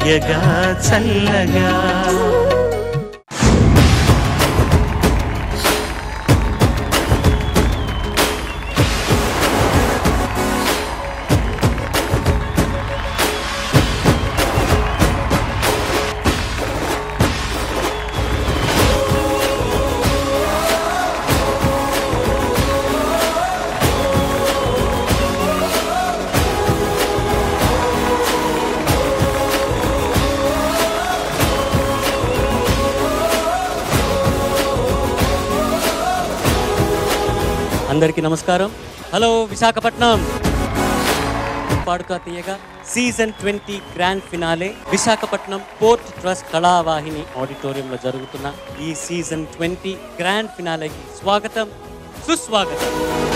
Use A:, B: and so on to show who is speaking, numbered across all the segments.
A: తీయగా చల్లగా
B: అందరికీ నమస్కారం hello Visakhapatnam Paduta Theeyaga season twenty grand finale Visakhapatnam port trust Kalavahini ఆడిటోరియంలో జరుగుతున్న ఈ సీజన్ ట్వంటీ గ్రాండ్ ఫినాలేకి స్వాగతం సుస్వాగతం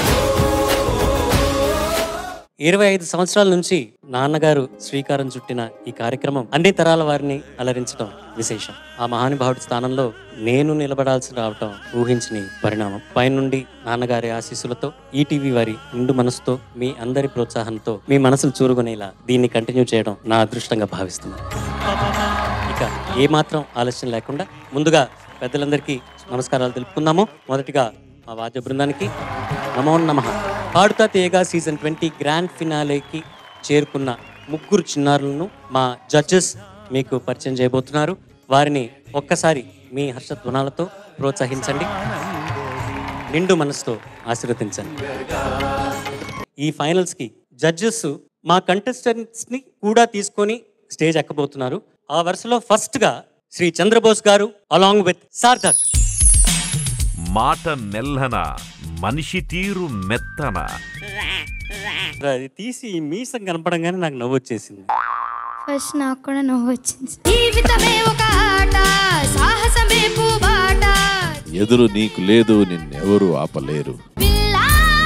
B: ఇరవై ఐదు సంవత్సరాల నుంచి నాన్నగారు శ్రీకారం చుట్టిన ఈ కార్యక్రమం అన్ని తరాల వారిని అలరించడం విశేషం ఆ మహానుభావుడి స్థానంలో నేను నిలబడాల్సి రావటం ఊహించని పరిణామం పైనుండి నాన్నగారి ఆశీస్సులతో ఈటీవీ వారి నిండు మనసుతో మీ అందరి ప్రోత్సాహంతో మీ మనసులు చూరుకునేలా దీన్ని కంటిన్యూ చేయడం నా అదృష్టంగా భావిస్తున్నాను ఇక ఏమాత్రం ఆలస్యం లేకుండా ముందుగా పెద్దలందరికీ నమస్కారాలు తెలుపుకుందాము మొదటిగా మా వాద్య బృందానికి నమో నమ పాడుతా తీయగా సీజన్ ట్వంటీ గ్రాండ్ ఫినాలేకి చేరుకున్న ముగ్గురు చిన్నారులను మా జడ్జెస్ మీకు పరిచయం చేయబోతున్నారు వారిని ఒక్కసారి మీ హర్షధ్వనాలతో ప్రోత్సహించండి నిండు మనసుతో ఆశీర్వదించండి ఈ ఫైనల్స్కి జడ్జెస్ మా కంటెస్టెంట్స్ని కూడా తీసుకొని స్టేజ్ ఎక్కబోతున్నారు ఆ వరుసలో ఫస్ట్గా శ్రీ చంద్రబోస్ గారు అలాంగ్ విత్ సార్థక్
C: మాట మెల్లన మనిషి తీరు మెత్తన
B: అది తీసి ఈ మీసం కనపడంగానే నాకు నవ్వు వచ్చేసింది
D: ఫస్ట్ నాకు కూడా నవ్వు వచ్చింది జీవితమే ఒక ఆట సాహసమే పూబాట
E: ఎదురు నీకు లేదు నిన్నెవరు ఆపలేరు
D: పిల్లా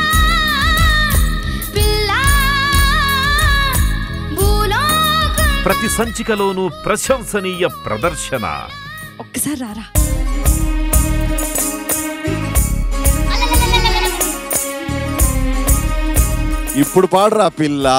D: పిల్లా భూలోకం
C: ప్రతి సంచికలోనూ ప్రశంసనీయ ప్రదర్శన
F: ఒక్కసారి రారా
E: ఇప్పుడు పాడరా పిల్లా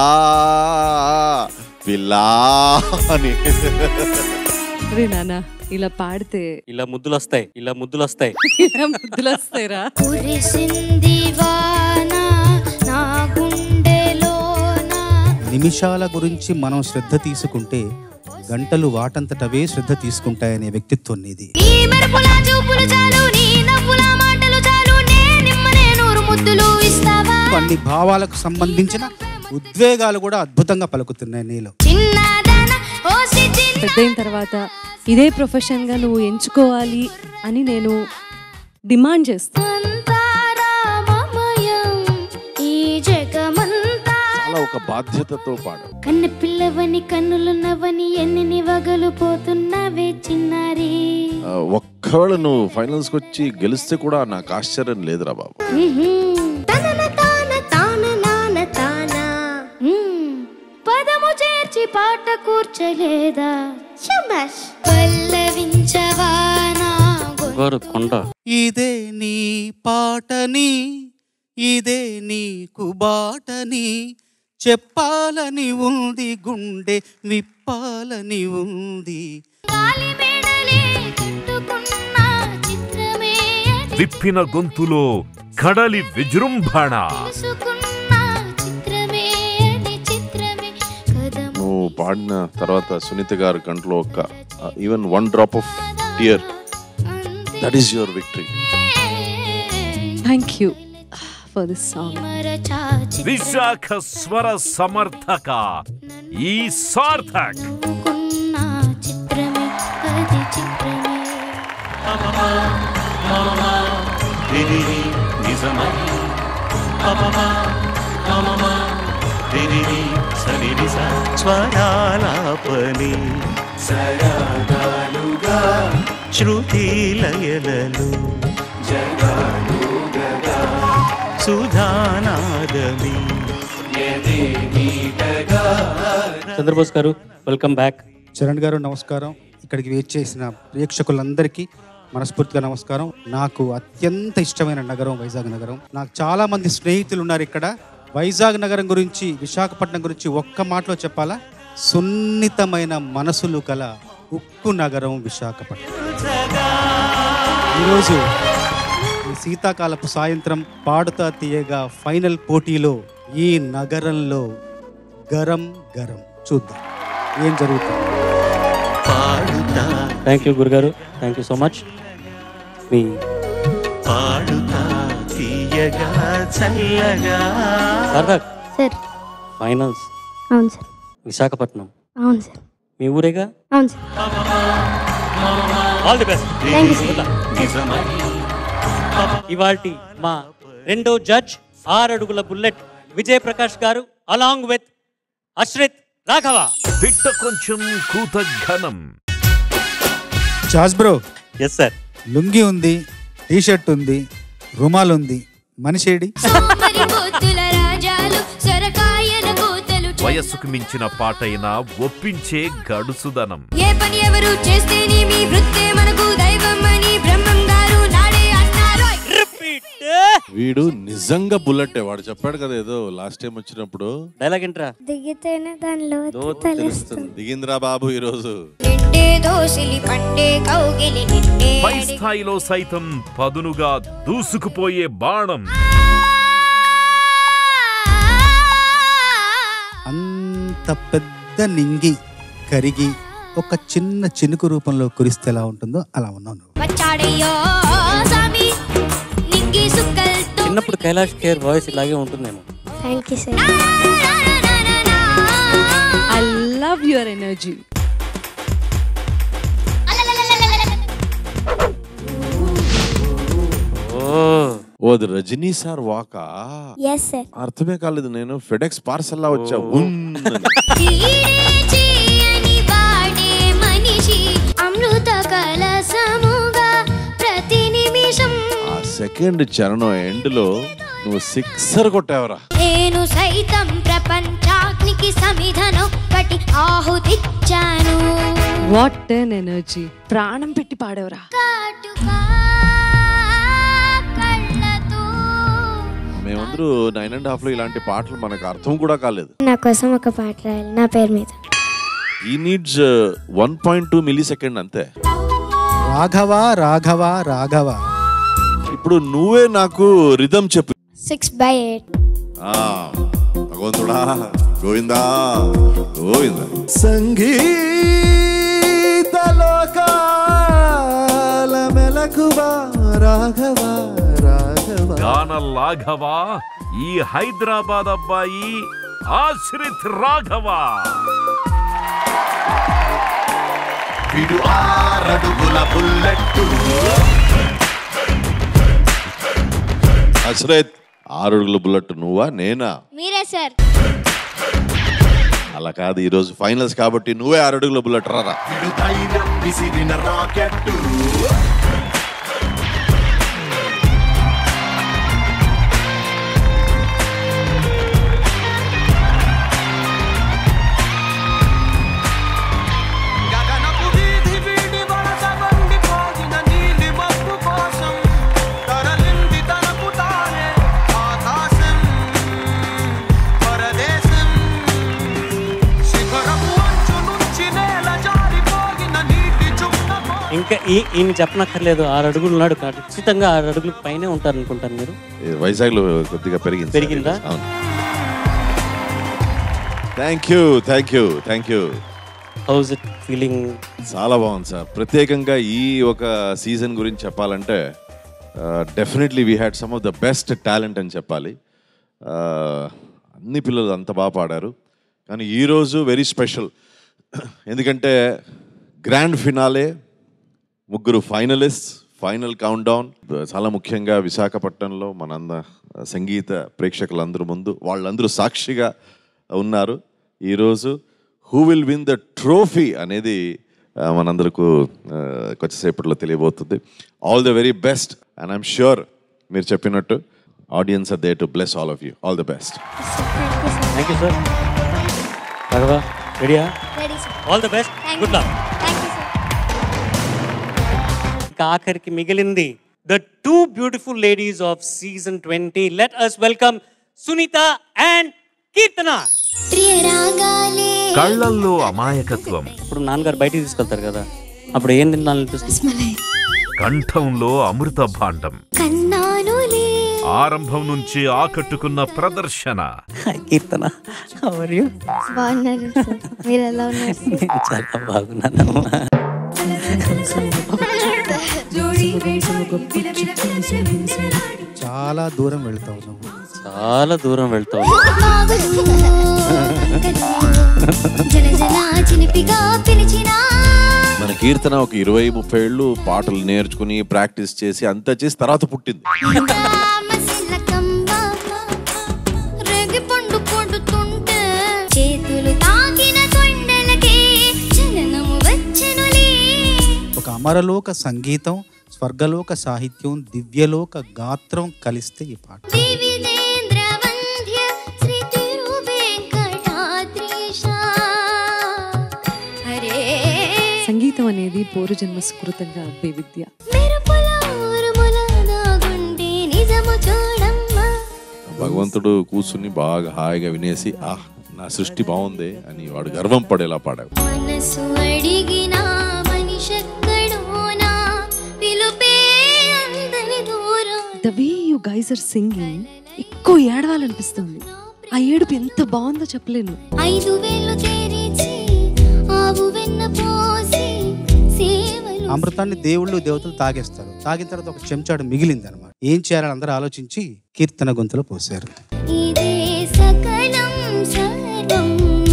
E: పిల్లా అని
F: రే నాన్న ఇలా పాడితే
B: ఇలా ముద్దులు వస్తాయి ఇలా ముద్దులు వస్తాయి
F: ఇలా ముద్దులు వస్తాయిరా
D: కురిసింది వాన నా గుండెలోన
G: నిమిషాల గురించి మనం శ్రద్ధ తీసుకుంటే గంటలు వాటంతటవే శ్రద్ధ తీసుకుంటాయనే వ్యక్తిత్వం నీది
D: నీ మెరుపుల చూపులు చాలు నీ నవ్వుల మాటలు చాలు నే నిమ్మనే నూరు ముద్దులు ఇస్తావా
G: అన్ని భావాలకు సంబంధించిన ఉద్వేగాలు కూడా అద్భుతంగా పలుకుతున్నాయి నీలో
D: చిన్నదాన ఓసి చిన్న
F: పెద్ద అయిన తర్వాత ఇదే ప్రొఫెషన్ గా నువ్వు ఎంచుకోవాలి అని నేను డిమాండ్ చేస్తాను
D: అంతా రామమయం ఈ జగమంతా
E: చాలా ఒక బాధ్యతతో పాడు
D: కన్న పిల్లవని కన్నులున్నవని ఎన్ని నివగలు పోతున్నవే చిన్నారి
E: ఆ, ఒక్కవేళ నువ్వు ఫైనల్స్ కి వచ్చి గెలిస్తే కూడా నాకు ఆశ్చర్యం లేదురా బాబు
D: తనన తాన తాన నాన తాన పదము చేర్చి పాట కూర్చలేదా శబాష్ పల్లవించవా నా గొంతు
B: గోరు కొండ
G: ఇదే నీ పాటని ఇదే నీకు బాటని చెప్పాలని ఉంది గుండె విప్పాలని ఉంది
D: గాలి మేడలే కట్టుకున్న చిత్రమే అది
C: విప్పిన గొంతులో కడలి విజృంభణ
D: చూసుకున్న చిత్రమే అది చిత్రమే కదము
E: నువ్వు పాడిన తర్వాత సునీత గారి కంట్లో ఒక even one drop of tear that is your victory
F: thank you for this song
C: Visakha స్వర సమర్థక ఈ సార్థక్
D: నవ్వుకున్న చిత్రమే అది చిత్రమే
A: రిరిరి నిజమై పపమా మమమా రిరిరి సరిరిస స్వరాలాపని సరాగాలుగా శృతి లయలలు జగాలుగగా సుధానాదమి
B: చంద్రబోస్ గారు వెల్కమ్ బ్యాక్
G: చరణ్ గారు నమస్కారం ఇక్కడికి వేచి చేసిన ప్రేక్షకులందరికీ మనస్ఫూర్తిగా నమస్కారం నాకు అత్యంత ఇష్టమైన నగరం వైజాగ్ నగరం నాకు చాలా మంది స్నేహితులు ఉన్నారు ఇక్కడ వైజాగ్ నగరం గురించి విశాఖపట్నం గురించి ఒక్క మాటలో చెప్పాలా సున్నితమైన మనసులు కల ఉక్కు నగరం విశాఖపట్నం ఈరోజు ఈ శీతాకాలపు సాయంత్రం పాడుతా తీయగా ఫైనల్ పోటీలో ఈ నగరంలో గరం గరం చూద్దాం ఏం జరుగుతుంది
A: పాడుతా
B: థ్యాంక్ యూ గురుగారు థ్యాంక్ యూ సో మచ్ మీ
A: పాడుతా తీయగా చల్లగా
B: సార్థక్
D: సార్
B: ఫైనల్స్
D: అవును సార్
B: విశాఖపట్నం
D: అవును సార్
B: మీ ఊరేగా
D: అవును sir
B: all the best
D: thank you sir
A: నిజమై
B: ఇవాల్టి మా రెండో జడ్జ్ ఆరు అడుగుల బుల్లెట్ విజయ్ ప్రకాష్ గారు అలాంగ్ విత్ అశ్రిత్ రాఘవ
C: పిట్ట కొంచెం కూత ఘనం
G: jazz bro
B: yes sir
G: lungi ఉంది టీ షర్ట్ ఉంది రుమాల్ ఉంది మనిషేడి
D: సోమరి కోతుల రాజాలు సొరకాయల కోతలు
C: వయస్సుకు మించిన పాటైనా ఒప్పించే గడుసుదనం
D: ఏ పని ఎవరు చేస్తేనే మీ వృత్తే మనకు దైవం అని బ్రహ్మం గారు నాడే అన్నారు
E: వీడు నిజంగా బుల్లెట్ వాడు చెప్పాడు కదా ఏదో లాస్ట్ టైం వచ్చినప్పుడు
B: డైలాగ్ ఏంట్రా
D: దిగితేనే దానిలో
B: లోతు తెలుస్తుంది
E: దిగింద్రా బాబు ఈరోజు
D: నిండే దోసిలి పండే కౌగిలి నిండే
C: పై స్థాయిలో సైతం పదునుగా దూసుకుపోయే బాణం
G: అంత పెద్ద నింగి కరిగి ఒక చిన్న చినుకు రూపంలో కురిస్తే ఎలా ఉంటుందో అలా ఉన్నావు నువ్వు
D: వచ్చాడయ్యో సామి నింగి సుక్కల్తో
B: చిన్నప్పుడు కైలాష్ కేర్ వాయిస్ ఇలాగే ఉంటుందేమో
D: thank you sir
F: I love your energy
B: oh
E: oh అది రజనీ సార్ వాకా
D: ఎస్ సార్
E: అర్థమే కాలేదు నేను ఫెడెక్స్ పార్సల్ లా వచ్చా ఉన్ అని.
D: చేయని వాడే మనిషి అమృత కలసముగా ప్రతి నిమిషం
E: ఆ సెకండ్ చరణం ఎండ్ లో నువ్వు సిక్సర్ కొట్టావరా
D: నేను సైతం ప్రపంచాగ్నికి సమిధనొక్కటి ఆహుతిచ్చాను
F: వాట్ అన్ ఎనర్జీ ప్రాణం పెట్టి పాడేవరా
D: కాటుకా కళ్ళతో
E: మేమందరూ నైన్ అండ్ హాఫ్ లో ఇలాంటి పాటలు మనకు అర్థం కూడా కాలేదు
D: నా కోసం ఒక పాట రాయాలి నా పేరు మీద
E: ఈ needs one point two millisecond అంతే
G: రాఘవ రాఘవ రాఘవ
E: ఇప్పుడు నువ్వే నాకు రిధం చెప్పు
D: సిక్స్ బై ఎయిట్
E: ఆ, భగవంతుడా గోవిందా గోవింద సంగీత లోకాల మెలకువా రాఘవ రాఘవ
C: గాన లాఘవ ఈ హైదరాబాద్ అబ్బాయి ఆశ్రిత్ రాఘవ
A: విడు ఆరడుగుల బుల్లెట్టు
E: అశ్రత్ ఆరుడుగుల బుల్లెట్ నువ్వా నేనా
D: మీరే సార్
E: అలా కాదు ఈరోజు ఫైనల్స్ కాబట్టి నువ్వే ఆరుడుగుల బుల్లెట్ రారా
A: విడు ధైర్యం విసిరిన రాకెట్టు
H: గగనపు వీధి వీడి వలస వండిపోయిన నీలి మబ్బు కోసం తరలింది తనకు తానే ఆకాశం పరదేశం శిఖరపు అంచు నుంచి నేల జారిపోయిన నీటి చుక్క కోసం
B: ఇంకా ఈ ఈయన చెప్పనక్కర్లేదు ఆరు అడుగులు ఉన్నాడు ఖచ్చితంగా ఆరు అడుగులు పైనే ఉంటారు అనుకుంటాను మీరు
E: వైజాగ్ లో కొద్దిగా పెరిగింది సార్
B: పెరిగిందా?
E: ఈరోజు. అవును thank you thank you thank you
B: how's it feeling
E: చాలా బాగుంది సార్ ప్రత్యేకంగా ఈ ఒక సీజన్ గురించి చెప్పాలంటే definitely we had some of the best talent అని చెప్పాలి Uh, అన్ని పిల్లలు అంత బాగా పాడారు కానీ ఈరోజు వెరీ స్పెషల్ ఎందుకంటే గ్రాండ్ ఫినాలే ముగ్గురు ఫైనలిస్ట్ ఫైనల్ కౌంట్ డౌన్ చాలా ముఖ్యంగా విశాఖపట్నంలో మనంద సంగీత ప్రేక్షకులందరూ ముందు వాళ్ళందరూ సాక్షిగా ఉన్నారు ఈరోజు who will win the trophy అనేది ఆ, మనందరకు ఆ, కొంచెంసేపట్లో తెలియబోతుంది all the very best and I'm sure మీరు చెప్పినట్టు audience are there to bless all of you all the best
B: thank you sir Raghava రెడీయా
D: ready sir
B: all the best
D: thank
B: good
D: you
B: luck
D: thank you sir
B: ఇంకా ఆఖరికి మిగిలింది the two beautiful ladies of season twenty let us welcome Sunitha and Keerthana
D: ప్రియ రాగాలే
C: కళ్ళల్లో అమాయకత్వం
B: ఇప్పుడు నాన్నగారు బయటికి తీసుకెళ్తారు కదా అప్పుడు ఏం తినాలనిపిస్తుంది
D: రస్మలై
C: కంఠంలో అమృత భాండం
D: కన్నానులే
C: ఆరంభం నుంచి ఆకట్టుకున్న ప్రదర్శన
B: కీర్తన అవర్ యూ
D: బాగున్నారు సార్ మీరు ఎలా ఉన్నారు
B: చాలా బాగున్నానమ్మా
G: చాలా దూరం వెళ్తావు నువ్వు
B: చాలా దూరం వెళ్తావు
D: జన జన చిలిపిగా పిలిచినా
E: మన కీర్తన ఒక ఇరవై ముప్పై ఏళ్ళు పాటలు నేర్చుకుని ప్రాక్టీస్ చేసి అంతా చేసి తర్వాత పుట్టింది
D: రామశిలకంబ రేగి పండు కొడుతుంటే చేతులు తాకిన కొండలకే చలనము వచ్చెనులే
G: ఒక అమరలోక సంగీతం స్వర్గలోక సాహిత్యం దివ్యలోక గాత్రం కలిస్తే ఈ పాట
D: దివినేంద్ర వంద్య శ్రీ తిరు వెంకటాద్రీశ హరే
F: సంగీతం అనేది పూర్వజన్మ సుకృతంగా అబ్బే విద్య
D: మెరుపుల ఉరుముల దాగుండే నిజము చూడమ్మా
E: భగవంతుడు కూర్చుని బాగా హాయిగా వినేసి ఆ నా సృష్టి బాగుంది అని వాడు గర్వం పడేలా పాడావు
D: మనసు అడిగిన మనిషెక్కడోనా పిలుపే అందని దూరం
F: the way you guys are singing ఎక్కువ ఏడవాలనిపిస్తుంది ఆ ఏడుపు ఎంత బాగుందో చెప్పలేను
D: ఐదు వేలు తెరిచి ఆవు వెన్న పోసి సేవలు
G: అమృతాన్ని దేవుళ్ళు దేవతలు తాగేస్తారు తాగిన తర్వాత ఒక చెంచాడు మిగిలింది అనమాట ఏం చేయాలని అందరూ ఆలోచించి కీర్తన గొంతులో పోసారు
D: ఇదే సకలం సర్వం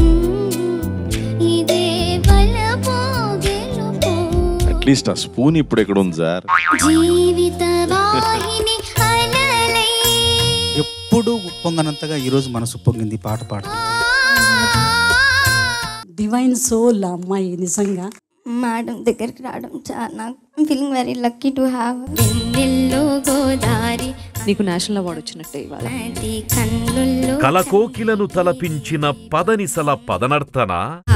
D: ఇదే బలపో గెలుపో
E: అట్లీస్ట్ ఆ స్పూన్ ఇప్పుడు ఎక్కడ ఉంది సార్
D: జీవిత వాహిని అలలై
G: ఎప్పుడు ఉప్పొంగనంతగా ఈరోజు మనసు ఉప్పొంగింది ఈ పాట పాట
I: డివైన్ సోల్ ఆ అమ్మాయి నిజంగా
D: మేడం దగ్గరికి రావడం చాలా feeling very lucky to have వెన్నెల్లో గోదారి
F: నీకు నేషనల్ అవార్డు వచ్చినట్టే ఇవాళ
D: నది కన్నుల్లో
C: కలకోకిలను తలపించిన పదనిసల పదనర్తన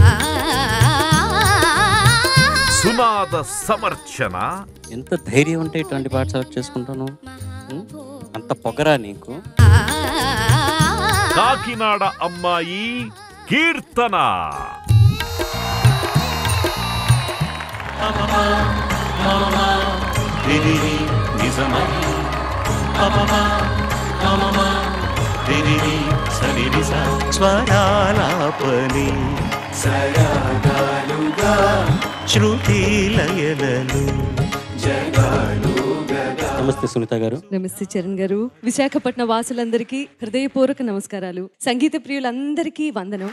C: సునాద సమర్చన
B: ఎంత ధైర్యం ఉంటే ఇటువంటి పాట సెలెక్ట్ చేసుకుంటాను ఉం? అంత పొగరా నీకు
C: కాకినాడ అమ్మాయి కీర్తన
A: రిరిరి నిజమై అమమ అమమ రిరిరి సరిరిస స్వరాలాపని సరాగాలుగా శృతి లయలలు
B: నమస్తే సునీత గారు
F: నమస్తే చరణ్ గారు విశాఖపట్న వాసులందరికీ హృదయపూర్వక నమస్కారాలు సంగీత ప్రియులందరికీ వందనం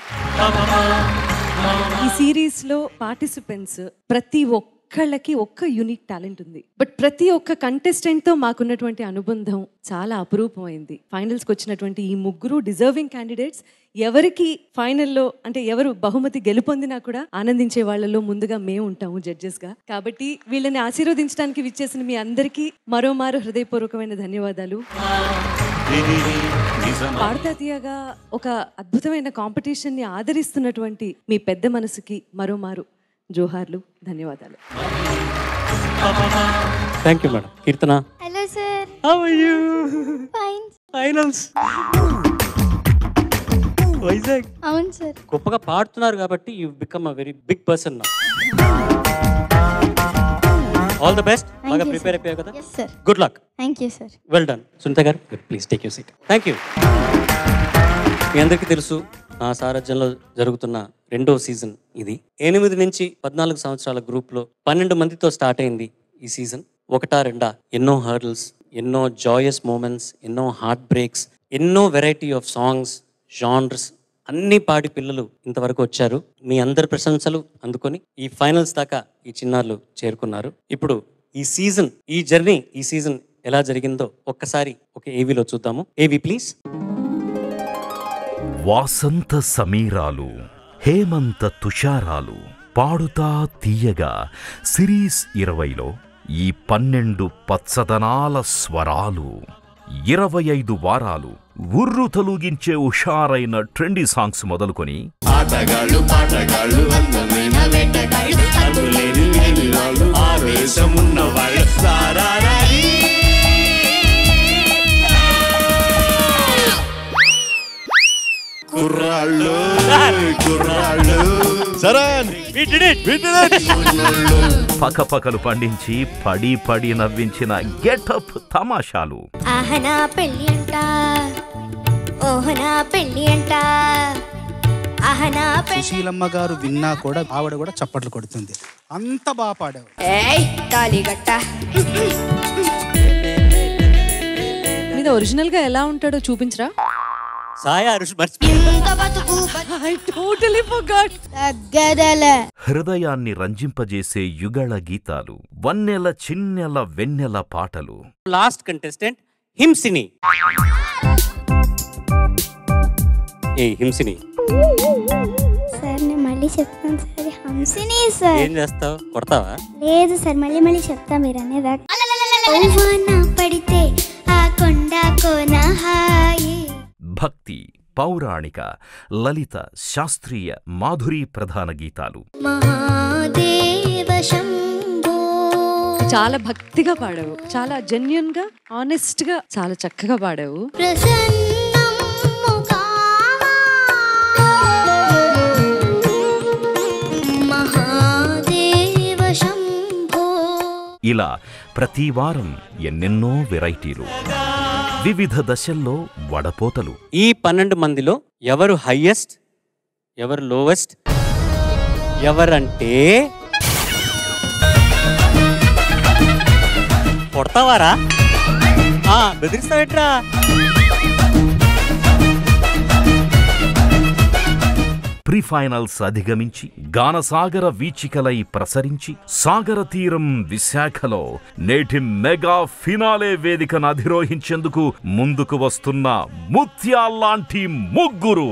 F: ఈ సిరీస్ లో పార్టిసిపెంట్స్ ప్రతి ఒక్కళ్ళకి ఒక్క యూనిక్ టాలెంట్ ఉంది బట్ ప్రతి ఒక్క కంటెస్టెంట్ తో మాకున్నటువంటి అనుబంధం చాలా అపురూపమైంది ఫైనల్స్ కి వచ్చినటువంటి ఈ ముగ్గురు డిజర్వింగ్ క్యాండిడేట్స్ ఎవరికి ఫైనల్లో అంటే ఎవరు బహుమతి గెలుపొందినా కూడా ఆనందించే వాళ్ళలో ముందుగా మేము ఉంటాము జడ్జెస్ గా కాబట్టి వీళ్ళని ఆశీర్వదించడానికి విచ్చేసిన మీ అందరికీ మరోమారు హృదయపూర్వకమైన ధన్యవాదాలు
A: రిరిరి నిజమై
F: పాడతా తీయగా ఒక అద్భుతమైన కాంపిటీషన్ ని ఆదరిస్తున్నటువంటి మీ పెద్ద మనసుకి మరోమారు జోహార్లు ధన్యవాదాలు
B: thank you madam Keerthana
D: hello sir
B: how are you
D: fine
B: finals Vizag
D: అవును సార్
B: గొప్పగా పాడుతున్నారు కాబట్టి you become a very big person నా ఆల్ ద బెస్ట్ బాగా
D: you,
B: ప్రిపేర్ అయిపోయావు కదా
D: yes sir
B: good luck
D: thank you sir
B: well done Sunitha garu please take you seat thank you మీ అందరికీ తెలుసు నా సారథ్యంలో జరుగుతున్న రెండో సీజన్ ఇది ఎనిమిది నుంచి పద్నాలుగు సంవత్సరాల గ్రూప్లో పన్నెండు మందితో స్టార్ట్ అయింది ఈ సీజన్ ఒకటా రెండా ఎన్నో హర్డల్స్ ఎన్నో జాయస్ మూమెంట్స్ ఎన్నో హార్ట్ బ్రేక్స్ ఎన్నో వెరైటీ ఆఫ్ సాంగ్స్ జాన్ర్స్ అన్ని పాడి పిల్లలు ఇంతవరకు వచ్చారు మీ అందరి ప్రశంసలు అందుకొని ఈ ఫైనల్స్ దాకా ఈ చిన్నారులు చేరుకున్నారు ఇప్పుడు ఈ సీజన్ ఈ జర్నీ ఈ సీజన్ ఎలా జరిగిందో ఒక్కసారి ఒక ఏవీలో చూద్దాము ఏవి ప్లీజ్
C: వాసంత సమీరాలు హేమంత తుషారాలు పాడుతా తీయగా సిరీస్ ఇరవైలో ఈ పన్నెండు పచ్చదనాల స్వరాలు ఇరవై ఐదు వారాలు ఉర్రు తొలగించే ఉషారైన ట్రెండీ సాంగ్స్ మొదలుకొని
A: ఆటగాళ్ళు పాటగాళ్ళు అందమైన వేటగాళ్ళు అందులేని లేని వాళ్ళు ఆవేశం ఉన్న వాళ్ళు రారారీ. కుర్రాళ్ళు
E: సరణ్
C: పకపకలు పండించి పడి పడి నవ్వించిన గెటప్ తమాషాలు
D: ఆహనా పెళ్ళి అంట ఓహనా పెళ్ళి అంట ఆహనా పెళ్ళి
G: సుశీలమ్మ గారు విన్నా కూడా ఆవిడ కూడా చప్పట్లు కొడుతుంది అంత బాగా పాడావు
D: ఏయ్ తాలిగట్ట
F: మీద ఒరిజినల్ గా ఎలా ఉంటాడో చూపించరా
B: సాయ అరుష్
D: ఇంత బతుకు
F: ఐ టోటలీ ఫర్గాట్
D: తగ్గదలే
C: హృదయాన్ని రంజింపజేసే యుగళ గీతాలు వన్నెల చిన్నెల వెన్నెల పాటలు
B: లాస్ట్ కంటెస్టెంట్ హింసిని ఏ హింసిని
J: సార్ నేను మళ్ళీ చెప్తాను సార్ హంసిని సార్
B: ఏం చేస్తావు కొడతావా
J: లేదు సార్ మళ్ళీ మళ్ళీ చెప్తా మీరు అనేదాకా ఓవాన పడితే ఆ కొండ కోన హాయి
C: భక్తి పౌరాణిక లలిత శాస్త్రీయ మాధురీ ప్రధాన గీతాలు
J: మహాదేవ శంభో
F: చాలా భక్తిగా పాడావు చాలా జెన్యున్ గా ఆనెస్ట్ గా చాలా చక్కగా పాడావు
J: ప్రసన్నముగా మహాదేవ శంభో
C: ఇలా ప్రతి వారం ఎన్నెన్నో వెరైటీలు వివిధ దశల్లో వడపోతలు
B: ఈ పన్నెండు మందిలో ఎవరు హైయెస్ట్ ఎవరు లోవెస్ట్ ఎవరంటే కొడతావారా ఆ, బెదిరిస్తావేట్రా
C: ప్రీ ఫైనల్స్ అధిగమించి గానసాగర వీచికలై ప్రసరించి సాగర తీరం విశాఖలో నేటి మెగా ఫినాలే వేదికను అధిరోహించేందుకు ముందుకు వస్తున్న ముత్యాల్లాంటి ముగ్గురు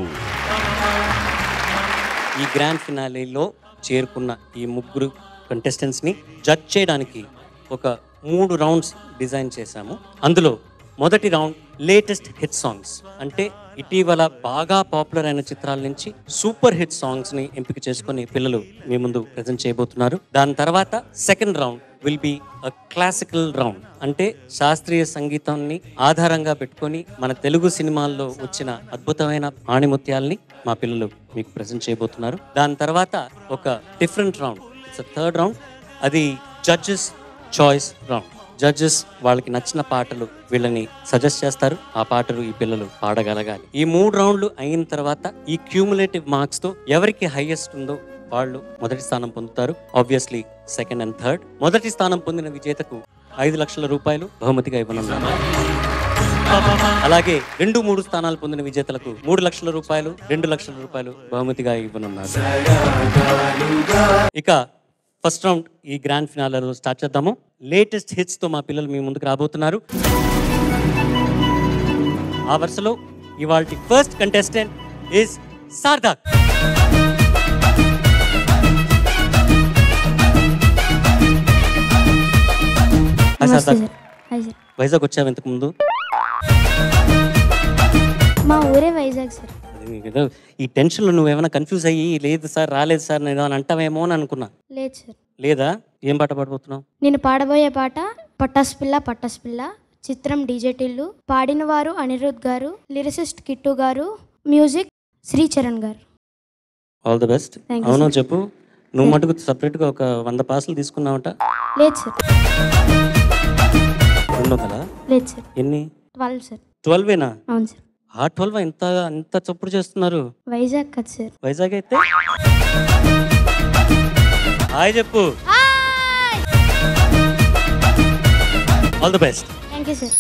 B: ఈ గ్రాండ్ ఫినాలేలో చేరుకున్న ఈ ముగ్గురు కంటెస్టెంట్స్ని జడ్జ్ చేయడానికి ఒక మూడు రౌండ్స్ డిజైన్ చేశాము అందులో మొదటి రౌండ్ లేటెస్ట్ హిట్ సాంగ్స్ అంటే ఇటీవల బాగా పాపులర్ అయిన చిత్రాల నుంచి సూపర్ హిట్ సాంగ్స్ ని ఎంపిక చేసుకొని పిల్లలు మీ ముందు ప్రజెంట్ చేయబోతున్నారు దాని తర్వాత second round will be a classical round అంటే శాస్త్రీయ సంగీతాన్ని ఆధారంగా పెట్టుకొని మన తెలుగు సినిమాల్లో వచ్చిన అద్భుతమైన ఆణిముత్యాల్ని మా పిల్లలు మీకు ప్రజెంట్ చేయబోతున్నారు దాని తర్వాత ఒక different round it's third round అది జడ్జెస్ చాయిస్ రౌండ్ జడ్జెస్ వాళ్ళకి నచ్చిన పాటలు వీళ్ళని సజెస్ట్ చేస్తారు ఆ పాటలు ఈ పిల్లలు పాడగలగాలి ఈ మూడు రౌండ్లు అయిన తర్వాత ఈ క్యూములేటివ్ మార్క్స్ తో ఎవరికి హైయెస్ట్ ఉందో వాళ్ళు మొదటి స్థానం పొందుతారు ఆబ్వియస్లీ సెకండ్ అండ్ థర్డ్ మొదటి స్థానం పొందిన విజేతకు ఐదు లక్షల రూపాయలు బహుమతిగా ఇవ్వనున్నారు అలాగే రెండు మూడు స్థానాలు పొందిన విజేతలకు మూడు లక్షల రూపాయలు రెండు లక్షల రూపాయలు బహుమతిగా ఇవ్వనున్నారు ఇక ఫస్ట్ రౌండ్ ఈ గ్రాండ్ ఫినాలలో స్టార్ట్ చేద్దాము లేటెస్ట్ హిట్స్ తో మా పిల్లలు మీ ముందుకు రాబోతున్నారు ఆ వరుసలో ఇవాళ first contestant is Sarthak hi
J: నమస్తే
B: Sarthak
J: sir hi sir
B: Vizag వచ్చావు ఇంతకు ముందు
J: మా ఊరే వైజాగ్ సార్
B: అది నీకు ఏదో ఈ టెన్షన్లో నువ్వు ఏమైనా కన్ఫ్యూజ్ అయ్యి లేదు సార్ రాలేదు సార్ నేను అని అంటావేమో అని అనుకున్నా
J: లేదు సార్
B: లేదా ఏం పాట పాడబోతున్నావు
J: నేను పాడబోయే పాట పట్టాస్ పిల్ల పట్టాస్ పిల్ల చిత్రం డీజే టిల్లు పాడిన వారు Anirudh garu lyricist Kittu garu music Sricharan garu
B: all the best
J: Thank you,
B: అవును
J: sir.
B: చెప్పు నువ్వు మటుకు సపరేట్గా ఒక వంద పాసులు తీసుకున్నావట
J: లేదు సార్
B: రెండు వందలా
J: లేదు సార్
B: ఎన్ని
J: ట్వెల్వ్ సార్
B: ట్వెల్వేనా
J: అవును సార్
B: ఆ ట్వెల్వ్ ఎంత అంత చప్పుడు చేస్తున్నారు
J: వైజాగ్ కదా సార్
B: వైజాగ్ అయితే హాయ్ చెప్పు all the best
J: thank you sir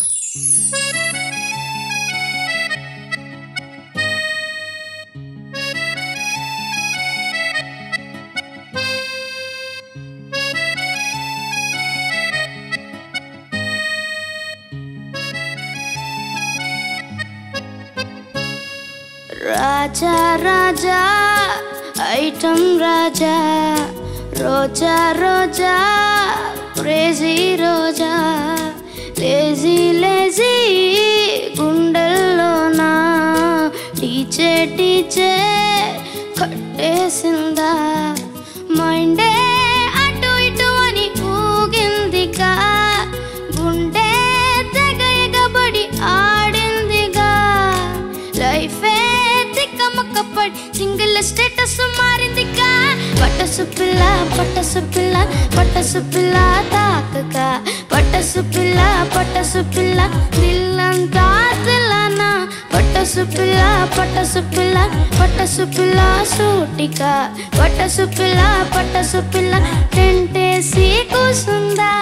J: రాజా రాజా ఐటమ్ రాజా రోజా రోజా క్రేజీ రోజా లేజీ లేజీ గుండెల్లోనా టీచే టీచే కట్టేసిందా మైండే అటు ఇటు అని ఊగిందిగా గుండె తెగ ఎగబడి ఆడిందిగా లైఫే తిక్కమక్క పడి సింగిల్ స్టేటస్ మారిందిగా పట్టసు పిల్ల పట్టసు పిల్ల పట్టసు పిల్ల తాకక పట్టసు పిల్ల పట్టసు పిల్ల దిల్లంతా తిల్లనా పట్టసు పిల్ల పట్టసు పిల్ల పట్టసు పిల్ల సూటిక పట్టసు పిల్ల పట్టసు పిల్ల టెంటేసి కూసుందా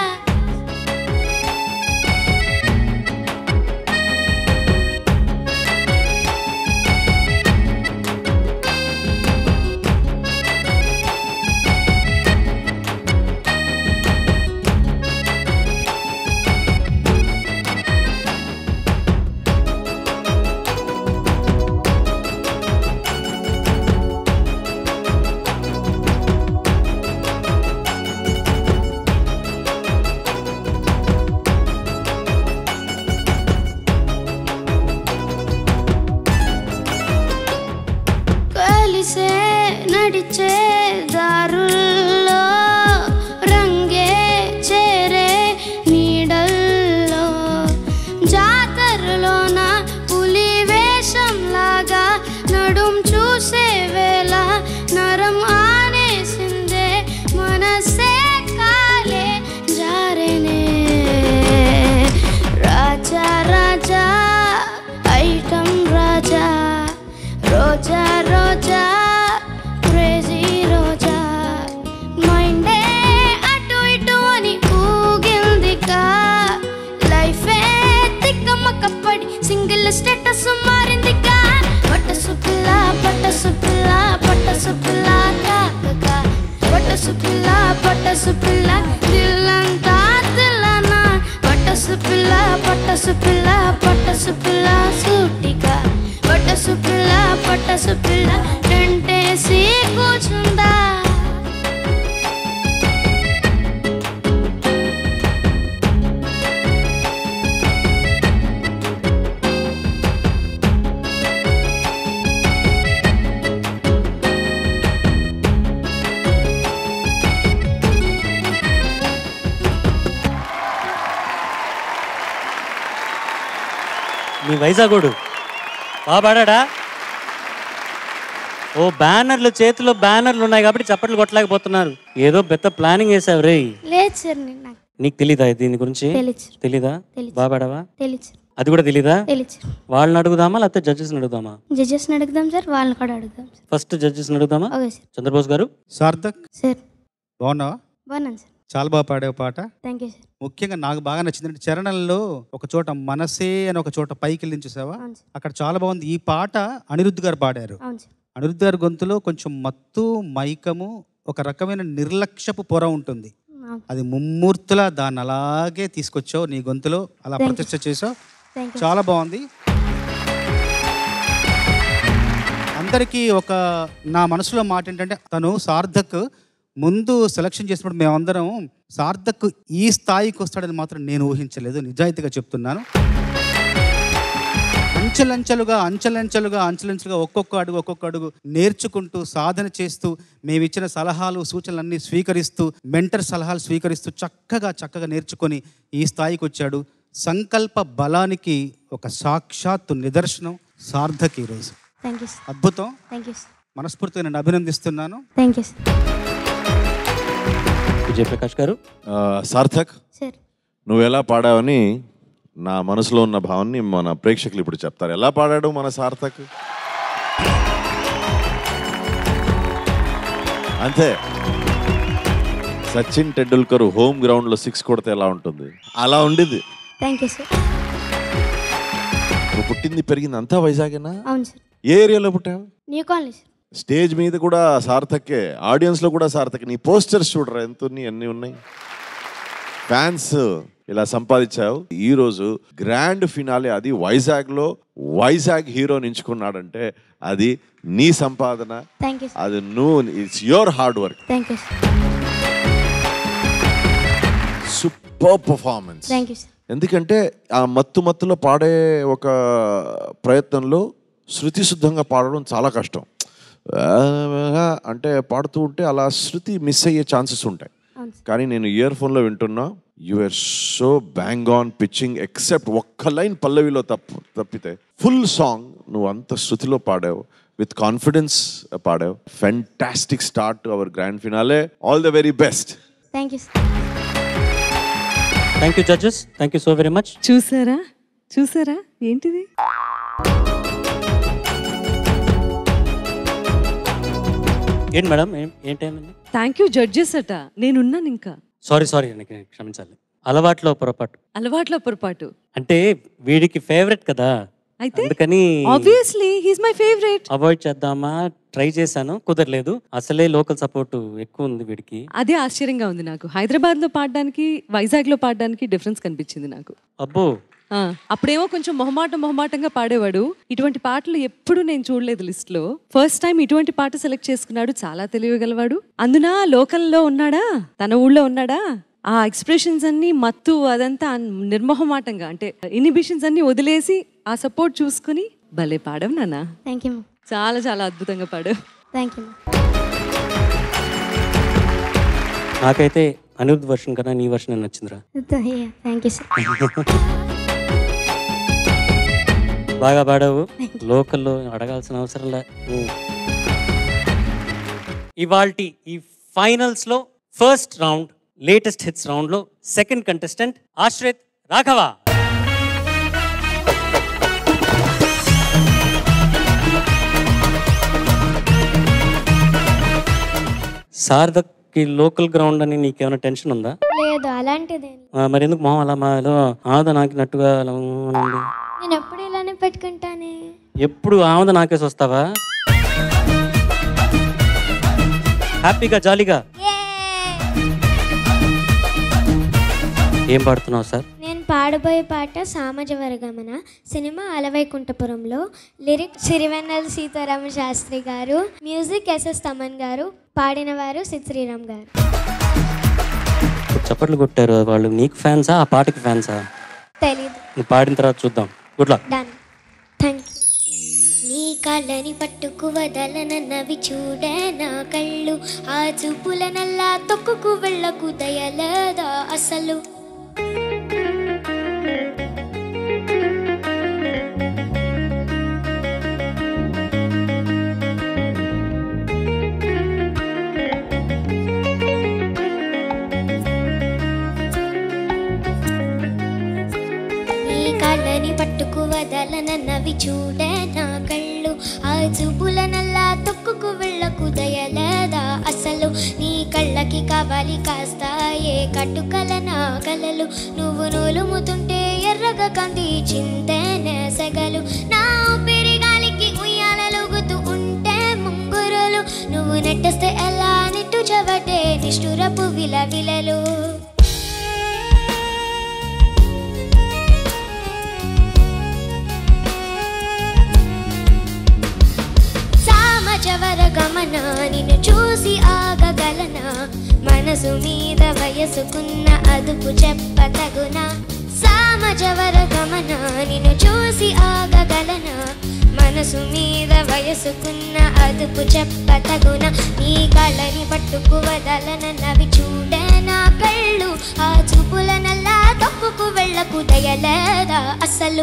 J: కలిసే నడిచే దారుల్లో రంగే చేరే నీడల్లో జాతరలోన పులి వేషంలాగా నడుం చూసే వేళ నరం ఆనేసిందే మనసే కాలే జారెనే రాజా రాజా ఐటం రాజా రోజా రోజా క్రేజీ రోజా మైండే అటు ఇటు అని ఊగిందిగా లైఫే తిక్కమక్క పడి సింగిల్ స్టేటస్ మారిందిగా పట్టసు పిల్ల పట్టసు పిల్ల పట్టసు పిల్ల కాకగా పట్టసు పిల్ల పట్టసు పిల్ల దిల్లంతా తిల్లనా పట్టసు పిల్ల పట్టసు పిల్ల పట్టసు పిల్ల సూటిగా పట్టసు పిల్ల పట్టసు పిల్ల టెంటేసి కూర్చుందా
B: మీ వైజాగోడు బాగా పాడాడా ఓ బ్యానర్లు చేతిలో బ్యానర్లు ఉన్నాయి కాబట్టి చప్పట్లు కొట్టలేకపోతున్నారు ఏదో పెద్ద ప్లానింగ్ వేసావు రే
J: లేదు సార్ నేను నాకు
B: నీకు తెలీదా దీని గురించి
J: తెలీదు.
B: తెలీదా
J: తెలీదు.
B: బాగా పాడావా
J: తెలియదు సార్
B: అది కూడా తెలీదా
J: తెలియదు సార్
B: వాళ్ళని అడుగుదామా లేకపోతే జడ్జెస్ని అడుగుదామా
J: జడ్జెస్ని అడుగుదాం సార్ వాళ్ళని కూడా అడుగుదాం సార్
B: ఫస్ట్ జడ్జెస్ని అడుగుదామా
J: ఓకే సార్
B: చంద్రబోస్ గారు
G: సార్థక్
J: సార్
G: బాగున్నావా
J: బాగున్నాను సార్
G: చాలా బాగా పాడావు పాట
J: థ్యాంక్ యూ సార్
G: ముఖ్యంగా నాకు బాగా నచ్చింది చరణంలో ఒక చోట మనసే అని ఒక చోట పైకి వెళ్ళి చూసావా
J: అవును సార్
G: అక్కడ చాలా బాగుంది ఈ పాట అనిరుద్ధ్ గారు పాడారు
J: అవును సార్
G: అనిరుద్ధ్ గారి గొంతులో కొంచెం మత్తు మైకము ఒక రకమైన నిర్లక్ష్యపు పొర ఉంటుంది
J: అవును
G: అది ముమ్మూర్తులా దాన్ని అలాగే తీసుకొచ్చావు నీ గొంతులో అలా
J: Thank you.
G: ప్రతిష్ట చేసావు
J: థ్యాంక్ యూ
G: చాలా బాగుంది అందరికీ ఒక నా మనసులో మాట ఏంటంటే తను సార్థక్ ముందు సెలక్షన్ చేసినప్పుడు మేమందరం సార్థక్ ఈ స్థాయికి వస్తాడని మాత్రం నేను ఊహించలేదు నిజాయితీగా చెప్తున్నాను అంచెలంచెలుగా అంచెలంచెలుగా అంచెలంచెలుగా ఒక్కొక్క అడుగు ఒక్కొక్క అడుగు నేర్చుకుంటూ సాధన చేస్తూ మేము ఇచ్చిన సలహాలు సూచనలన్నీ స్వీకరిస్తూ మెంటర్ సలహాలు స్వీకరిస్తూ చక్కగా చక్కగా నేర్చుకొని ఈ స్థాయికి వచ్చాడు సంకల్ప బలానికి ఒక సాక్షాత్తు నిదర్శనం సార్థక్ ఈరోజు
J: థ్యాంక్ యూ సార్
G: అద్భుతం
J: థ్యాంక్ యూ సార్
G: మనస్ఫూర్తిగా నేను అభినందిస్తున్నాను
J: థ్యాంక్ యూ సార్
B: విజయప్రకాష్ గారు
E: ఆ, సార్థక్
J: సార్
E: నువ్వు ఎలా పాడావని నా మనసులో ఉన్న భావాన్ని మన ప్రేక్షకులు ఇప్పుడు చెప్తారు ఎలా పాడాడు మన సార్థక్ అంతే సచిన్ టెండూల్కర్ హోమ్ గ్రౌండ్ లో సిక్స్ కొడితే ఎలా ఉంటుంది అలా ఉండిద్ది
J: థ్యాంక్ యూ సార్
E: నువ్వు పుట్టింది పెరిగింది అంతా వైజాగేనా
J: అవును సార్
E: ఏ ఏరియాలో పుట్టావు
J: న్యూ కాలనీ సార్
E: స్టేజ్ మీద కూడా సార్థకే ఆడియన్స్ లో కూడా సార్థక్ నీ పోస్టర్స్ చూడరా ఎంత ఉన్నాయి అన్ని ఉన్నాయి ఫ్యాన్స్ ఇలా సంపాదించావు ఈ రోజు గ్రాండ్ ఫినాలే అది వైజాగ్ లో వైజాగ్ హీరో నించుకున్నాడంటే అది నీ సంపాదన
J: థ్యాంక్ యూ సార్
E: అది నువ్వు it's your hard work
J: thank you sir
E: super performance
J: thank you sir
E: ఎందుకంటే ఆ మత్తు మత్తులో పాడే ఒక ప్రయత్నంలో శృతి శుద్ధంగా పాడడం చాలా కష్టం అంటే పాడుతూ ఉంటే అలా శృతి మిస్ అయ్యే ఛాన్సెస్ ఉంటాయి
J: అవును సార్
E: కానీ నేను ఇయర్ ఫోన్లో వింటున్నా you are so bang on pitching except ఒక్క లైన్ పల్లవిలో తప్పు తప్పితే ఫుల్ సాంగ్ నువ్వు అంత శృతిలో పాడావు విత్ కాన్ఫిడెన్స్ పాడావు fantastic start to our grand finale all the very best
J: thank you
B: thank you judges thank you so very much
F: చూసారా చూసారా ఏంటిది
B: ఏంటి మేడం ఏం ఏంటేమండి
F: థ్యాంక్ యూ జడ్జెస్ అట నేనున్నాను ఇంకా
B: సారీ సారీ నాకు క్షమించాలి అలవాట్లో పొరపాటు
F: అలవాట్ల పొరపాటు
B: అంటే వీడికి ఫేవరెట్ కదా
F: అయితే
B: అందుకని
F: obviously he's my favourite
B: avoid చేద్దామా ట్రై చేశాను కుదరలేదు అసలే లోకల్ సపోర్ట్ ఎక్కువ ఉంది వీడికి
F: అదే ఆశ్చర్యంగా ఉంది నాకు హైదరాబాద్ లో పాడడానికి వైజాగ్ లో పాడడానికి డిఫరెన్స్ కనిపించింది నాకు
B: అబ్బో
F: ఆ, అప్పుడేమో కొంచెం మొహమాటం మొహమాటంగా పాడేవాడు ఇటువంటి పాటలు ఎప్పుడు నేను చూడలేదు లిస్ట్ లో ఫస్ట్ టైం ఇటువంటి పాట సెలెక్ట్ చేసుకున్నాడు చాలా తెలియగలవాడు అందున లోకల్లో ఉన్నాడా తన ఊళ్ళో ఉన్నాడా ఆ ఎక్స్ప్రెషన్స్ అన్ని మత్తు అదంతా అన్- నిర్మోహమాటంగా అంటే ఇనిబిషన్స్ అన్ని వదిలేసి ఆ సపోర్ట్ చూసుకుని భలే పాడవు నాన్న
J: థ్యాంక్ యూ
F: చాలా చాలా అద్భుతంగా పాడావు
J: థ్యాంక్ యూ
B: నాకైతే అనిరుద్ వర్షన్ కన్నా నీ వర్షన్ నచ్చిందిరా
J: థ్యాంక్ యూ సార్
B: బాగా పాడావు లోకల్లో అడగాల్సిన అవసరం లే ఇవాల్టి ఈ ఫైనల్స్ లో first round latest hits round లో సెకండ్ కంటెస్టెంట్ ఆశ్రిత్ రాఘవ శారదకి లోకల్ గ్రౌండ్ అని నీకేమైనా టెన్షన్ ఉందా
J: లేదు అలాంటిదే
B: ఆ, మరి ఎందుకు మొహం అలా మాలో ఆద నాకినట్టుగా అలా ఉంది?
J: నేను ఎప్పుడు ఇలానే పెట్టుకుంటానే
B: ఎప్పుడు ఆమద నాకేసి వస్తావా హ్యాపీగా జాలీగా ఏం పాడుతున్నావు సార్
J: నేను పాడబోయే పాట సామజ వర్గమన సినిమా అలవైకుంఠపురంలో lyric Sirivennela Seetharama Sastry garu music SS Thaman గారు పాడిన వారు సిద్ శ్రీరామ్ గారు
B: ఇప్పుడు చప్పట్లు కొట్టారు వాళ్ళు నీకు ఫ్యాన్సా ఆ పాటకి ఫ్యాన్సా
J: తెలీదు
B: నువ్వు పాడిన తర్వాత చూద్దాం good luck
J: done thank you నీ కళ్ళని పట్టుకు వదలనన్నవి చూడే నా కళ్ళు ఆ చూపుల నల్లా తొక్కుకు వెళ్ళకు దయలేదా అసలు నీ కళ్ళని పట్టుకు వదలనన్నవి చూడే నా కళ్ళు ఆ చూపుల నల్లా తొక్కుకు వెళ్ళకు దయలేదా అసలు నీ కళ్ళకి కావాలి కాస్తాయే కట్టుకల నా కలలు నువ్వు నూలుముతుంటే ఎర్రగా కంది చింతేనే సెగలు నా ఊపిరి గాలికి ఉయ్యాలలుగుతూ ఉంటే ముంగురులు నువ్వు నెట్టేస్తే ఎలా నిట్టు చెవటే నిష్ఠురపు విలవిలలు సామజవర గమన నిన్ను చూసి ఆగగలనా మనసు మీద వయసుకున్న అదుపు చెప్పతగునా సామజవర గమన నిన్ను చూసి ఆగగలనా మనసు మీద వయసుకున్న అదుపు చెప్పతగునా నీ కళ్ళని పట్టుకు వదలనన్నవి చూడే నా కళ్ళు ఆ చూపుల నల్లా తప్పుకు వెళ్ళకు దయలేదా అసలు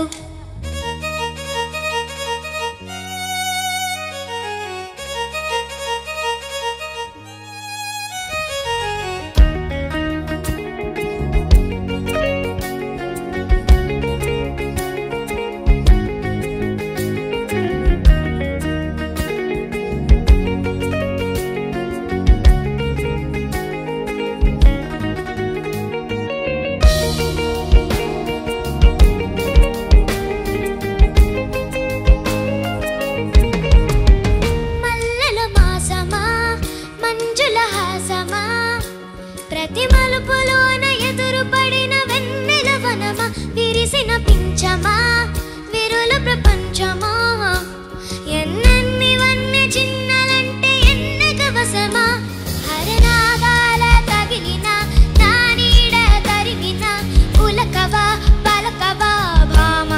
J: మల్లెల మాసమా మంజుల హాసమా ప్రతి మలుపులోన ఎదురు పడిన వెన్నెల వనమా విరిసిన పించమా విరుల ప్రపంచమా ఎన్నెన్ని వన్నె చిన్నలంటే ఎన్నెక వసమా హరనాదాల తగిలిన నా నీడ తరిగిన పులకవా పలకవా భామా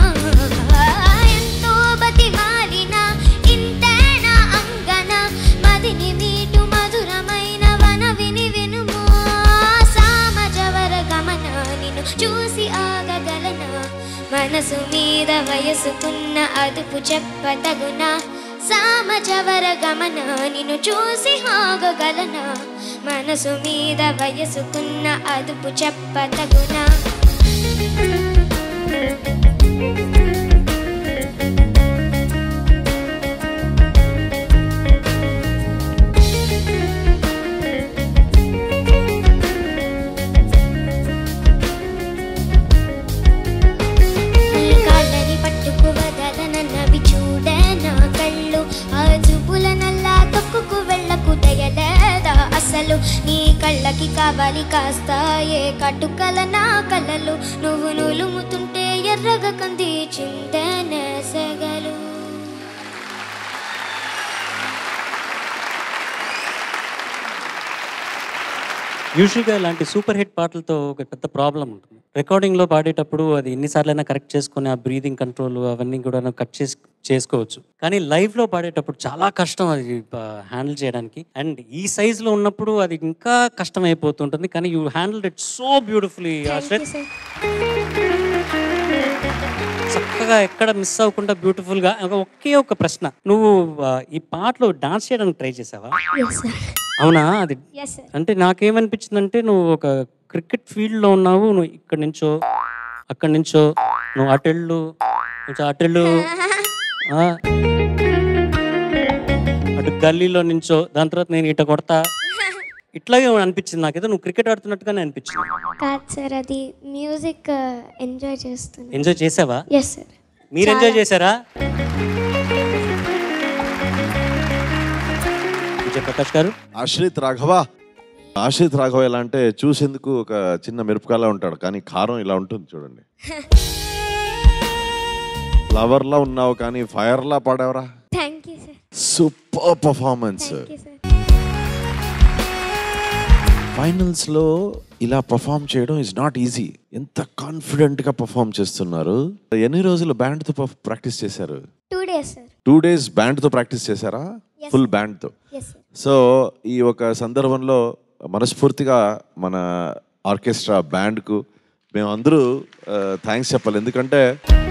J: ఎంతో బతిమాలిన ఇంతేనా అంగన మదిని మీటు మధురమైన వన విని వినుమో సామజవర గమన నిన్ను చూసి ఆగగలనా మనసు మీద వయసుకున్న అదుపు చెప్పతగునా సామజవర గమన నిన్ను చూసి ఆగగలనా మనసు మీద వయసుకున్న అదుపు చెప్పతగునా నీ కాళ్ళని పట్టుకు వదలనన్నవి చూడే నా కళ్ళు ఆ చూపుల నల్లా తొక్కుకు వెళ్ళకు దయలేదా అసలు నీ కళ్ళకి కావాలి కాస్తాయే కట్టుకల నా కలలు నువ్వు నులుముతుంటే ఎర్రగా కంది చింతనే సెగలు
B: యూజువల్గా ఇలాంటి సూపర్ హిట్ పాటలతో ఒక పెద్ద ప్రాబ్లం ఉంటుంది రికార్డింగ్లో పాడేటప్పుడు అది ఎన్నిసార్లైనా కరెక్ట్ చేసుకొని ఆ బ్రీదింగ్ కంట్రోల్ అవన్నీ కూడా కట్ చేసి చేసుకోవచ్చు కానీ లైవ్లో పాడేటప్పుడు చాలా కష్టం అది హ్యాండిల్ చేయడానికి అండ్ ఈ సైజులో ఉన్నప్పుడు అది ఇంకా కష్టం అయిపోతుంటుంది కానీ you handle it so beautifully Ashrith చక్కగా ఎక్కడ మిస్ అవ్వకుండా బ్యూటిఫుల్గా ఒకే ఒక ప్రశ్న నువ్వు ఆ, ఈ పాటలో డాన్స్ చేయడానికి ట్రై చేసావా అవునా అది
J: ఎస్ సార్
B: అంటే నాకేమనిపించిందంటే నువ్వు ఒక క్రికెట్ ఫీల్డ్లో ఉన్నావు నువ్వు ఇక్కడ నుంచో అక్కడి నుంచో నువ్వు అటెళ్ళు కొంచెం అటెళ్ళు ఆ, అటు గల్లీలో నుంచో దాని తర్వాత నేను ఇట కొడతా ఇట్లాగే అనిపించింది నాకేదో నువ్వు క్రికెట్ ఆడుతున్నట్టుగానే అనిపించింది
J: కాదు సార్ అది మ్యూజిక్ ఎంజాయ్ చేస్తున్నాను
B: ఎంజాయ్ చేసావా
J: ఎస్ సార్
B: మీరు ఎంజాయ్ చేశారా విజయ్ ప్రకాష్ గారు
E: ఆశ్రిత్ రాఘవ ఆశ్రిత్ రాఘవ ఎలా అంటే చూసేందుకు ఒక చిన్న మిరపకాయలా ఉంటాడు కానీ కారం ఇలా ఉంటుంది చూడండి ఫ్లవర్ లా ఉన్నావు కానీ ఫైర్ లా పాడావరా
J: thank you sir
E: super performance
J: thank you sir
E: finals లో ఇలా పర్ఫామ్ చేయడం ఇస్ నాట్ ఈజీ ఎంత కాన్ఫిడెంట్ గా పర్ఫామ్ చేస్తున్నారు ఎన్ని రోజులు బ్యాండ్ తో ప్రాక్టీస్ చేశారు
J: two days sir
E: two days band తో ప్రాక్టీస్ చేశారా
J: Yes,
E: ఫుల్
J: sir.
E: బ్యాండ్ తో
J: ఎస్ సార్
E: సో ఈ ఒక సందర్భంలో మనస్ఫూర్తిగా మన ఆర్కెస్ట్రా బ్యాండ్కు మేము అందరూ థ్యాంక్స్ చెప్పాలి ఎందుకంటే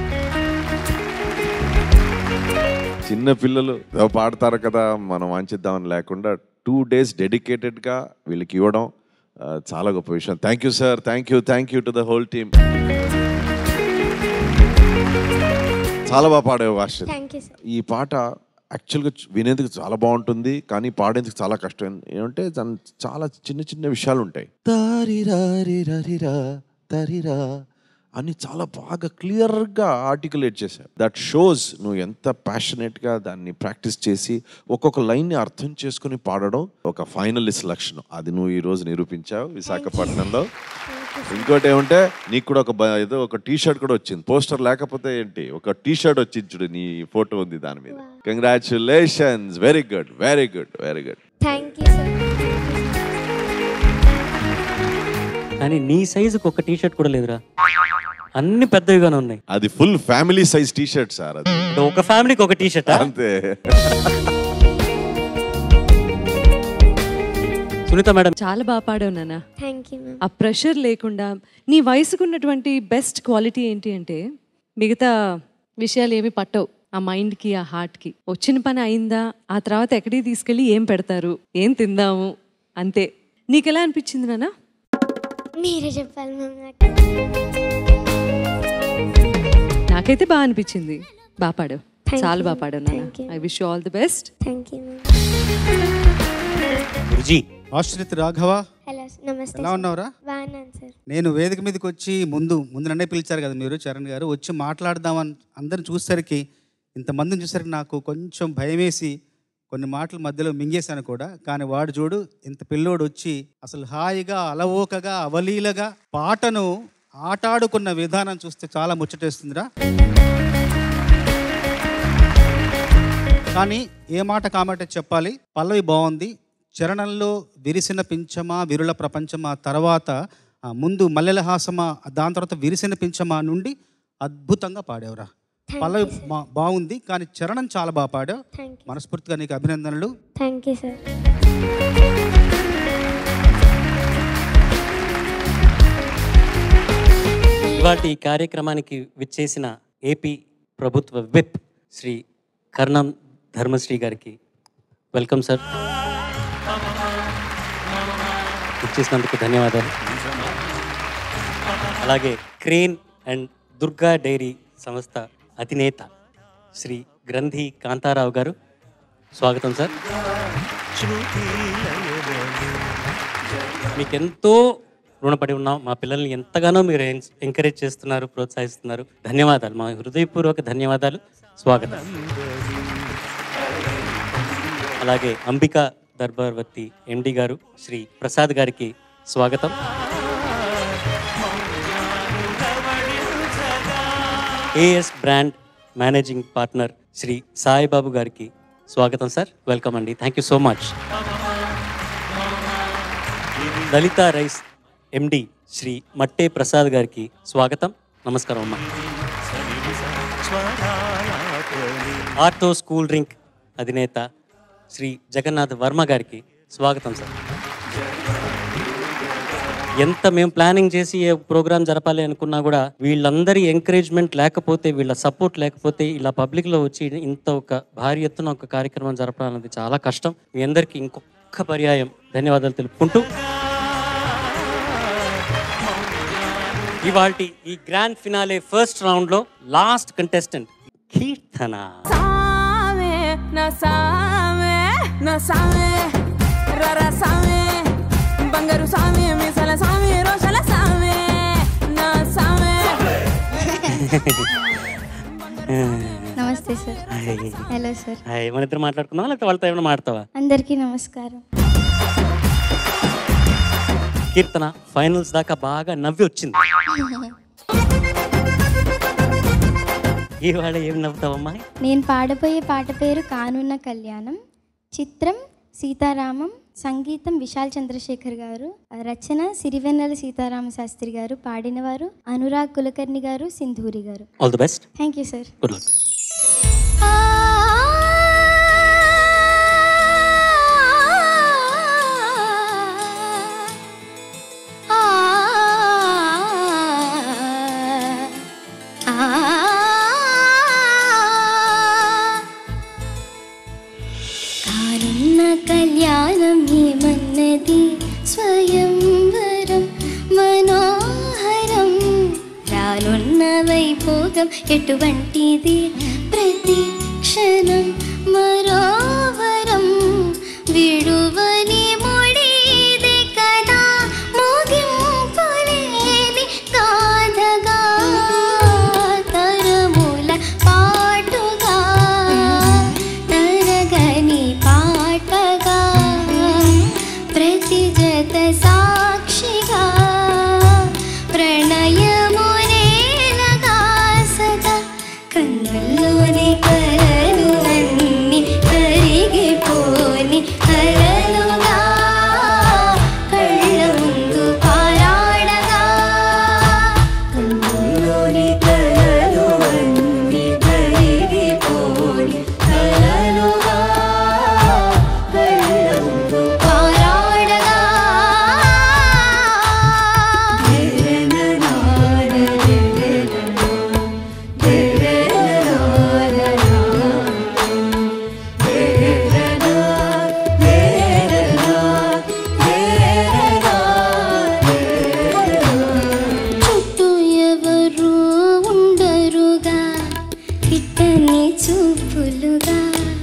E: చిన్న పిల్లలు ఏదో పాడతారు కదా మనం వాంచిద్దామని లేకుండా టూ డేస్ డెడికేటెడ్గా వీళ్ళకి ఇవ్వడం ఆ, చాలా గొప్ప విషయం thank you sir thank you thank you to the whole team చాలా బాగా పాడేవు ఆశ్చర్య
J: థ్యాంక్ యూ సార్
E: ఈ పాట యాక్చువల్గా వినేందుకు చాలా బాగుంటుంది కానీ పాడేందుకు చాలా కష్టం ఏమంటే దాని చాలా చిన్న చిన్న విషయాలు ఉంటాయి తరిరా తరిరా అని చాలా బాగా క్లియర్గా ఆర్టికులేట్ చేశారు దట్ షోస్ నువ్వు ఎంత ప్యాషనెట్గా దాన్ని ప్రాక్టీస్ చేసి ఒక్కొక్క లైన్ని అర్థం చేసుకుని పాడడం ఒక ఫైనలిస్ట్ లక్షణం అది నువ్వు ఈ రోజు నిరూపించావు విశాఖపట్నంలో ఇంకోటి ఏమంటే నీకు కూడా ఒక బ- ఏదో ఒక టీ షర్ట్ కూడా వచ్చింది పోస్టర్ లేకపోతే ఏంటి ఒక టీ షర్ట్ వచ్చింది చూడు నీ ఫోటో ఉంది దాని మీద congratulations very good very good very good
J: thank you sir
B: కానీ నీ సైజుకి ఒక టీ షర్ట్ కూడా లేదురా అన్ని పెద్దవిగానే ఉన్నాయి
E: అది full family size T shirt sir అది
B: అంటే ఒక ఫ్యామిలీకి ఒక టీ షర్ట్
E: అంతే
B: సునీత మేడం
F: చాలా బాగా పాడావు నాన్న
J: థ్యాంక్ యూ మ్యామ్
F: ఆ ప్రెషర్ లేకుండా నీ వయసుకున్నటువంటి బెస్ట్ క్వాలిటీ ఏంటి అంటే మిగతా విషయాలు ఏమి పట్టవు ఆ మైండ్కి ఆ హార్ట్కి వచ్చిన పని అయిందా ఆ తర్వాత ఎక్కడికి తీసుకెళ్ళి ఏం పెడతారు ఏం తిందాము అంతే నీకు ఎలా అనిపించింది నాన్న
J: మీరే చెప్పాలి మ్యామ్ నాకు
F: నాకైతే బాగా అనిపించింది బాగా పాడావు
J: Thank
F: చాలా
J: you.
F: బాగా పాడావు నాన్న
J: Thank you.
F: I wish you all the best
J: thank you ma'am
B: గురుజీ
G: ఆశ్రిత్ రాఘవ
J: హలో నమస్తే
G: ఎలా
J: సార్.
G: ఉన్నావురా
J: బాగున్నాను సార్
G: నేను వేదిక మీదకి వచ్చి ముందు ముందు నన్నే పిలిచారు కదా మీరు చరణ్ గారు వచ్చి మాట్లాడదామని అందరిని చూసేసరికి ఇంతమందిని చూసేసరికి నాకు కొంచెం భయమేసి కొన్ని మాటల మధ్యలో మింగేశాను కూడా కానీ వాడు చూడు ఇంత పిల్లోడు వచ్చి అసలు హాయిగా అలవోకగా అవలీలగా పాటను ఆటాడుకున్న విధానం చూస్తే చాలా ముచ్చటేస్తుందిరా కానీ ఏ మాట కామాట చెప్పాలి పల్లవి బాగుంది చరణంలో విరిసిన పించమా విరుల ప్రపంచమా తర్వాత ఆ, ముందు మల్లెల హాసమా దాని తర్వాత విరిసిన పించమా నుండి అద్భుతంగా పాడావురా పల్లవి బా- బాగుంది కానీ చరణం చాలా బాగా పాడావు
J: థ్యాంక్ యూ
G: మనస్ఫూర్తిగా నీకు అభినందనలు
J: థ్యాంక్ యూ సార్
B: ఇవాటి ఈ కార్యక్రమానికి విచ్చేసిన ఏపీ ప్రభుత్వ విప్ శ్రీ కర్ణం ధర్మశ్రీ గారికి వెల్కమ్ సార్ ఇచ్చేసినందుకు ధన్యవాదాలు అలాగే క్రేన్ అండ్ దుర్గా డైరీ సంస్థ అధినేత శ్రీ గ్రంథి కాంతారావు గారు స్వాగతం సార్ మీకు ఎంతో రుణపడి ఉన్నాం మా పిల్లల్ని ఎంతగానో మీరు ఎన్- ఎంకరేజ్ చేస్తున్నారు ప్రోత్సహిస్తున్నారు ధన్యవాదాలు మా హృదయపూర్వక ధన్యవాదాలు స్వాగతం అలాగే అంబికా దర్బార్వర్తి ఎండి గారు శ్రీ ప్రసాద్ గారికి స్వాగతం A S brand managing partner Shri Saibabu గారికి స్వాగతం సార్ వెల్కమ్ అండి thank you so much Lalitha rice MD Shri Matte Prasad గారికి స్వాగతం నమస్కారం అమ్మా ఆర్తో స్కూల్ డ్రింక్ అధినేత శ్రీ జగన్నాథ్ వర్మ గారికి స్వాగతం సార్ ఎంత మేము ప్లానింగ్ చేసి ఏ ప్రోగ్రామ్ జరపాలి అనుకున్నా కూడా వీళ్ళందరి ఎంకరేజ్మెంట్ లేకపోతే వీళ్ళ సపోర్ట్ లేకపోతే ఇలా పబ్లిక్లో వచ్చి ఇంత ఒక భారీ ఎత్తున ఒక కార్యక్రమం జరపడం అనేది చాలా కష్టం మీ అందరికీ ఇంకొక పర్యాయం ధన్యవాదాలు తెలుపుకుంటూ ఇవాల్టి ఈ గ్రాండ్ ఫినాలే ఫస్ట్ రౌండ్ లో లాస్ట్ కంటెస్టెంట్ కీర్తన
K: సామే నా సామే నా సామే రర సామే బంగారు సామే మిసల సామే రోషల సామే నా సామే
D: నమస్తే సార్ హలో సార్
B: హాయ్ మన ఇద్దరు మాట్లాడుకుందామా లేకపోతే వాళ్ళతో ఏమైనా మాడతావా
D: అందరికీ నమస్కారం
B: కీర్తన ఫైనల్స్ దాకా బాగా నవ్వి వచ్చింది ఇవాళ ఏం నవ్వుతావమ్మా
D: నేను పాడబోయే పాట పేరు కానున్న కళ్యాణం చిత్రం సీతారామం సంగీతం విశాల్ చంద్రశేఖర్ గారు రచన సిరివెన్నెల సీతారామ శాస్త్రి గారు పాడినవారు Anurag Kulkarni garu Sindhuri garu
B: all the best
D: thank you sir
B: good luck
D: కానున్న కళ్యాణం ఏమన్నది స్వయంవరం మనోహరం రానున్న వైభోగం ఎటువంటిది ప్రతి క్షణం మరోవరం విడువని ముడిది కదా ముగింపులేని గాథగా తరముల పాటుగా తరగని పాటగా ప్రతి జత సాక్షిగా ప్రణయమునేలగా సదా కన్నుల్లోని కలలు అన్ని కరిగిపోని కలలుగా కళ్ళ ముందు పారాడగా కన్నుల్లోని కలలు అన్ని కరిగిపోని కలలుగా కళ్ళ ముందు పారాడగా చుట్టూ ఎవరు ఉండరుగా కిట్టని చూపులుగా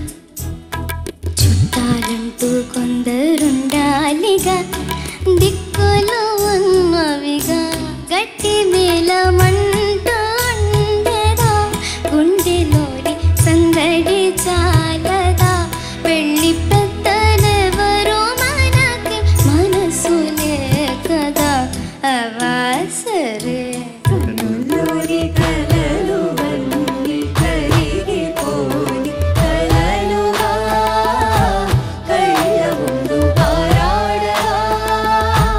D: చుట్టాలంటూ కొందరుండాలిగా దిక్కులు ఉన్నవిగా గట్టి మేళమంటూ ఉండగా గుండెలోని సందడి చాలగా పెళ్లి పెద్దలెవరు మనకి మనసులే కదా అవాసరే కన్నులోని కలలు అన్నీ కరిగిపోని కలలుగా కళ్ళ ముందు పారాడగా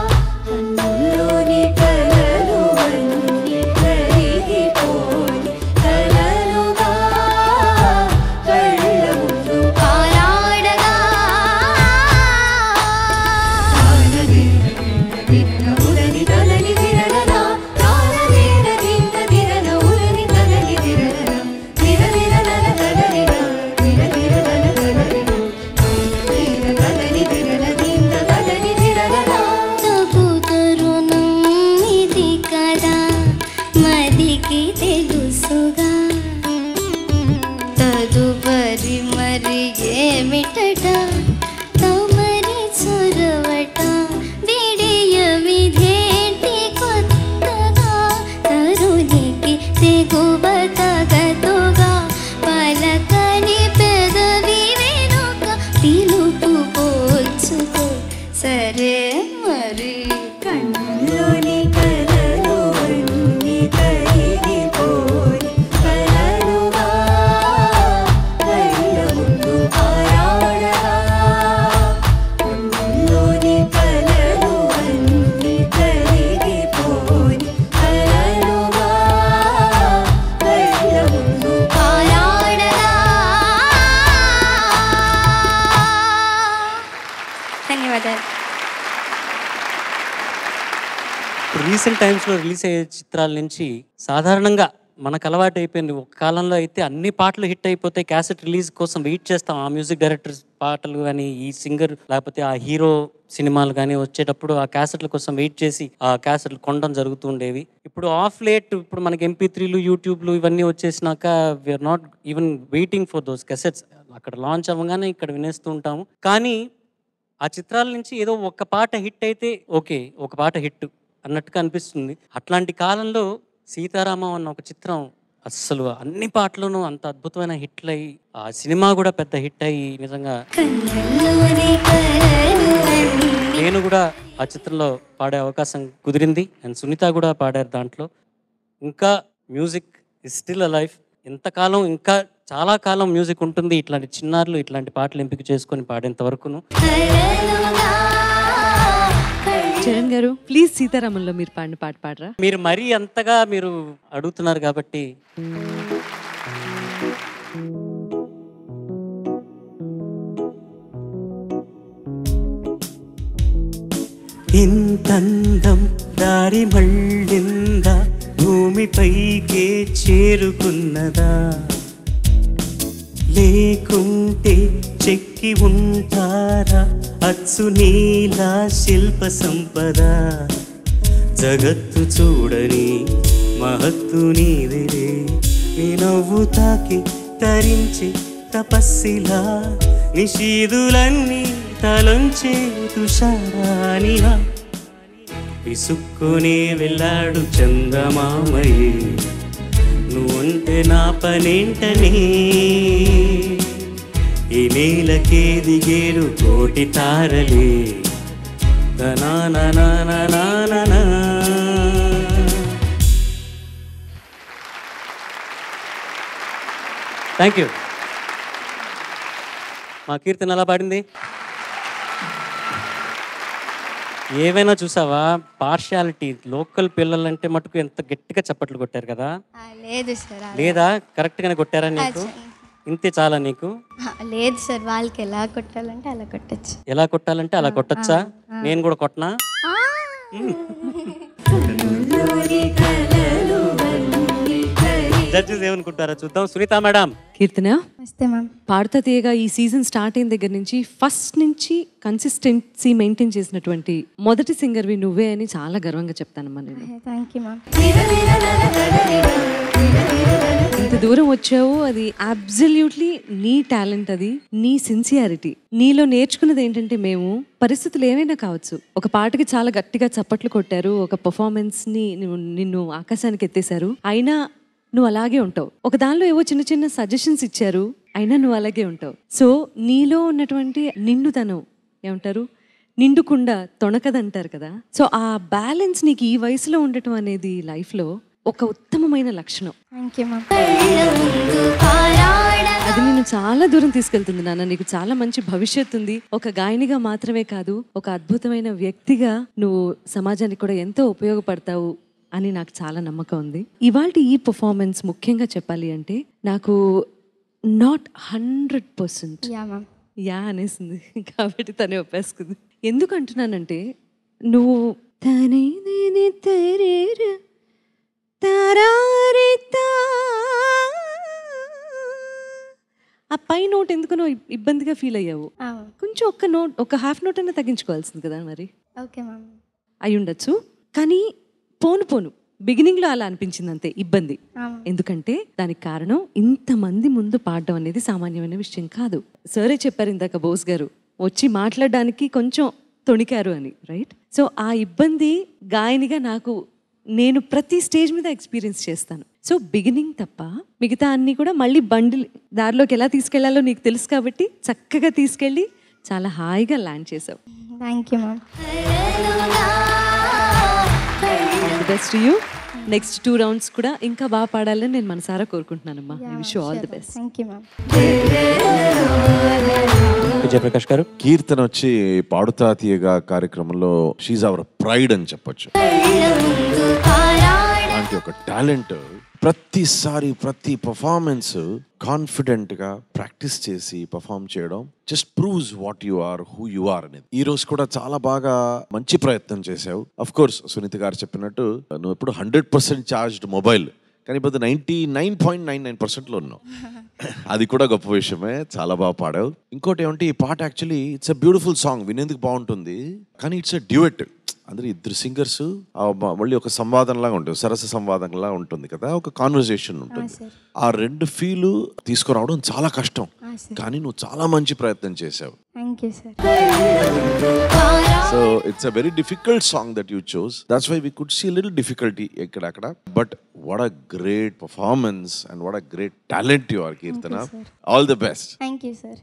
L: మరి కన్నులోని కలలు అన్ని కరిగిపోయి కలలుగా కళ్ళ ముందు పారాడగా కన్నులోని కలలు అన్ని కరిగిపోయి కలలుగా కళ్ళ ముందు పారాడగా ధన్యవాదాలు
B: రీసెంట్ టైమ్స్లో రిలీజ్ అయ్యే చిత్రాల నుంచి సాధారణంగా మనకు అలవాటు అయిపోయింది ఒక కాలంలో అయితే అన్ని పాటలు హిట్ అయిపోతాయి క్యాసెట్ రిలీజ్ కోసం వెయిట్ చేస్తాం ఆ మ్యూజిక్ డైరెక్టర్ పాటలు కానీ ఈ సింగర్ లేకపోతే ఆ హీరో సినిమాలు కానీ వచ్చేటప్పుడు ఆ క్యాసెట్ల కోసం వెయిట్ చేసి ఆ క్యాసెట్లు కొనడం జరుగుతూ ఉండేవి ఇప్పుడు ఆఫ్ లేట్ ఇప్పుడు మనకి ఎంపీ త్రీలు యూట్యూబ్లు ఇవన్నీ వచ్చేసినాక we're not even waiting for those cassettes అక్కడ లాంచ్ అవ్వగానే ఇక్కడ వినేస్తూ ఉంటాము కానీ ఆ చిత్రాల నుంచి ఏదో ఒక పాట హిట్ అయితే ఓకే ఒక పాట హిట్ అన్నట్టుగా అనిపిస్తుంది అట్లాంటి కాలంలో సీతారామం అన్న ఒక చిత్రం అస్సలు అన్ని పాటలను అంత అద్భుతమైన హిట్లు అయ్యి ఆ సినిమా కూడా పెద్ద హిట్ అయ్యి నిజంగా
L: కన్నులోని కలలు అన్ని
B: నేను కూడా ఆ చిత్రంలో పాడే అవకాశం కుదిరింది అండ్ సునీత కూడా పాడారు దాంట్లో ఇంకా music is still a life ఎంతకాలం ఇంకా చాలా కాలం మ్యూజిక్ ఉంటుంది ఇట్లాంటి చిన్నారులు ఇట్లాంటి పాటలు ఎంపిక చేసుకొని పాడేంత వరకును
F: చరణ్ గారు ప్లీజ్ సీతారామంలో మీరు పాడిన పాట పాడరా
B: మీరు మరీ అంతగా మీరు అడుగుతున్నారు కాబట్టి ఇంతందం దారి మళ్ళిందా భూమిపైకే చేరుకున్నదా లేకుంటే చెక్కి ఉంటారా అచ్చు నీలా శిల్ప సంపద జగత్తు చూడని మహత్తు నీదిలే నీ నవ్వు తాకి తరించి తపస్సిలా నిషీదులన్నీ తలంచే తుషారానిలా విసుక్కునే వెళ్ళాడు చందమామయ్యే నువ్వుంటే నా పనేంటనే ఈ నేలకే దిగేరు కోటి తారలే దనాననాననాననా. థ్యాంక్ యూ మా కీర్తన ఎలా పాడింది ఏవైనా చూసావా పార్షాలిటీ లోకల్ పిల్లలంటే మటుకు ఎంత గట్టిగా చప్పట్లు కొట్టారు కదా
D: ఆ, లేదు సార్ అలా.
B: లేదా కరెక్ట్ గానే కొట్టారా నీకు
D: ఆ,
B: ఇంతే చాలా నీకు
D: ఆ, లేదు సార్ వాళ్ళకి ఎలా కొట్టాలంటే అలా కొట్టచ్చు
B: ఎలా కొట్టాలంటే అలా కొట్టచ్చా నేను కూడా కొట్టనా జడ్జెస్ ఏమనుకుంటారా చూద్దాం సునీత మేడం
F: కీర్తన
D: వస్తే మ్యామ్
F: పాడుతా తీయగా ఈ సీజన్ స్టార్ట్ అయిన దగ్గర నుంచి ఫస్ట్ నుంచి కన్సిస్టెన్సీ మెయింటైన్ చేసినటువంటి మొదటి సింగర్వి నువ్వే అని చాలా గర్వంగా చెప్తానమ్మా నేను
D: థ్యాంక్ యూ మ్యామ్
F: ఇంత దూరం వచ్చావు అది అబ్జల్యూట్లీ నీ టాలెంట్ అది నీ సిన్సియారిటీ నీలో నేర్చుకున్నది ఏంటంటే మేము పరిస్థితులు ఏమైనా కావచ్చు ఒక పాటకి చాలా గట్టిగా చప్పట్లు కొట్టారు ఒక పర్ఫార్మెన్స్ ని నువ్వు- నిన్ను ఆకాశానికి ఎత్తేశారు అయినా నువ్వు అలాగే ఉంటావు ఒక దానిలో ఏవో చిన్న చిన్న సజెషన్స్ ఇచ్చారు అయినా నువ్వు అలాగే ఉంటావు సో నీలో ఉన్నటువంటి నిండుతనం ఏమంటారు నిండుకుండా తొణకదంటారు కదా సో ఆ బ్యాలెన్స్ నీకు ఈ వయసులో ఉండటం అనేది లైఫ్లో ఒక ఉత్తమమైన లక్షణం
D: థ్యాంక్ యూ మ్యామ్
F: అది నిన్ను చాలా దూరం తీసుకెళ్తుంది నాన్న నీకు చాలా మంచి భవిష్యత్తు ఉంది ఒక గాయనిగా మాత్రమే కాదు ఒక అద్భుతమైన వ్యక్తిగా నువ్వు సమాజానికి కూడా ఎంతో ఉపయోగపడతావు అని నాకు చాలా నమ్మకం ఉంది ఇవాళ ఈ పర్ఫార్మెన్స్ ముఖ్యంగా చెప్పాలి అంటే నాకు not hundred percent
D: yeah ma'am
F: yeah అనేసింది కాబట్టి తనే ఒప్పేసుకుంది ఎందుకు అంటున్నానంటే నువ్వు తనే నేనే తరేరా తరారి తా. ఆ పై నోట్ ఎందుకు నువ్వు ఇబ్- ఇబ్బందిగా ఫీల్ అయ్యావు కొంచెం ఒక్క నోట్ ఒక హాఫ్ నోట్ అన్న తగ్గించుకోవాల్సింది కదా మరి
D: ఓకే మ్యామ్
F: అయి ఉండొచ్చు కానీ పోను పోను బిగినింగ్ లో అలా అనిపించింది అంతే ఇబ్బంది
D: అవును.
F: ఎందుకంటే దానికి కారణం ఇంతమంది ముందు పాడడం అనేది సామాన్యమైన విషయం కాదు సరే చెప్పారు ఇందాక బోస్ గారు వచ్చి మాట్లాడడానికి కొంచెం తొణికారు అని రైట్ సో ఆ ఇబ్బంది గాయనిగా నాకు నేను ప్రతి స్టేజ్ మీద ఎక్స్పీరియన్స్ చేస్తాను సో బిగినింగ్ తప్ప మిగతా అన్ని కూడా మళ్ళీ బండిల్ దారిలోకి ఎలా తీసుకెళ్లాలో నీకు తెలుసు కాబట్టి చక్కగా తీసుకెళ్ళి చాలా హాయిగా ల్యాండ్ చేసావు
D: thank you ma'am
F: all the best you next two rounds కూడా ఇంకా బాగా పాడాలని నేను మనసారా కోరుకుంటున్నానమ్మా I wish all the best
D: thank you ma'am
B: Vijay Prakash garu
E: Keerthana వచ్చి పాడుతా తీయగా కార్యక్రమంలో షీజ్ అవర్ ప్రైడ్ అని చెప్పొచ్చు అలాంటి ఒక టాలెంట్ ప్రతిసారి ప్రతి పర్ఫార్మెన్స్ కాన్ఫిడెంట్ గా ప్రాక్టీస్ చేసి పర్ఫామ్ చేయడం just proves what you are who you are అనేది ఈ రోజు కూడా చాలా బాగా మంచి ప్రయత్నం చేసావు అఫ్ కోర్స్ సునీత గారు చెప్పినట్టు నువ్వు ఎప్పుడు హండ్రెడ్ పర్సెంట్ చార్జ్డ్ మొబైల్ కానీ ఇప్పుడు ninety nine point nine nine పర్సెంట్లో ఉన్నావు అది కూడా గొప్ప విషయమే చాలా బాగా పాడావు ఇంకోటి ఏమంటే ఈ పాట actually it's a beautiful song వినేందుకు బాగుంటుంది కానీ ఇట్స్ అ డ్యూయట్ అందరూ ఇద్దరు సింగర్స్ మళ్ళీ ఒక సంవాదం లాగా ఉంటుంది సరస సంవాదం లాగా ఉంటుంది కదా ఒక కాన్వర్జేషన్ ఉంటుంది ఆ రెండు ఫీలు తీసుకురావడం చాలా కష్టం కానీ నువ్వు చాలా మంచి ప్రయత్నం చేసావు
D: thank you sir
E: so it's a very difficult song that you chose that's why we could see little difficulty ఇక్కడ అక్కడ but what a great performance and what a great talent you are Keerthana all the best
D: thank you sir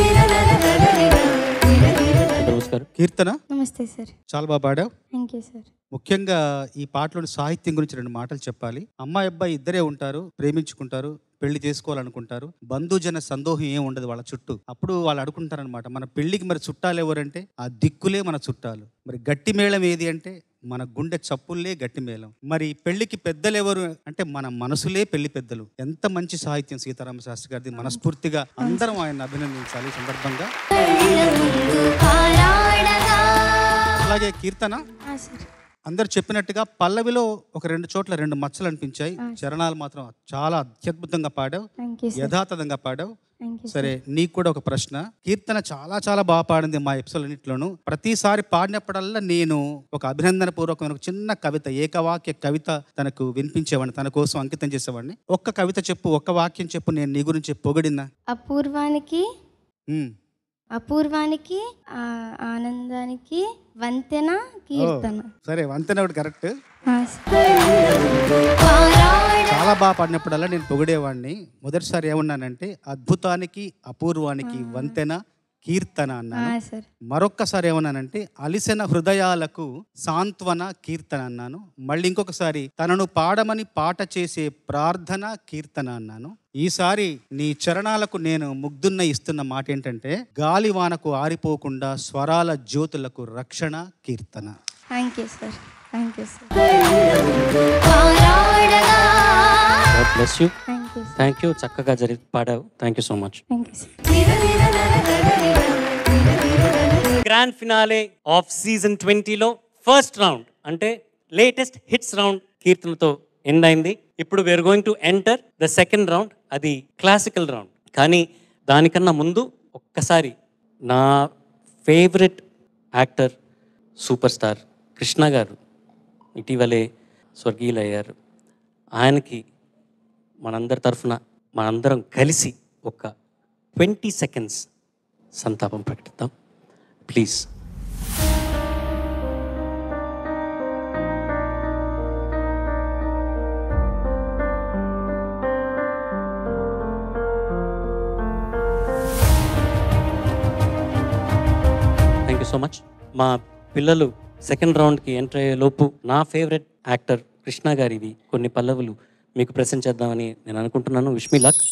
B: నమస్కారం
G: కీర్తన
D: నమస్తే sir
G: చాలా బాగా పాడావు
D: thank you sir
G: ముఖ్యంగా ఈ పాటలోని సాహిత్యం గురించి రెండు మాటలు చెప్పాలి అమ్మాయి అబ్బాయి ఇద్దరే ఉంటారు ప్రేమించుకుంటారు పెళ్లి చేసుకోవాలనుకుంటారు బంధుజన సందోహం ఏం ఉండదు వాళ్ళ చుట్టూ అప్పుడు వాళ్ళు అడుగుంటారనమాట మన పెళ్లికి మరి చుట్టాలు ఎవరంటే ఆ దిక్కులే మన చుట్టాలు మరి గట్టి మేళం ఏది అంటే మన గుండె చప్పుల్లే గట్టి మేళం మరి పెళ్లికి పెద్దలు ఎవరు అంటే మన మనసులే పెళ్లి పెద్దలు ఎంత మంచి సాహిత్యం సీతారామ శాస్త్రి గారిది మనస్ఫూర్తిగా అందరం ఆయన అభినందించాలి ఈ సందర్భంగా అలాగే కీర్తన
D: ఆ, సార్
G: అందరు చెప్పినట్టుగా పల్లవిలో ఒక రెండు చోట్ల రెండు మచ్చలు అనిపించాయి చరణాలు మాత్రం చాలా అత్యద్భుతంగా పాడావు
D: థ్యాంక్ యూ సార్
G: యథాతథంగా పాడావు
D: థ్యాంక్ యూ
G: సరే నీకు కూడా ఒక ప్రశ్న కీర్తన చాలా చాలా బాగా పాడింది మా ఎపిసోడ్ అన్నింటిలోనూ ప్రతిసారి పాడినప్పుడల్లా నేను ఒక అభినందన పూర్వకమైన ఒక చిన్న కవిత ఏకవాక్య కవిత తనకు వినిపించేవాడిని తన కోసం అంకితం చేసేవాడిని ఒక్క కవిత చెప్పు ఒక్క వాక్యం చెప్పు నేను నీ గురించి పొగిడినా
D: అపూర్వానికి
G: ఉమ్.
D: అపూర్వానికి ఆ, ఆనందానికి వంతెన కీర్తన
G: సరే వంతెన ఒకటి కరెక్ట్
D: ఆ, సార్.
G: చాలా బాగా పాడినప్పుడల్లా నేను పొగిడేవాడిని మొదటిసారి ఏమన్నానంటే అద్భుతానికి అపూర్వానికి వంతెన కీర్తన
D: ఆ,
G: అన్నాను
D: సార్
G: మరొక్కసారి ఏమన్నానంటే అలిసిన హృదయాలకు సాంత్వన కీర్తన అన్నాను మళ్ళీ ఇంకొకసారి తనను పాడమని పాట చేసే ప్రార్థన కీర్తన అన్నాను ఈసారి నీ చరణాలకు నేను ముగ్ధున్న ఇస్తున్న మాట ఏంటంటే గాలివానకు ఆరిపోకుండా స్వరాల జ్యోతులకు రక్షణ Keerthana
D: thank you sir thank you sir
B: God bless you
D: thank you sir
B: thank you చక్కగా జరిగి పాడావు thank you so much
D: thank you sir
B: grand finale of season ట్వంటీలో ఫస్ట్ రౌండ్ అంటే లేటెస్ట్ హిట్స్ రౌండ్ కీర్తనతో ఎండ్ అయింది ఇప్పుడు we're going to enter the second round అది classical round కానీ దానికన్నా ముందు ఒక్కసారి నా favourite actor superstar Krishna garu ఇటీవలే స్వర్గీయులయ్యారు ఆయనకి మనందరి తరఫున మనందరం కలిసి ఒక ట్వంటీ సెకండ్స్ సంతాపం ప్రకటిద్దాం please thank you so much మా పిల్లలు సెకండ్ రౌండ్కి ఎంటర్ అయ్యే లోపు నా ఫేవరెట్ యాక్టర్ కృష్ణ గారివి కొన్ని పల్లవులు మీకు ప్రెసెంట్ చేద్దామని నేను అనుకుంటున్నాను విష్మి లక్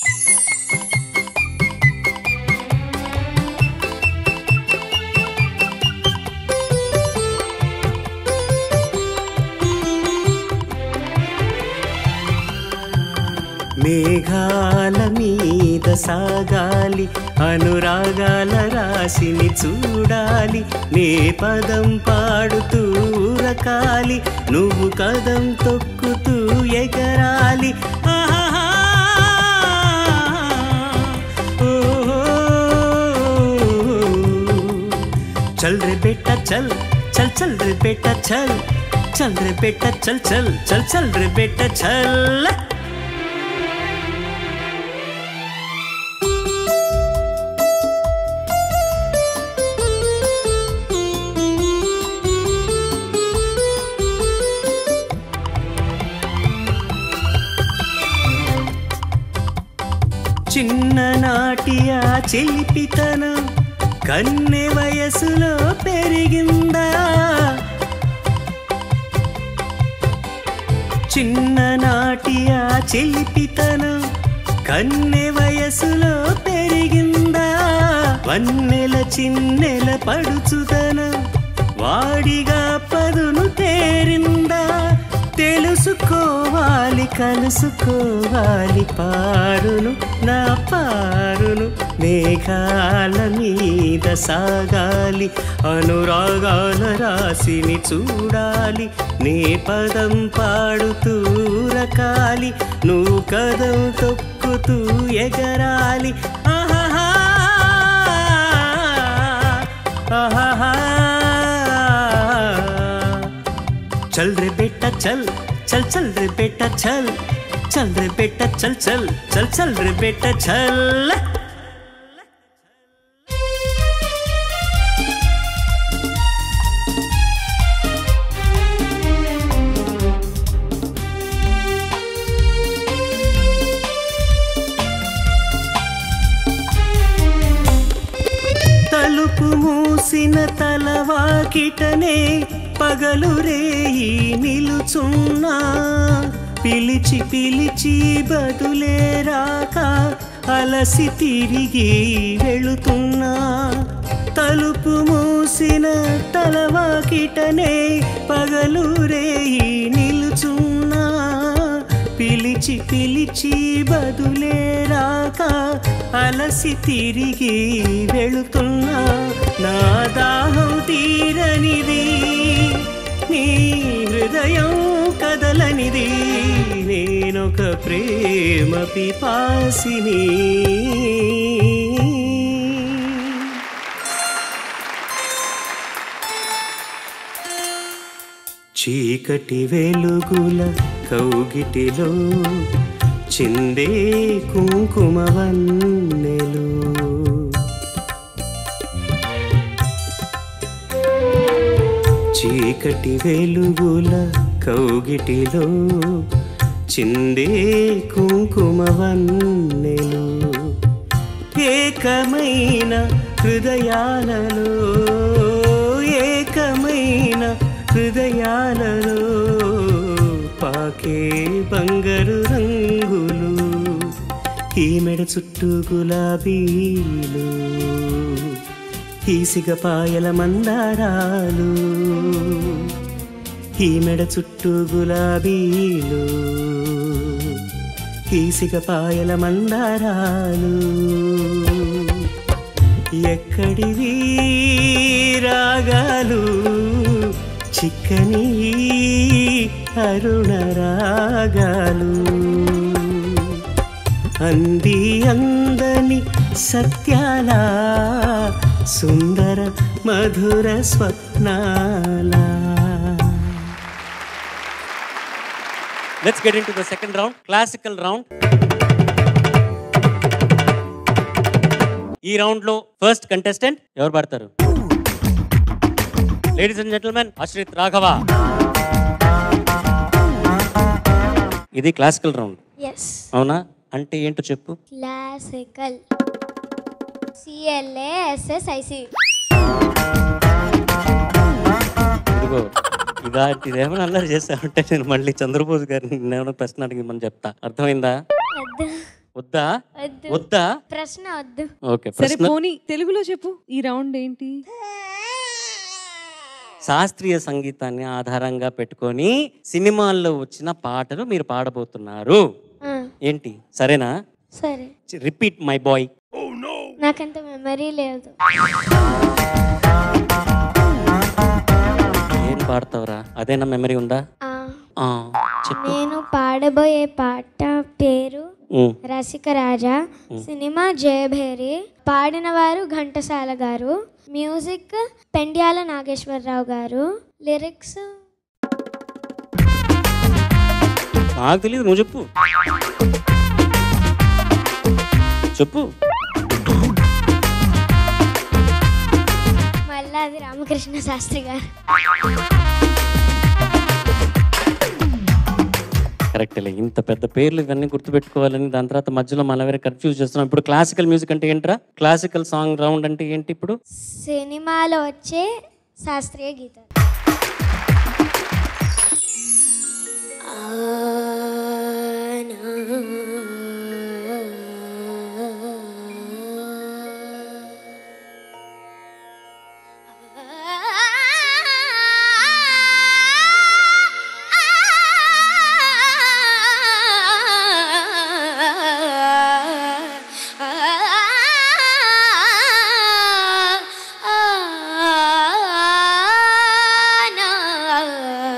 M: మేఘాల మీద సాగాలి అనురాగాల రాశిని చూడాలి నే పదం పాడుతూ రకాలి నువ్వు కదం తొక్కుతూ ఎగరాలి ఆహాహా. ఓహో. చల్ రే బేటా చల్ చల్ చల్ రే బేటా చల్ చల్ రే బేటా చల్ చల్ చల్ చల్ రే బేటా చల్ చిన్ననాటి ఆ చెలిపితనం కన్నె వయసులో పెరిగిందా చిన్ననాటి ఆ చిలిపితనం కన్నె వయసులో పెరిగిందా వన్నెల చిన్నెల పడుచుదనం వాడిగా పదును తేరిందా తెలుసుకోవాలి కలుసుకోవాలి పారును నా పారును మేఘాల మీద సాగాలి అనురాగాల రాశిని చూడాలి నే పదం పాడుతూ రకాలి నువ్వు కదం తొక్కుతూ ఎగరాలి ఆహాహా ఆహాహా चल रे बेटा चल चल चल रे बेटा चल चल रे बेटा चल चल चल चल रे बेटा चल తలుపు మూసిన తలవాకిటనే పగలు రేయి నిలుచున్నా పిలిచి పిలిచి బదులే రాక అలసి తిరిగి వెళుతున్నా తలుపు మూసిన తలవాకిటనే పగలు రేయి నిలుచున్నా పిలిచి పిలిచి బదులే రాక అలసి తిరిగి వెళుతున్నా నా దాహం తీరనిది నీ హృదయం కదలనిది నేనొక ప్రేమ పిపాసిని చీకటి వెలుగుల కౌగిటిలో చిందే కుంకుమ వన్నెలు చీకటి వెలుగుల కౌగిటిలో చిందే కుంకుమ వన్నెలు ఏకమైన హృదయాలలో ఏకమైన హృదయాలలో పాకే బంగారు రంగులు ఈ మెడ చుట్టూ గులాబీలు ఈ సిగపాయల మందారాలు ఈ మెడ చుట్టూ గులాబీలు ఈ సిగపాయల మందారాలు ఎక్కడివి రాగాలు చిక్కని అరుణ రాగాలు అంది అందని సత్యాల సుందర మధుర స్వప్నాల
B: let's get into the second round classical round ఈ రౌండ్ లో ఫస్ట్ కంటెస్టెంట్ ఎవరు పడతారు ladies and gentlemen Ashrith Raghava ఇది క్లాసికల్ రౌండ్
J: ఎస్
B: అవునా అంటే ఏంటో చెప్పు
J: క్లాసికల్ సిఎల్ఏ ఎస్ఎస్ఐసి
B: ఇదిగో ఇలాంటిది ఏమైనా అల్లరి చేస్తామంటే నేను మళ్ళీ చంద్రబోస్ గారిని నేను ప్రశ్న అడిగిమని చెప్తా అర్థమైందా
J: వద్దు
B: వద్దా
J: వద్దు
B: వద్దా
J: ప్రశ్న వద్దు
B: ఓకే
F: సరే
B: ప్రశ్న
F: పోనీ తెలుగులో చెప్పు ఈ రౌండ్ ఏంటి
B: శాస్త్రీయ సంగీతాన్ని ఆధారంగా పెట్టుకొని సినిమాల్లో వచ్చిన పాటలు మీరు పాడబోతున్నారు
J: ఆ,
B: ఏంటి సరేనా
J: సరే
B: రిపీట్ మై బాయ్
J: నాకంత మెమరీ లేదు
B: ఏం పాడతావురా అదేనా మెమరీ ఉందా
J: ఆ,
B: ఆ, చెప్పు
J: నేను పాడబోయే పాట పేరు
B: ఉమ్.
J: రసిక రాజా సినిమా జయభేరి పాడిన వారు ఘంటసాల గారు మ్యూజిక్ పెండ్యాల నాగేశ్వరరావు గారు లిరిక్స్
B: నాకు తెలియదు నువ్వు చెప్పు చెప్పు
J: మల్లాది రామకృష్ణ శాస్త్రి గారు
B: కరెక్ట్లే ఇంత పెద్ద పేర్లు ఇవన్నీ గుర్తుపెట్టుకోవాలని దాని తర్వాత మధ్యలో మన వేరే కన్ఫ్యూజ్ చేస్తున్నాం ఇప్పుడు క్లాసికల్ మ్యూజిక్ అంటే ఏంట్రా క్లాసికల్ సాంగ్ రౌండ్ అంటే ఏంటి ఇప్పుడు
J: సినిమాలో వచ్చే శాస్త్రీయ గీతాలు
L: ఆ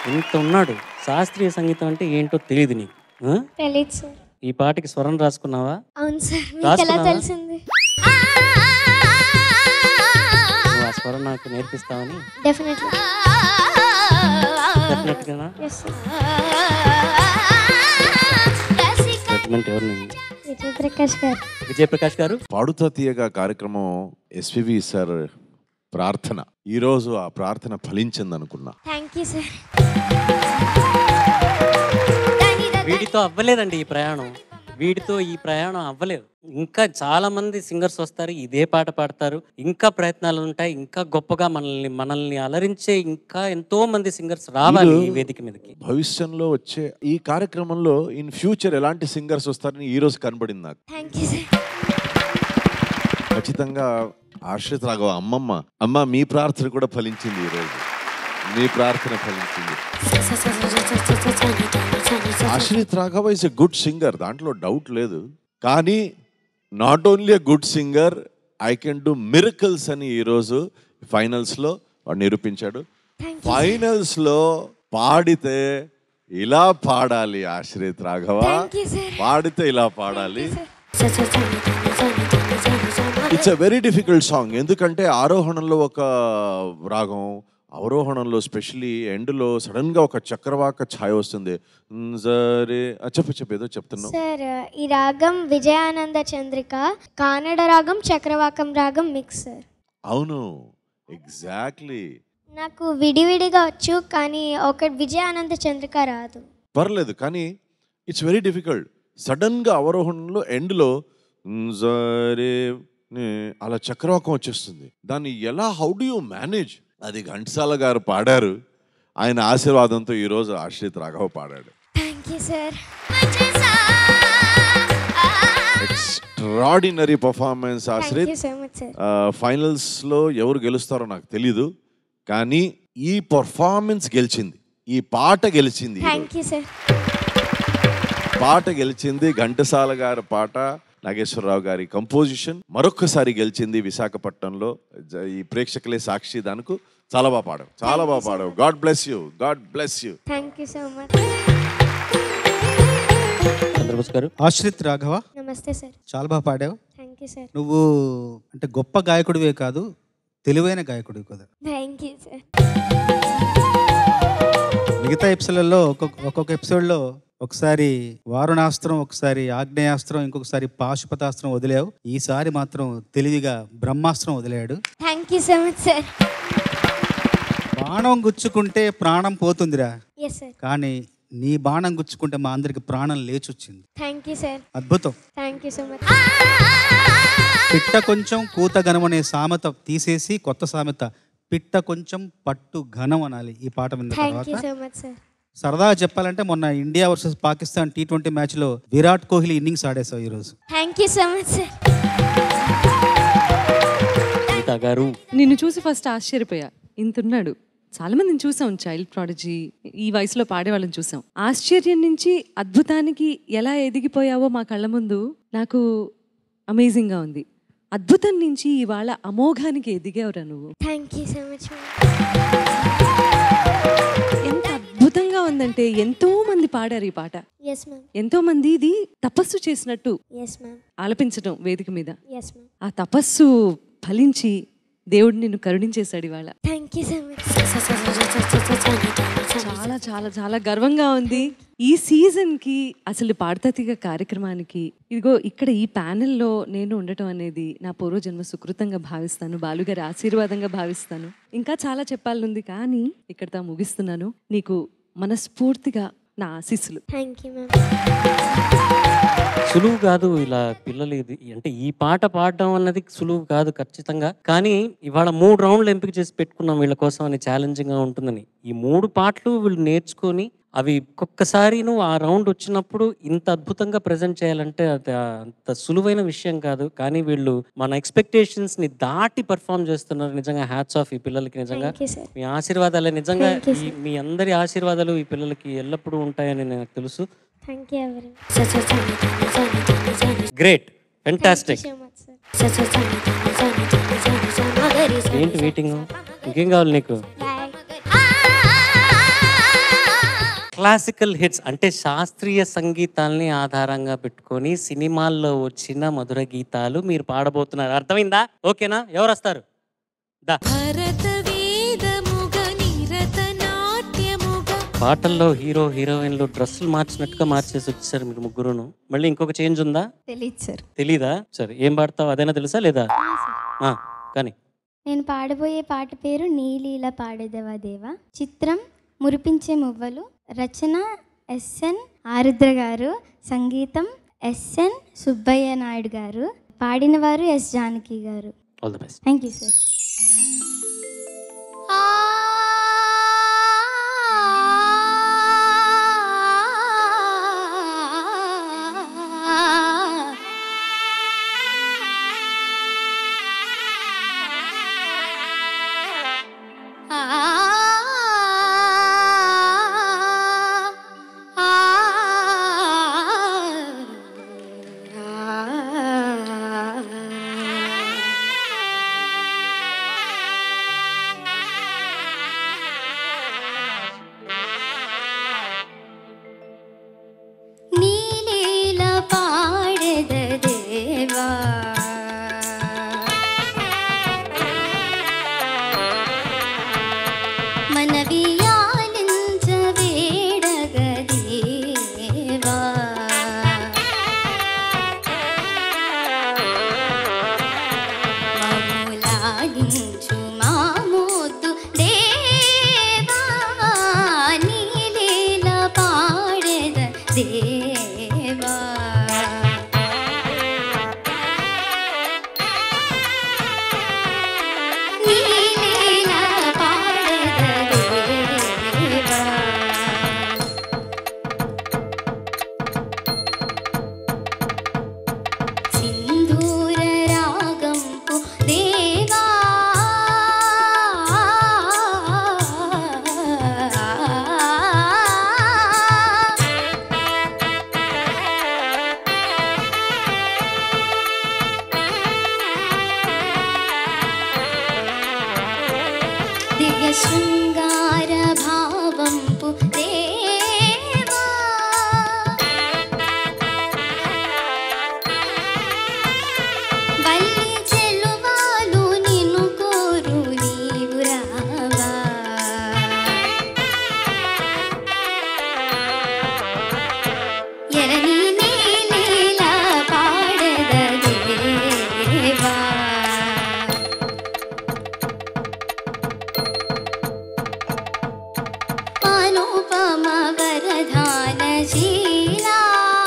B: ఇంత ఉన్నాడు శాస్త్రీయ సంగీతం అంటే ఏంటో తెలియదు నీకు ఆ?
J: తెలీదు సార్
B: ఈ పాటకి స్వరం రాసుకున్నావా
J: అవును సార్ మీకు ఎలా
B: రాసుకున్నావా?
J: తెలిసింది
B: నువ్వు ఆ స్వరం నాకు నేర్పిస్తావని
J: డెఫినెట్లీ
B: డెఫినెట్గా
J: ఎస్ సార్
B: జడ్జ్మెంట్ ఎవరిని
J: విజయ్ ప్రకాష్ గారు
B: విజయప్రకాష్ గారు
E: పాడుతా తీయగా కార్యక్రమం ఎస్వివి సార్ ప్రార్థన ఈరోజు ఆ ప్రార్థన ఫలించింది అనుకున్నా
J: థ్యాంక్ యూ సార్
B: వీటితో అవ్వలేదండి ఈ ప్రయాణం వీటితో ఈ ప్రయాణం అవ్వలేదు ఇంకా చాలా మంది సింగర్స్ వస్తారు ఇదే పాట పాడతారు ఇంకా ప్రయత్నాలు ఉంటాయి ఇంకా గొప్పగా మనల్ని మనల్ని అలరించే ఇంకా ఎంతో మంది సింగర్స్ రావాలి ఈ వేదిక మీదకి
E: భవిష్యంలో వచ్చే ఈ కార్యక్రమంలో ఇన్ ఫ్యూచర్ ఎలాంటి సింగర్స్ వస్తారని ఈ రోజు కనబడింది నాకు
J: థ్యాంక్ యూ సార్
E: ఖచ్చితంగా ఆశ్రిత్ రాఘవ అమ్మమ్మ అమ్మ మీ ప్రార్థన కూడా ఫలించింది ఈరోజు మీ ప్రార్థన ఫలించింది Ashrith Raghava is a good singer దాంట్లో డౌట్ లేదు కానీ not only a good singer I can do miracles అని ఈరోజు ఫైనల్స్లో వాడు నిరూపించాడు ఫైనల్స్లో పాడితే ఇలా పాడాలి Ashrith Raghava
J: Thank you, sir.
E: పాడితే ఇలా పాడాలి it's a very difficult song ఎందుకంటే ఆరోహణంలో ఒక రాగం అవరోహణంలో స్పెషలీ ఎండ్లో సడన్ గా ఒక చక్రవాక ఛాయ వస్తుంది మ్, సరే ఆ, చెప్పు చెప్పు ఏదో చెప్తున్నావు
J: సార్ ఈ రాగం విజయానంద చంద్రిక కానడ రాగం చక్రవాకం రాగం మిక్స్ సార్
E: అవును ఎగ్జాక్ట్లీ
J: నాకు విడివిడిగా వచ్చు కానీ ఒక విజయానంద చంద్రిక రాదు
E: పర్లేదు కానీ ఇట్స్ వెరీ డిఫికల్ట్ సడన్ గా అవరోహణంలో ఎండ్లో సరే అలా చక్రవాకం వచ్చేస్తుంది దాన్ని ఎలా హౌ డు యూ మేనేజ్ అది ఘంటసాల గారు పాడారు ఆయన ఆశీర్వాదంతో ఈరోజు ఆశ్రిత్ రాఘవ పాడాడు
J: thank you sir
E: extraordinary performance
J: thank
E: Ashrith
J: you so much sir
E: finals లో ఎవరు గెలుస్తారో నాకు తెలీదు కానీ ఈ పర్ఫార్మెన్స్ గెలిచింది ఈ పాట గెలిచింది ఈరోజు.
J: థ్యాంక్ యూ సార్
E: పాట గెలిచింది ఘంటసాల గారి పాట నాగేశ్వరరావు గారి కంపోజిషన్ మరొక్కసారి గెలిచింది విశాఖపట్నంలో జ- ఈ ప్రేక్షకులే సాక్షి దానికి చాలా బాగా పాడావు చాలా బాగా పాడావు God bless you God bless you
J: thank you so much
B: Chandrabose garu
G: Ashrith Raghava
J: నమస్తే సార్
G: చాలా బాగా పాడావు
J: థ్యాంక్ యూ సార్
G: నువ్వు అంటే గొప్ప గాయకుడివే కాదు తెలివైన గాయకుడివి కదా
J: థ్యాంక్ యూ సార్
G: మిగతా ఎపిసోడ్లలో ఒక్కొక్క ఒక్కొక్క ఎపిసోడ్లో ఒకసారి వారుణాస్త్రం ఒకసారి ఆగ్నేయాస్త్రం ఇంకొకసారి పాశుపతాస్త్రం వదిలావు ఈసారి మాత్రం తెలివిగా బ్రహ్మాస్త్రం వదిలాడు
J: thank you so much sir
G: బాణం గుచ్చుకుంటే ప్రాణం పోతుందిరా
J: ఎస్ సార్
G: కానీ నీ బాణం గుచ్చుకుంటే మా అందరికి ప్రాణం లేచొచ్చింది
J: థ్యాంక్ యూ సార్
G: అద్భుతం
J: థ్యాంక్ యూ సో మచ్
G: పిట్ట కొంచెం కూత ఘనం అనే సామెత తీసేసి కొత్త సామెత పిట్ట కొంచెం పట్టు ఘనం అనాలి ఈ పాట విన్న
J: థ్యాంక్ యూ
G: తర్వాత
J: సో మచ్ సార్
G: సరదాగా చెప్పాలంటే మొన్న India versus Pakistan T twenty మ్యాచ్లో విరాట్ కోహ్లీ ఇన్నింగ్స్ ఆడేసావు ఈరోజు
J: thank you so much sir
B: Geetha garu
F: నిన్ను చూసి ఫస్ట్ ఆశ్చర్యపోయా ఇంతున్నాడు చాలా మందిని చూసాం చైల్డ్ ప్రాడజీ ఈ వయసులో పాడే వాళ్ళని చూసాం ఆశ్చర్యం నుంచి అద్భుతానికి ఎలా ఎదిగిపోయావో మా కళ్ళ ముందు నాకు అమేజింగ్గా ఉంది అద్భుతం నుంచి ఇవాళ అమోఘానికి ఎదిగావురా నువ్వు
J: థ్యాంక్ యూ సో మచ్
F: ఎంత అద్భుతంగా ఉందంటే ఎంతో మంది పాడారు ఈ పాట
J: ఎస్ మ్యామ్
F: ఎంతో మంది ఇది తపస్సు చేసినట్టు
J: ఎస్ మ్యామ్
F: ఆలపించడం వేదిక మీద
J: ఎస్ మ్యామ్
F: ఆ తపస్సు ఫలించి దేవుడు నిన్ను కరుణించేశాడు ఇవాళ
J: థ్యాంక్ యూ సో మచ్
F: చాలా చాలా చాలా గర్వంగా ఉంది ఈ సీజన్ కి అసలు పాడతీగ కార్యక్రమానికి ఇదిగో ఇక్కడ ఈ ప్యానెల్లో నేను ఉండటం అనేది నా పూర్వజన్మ సుకృతంగా భావిస్తాను బాలుగారి ఆశీర్వాదంగా భావిస్తాను ఇంకా చాలా చెప్పాలనుంది కానీ ఇక్కడతో ముగిస్తున్నాను నీకు మనస్ఫూర్తిగా నా ఆశీస్సులు
J: థ్యాంక్ యూ మ్యామ్
B: సులువు కాదు ఇలా పిల్లలు ఇది అంటే ఈ పాట పాడడం అన్నది సులువు కాదు ఖచ్చితంగా కానీ ఇవాళ మూడు రౌండ్లు ఎంపిక చేసి పెట్టుకున్నాం వీళ్ళ కోసం అని ఛాలెంజింగ్ గా ఉంటుందని ఈ మూడు పాటలు వీళ్ళు నేర్చుకొని అవి ఒక్కొక్కసారి నువ్వు ఆ రౌండ్ వచ్చినప్పుడు ఇంత అద్భుతంగా ప్రజెంట్ చేయాలంటే అది అంత సులువైన విషయం కాదు కానీ వీళ్ళు మన ఎక్స్పెక్టేషన్స్ ని దాటి పర్ఫామ్ చేస్తున్నారు నిజంగా హ్యాట్స్ ఆఫ్ ఈ పిల్లలకి నిజంగా
J: Thank you, sir.
B: మీ ఆశీర్వాదాలే నిజంగా
J: Thank you,
B: ఈ
J: sir.
B: మీ అందరి ఆశీర్వాదాలు ఈ పిల్లలకి ఎల్లప్పుడూ ఉంటాయని నాకు తెలుసు
J: థ్యాంక్ యూ ఎవరి
B: great fantastic
J: so much sir
B: ఏంటి వెయిటింగ్ ఇంకేం కావాలి నీకు
J: బాయ్
B: క్లాసికల్ హిట్స్ అంటే శాస్త్రీయ సంగీతాల్ని ఆధారంగా పెట్టుకొని సినిమాల్లో వచ్చిన మధుర గీతాలు మీరు పాడబోతున్నారు అర్థమైందా ఓకేనా ఎవరు వస్తారు దా పాటల్లో హీరో హీరోయిన్లు డ్రెస్సులు మార్చినట్టుగా మార్చేసి వచ్చేసారు మీరు ముగ్గురును మళ్ళీ ఇంకొక చేంజ్ ఉందా
D: తెలియదు సార్
B: తెలీదా సరే ఏం పాడతావు అదైనా తెలుసా లేదా ఆ, కానీ
D: నేను పాడబోయే పాట పేరు నీలీల పాడేదేవా దేవా చిత్రం మురిపించే మువ్వలు రచన ఎస్ఎన్ ఆరుద్ర గారు సంగీతం ఎస్ఎన్ సుబ్బయ్య నాయుడు గారు పాడినవారు ఎస్ జానకి గారు
B: all the best
D: thank you sir
L: నీలీల పాడెద దేవా మనవియాలించ వేడగ దేవా మమ్ములాలించు మామోద్దు దేవా నీలీల పాడెద దేవా నీలీల పాడెద దేవా సింధూర రాగంపు దేవా దివ్య శృంగార భావంపు దేవా వల్లి చెలువాలు నిన్ను కోరు నీవు రావా ఎరని నీలీలా పాడద దేవా అనుపమ వరధాన శీలా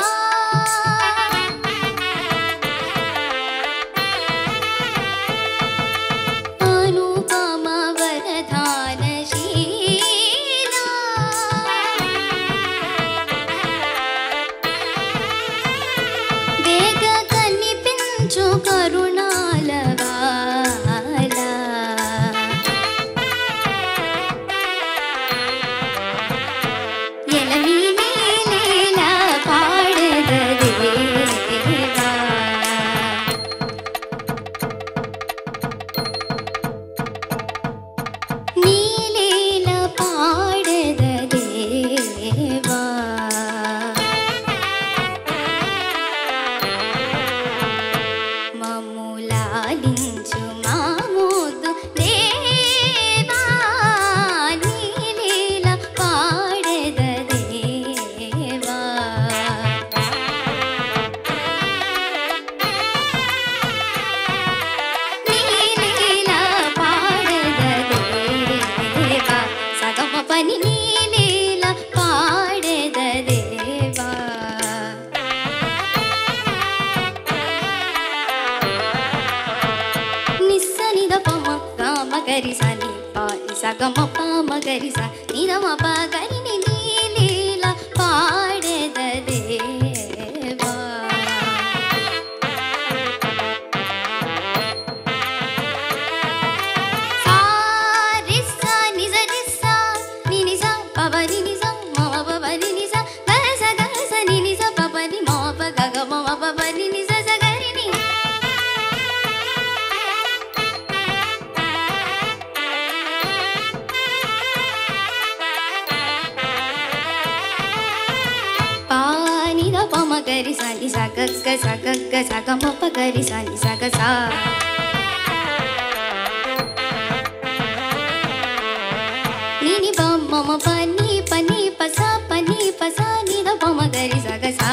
L: అనుపమ వరధాన శీలా వేగ కనిపించు కరుణాల వాలా ఎలవి నీలీలా పాడద దేవా నీలీల పాడద దేవా మమ్ములాలించు మామోదు దేవా నీలీల పాడద దేవా నీలీల పాడద దేవా సగమ పని నీలీల పాడద దేవా నిస్స నిద పమ గమ గరి స ని ప ని స గమ ప మ గరి స ని ద మ ప గరి ని నీ లీల పాడెద దేవా సా రి స ని జ రి స ని ని స ప ప ని ని స మ మ ప ప ని ని స గ స గ స ని ని స ప ప ని మ ప గ గ మ మ ప ప ని ని స స గరి ని గరి సాని సా గగ్గ సా గగ్గ సా గ మ ప గరి సాని సా గ సా నిని బ మ మ ప ని ప ని ప సా ప ని ప సా ని ద ప మ గరి సా గ సా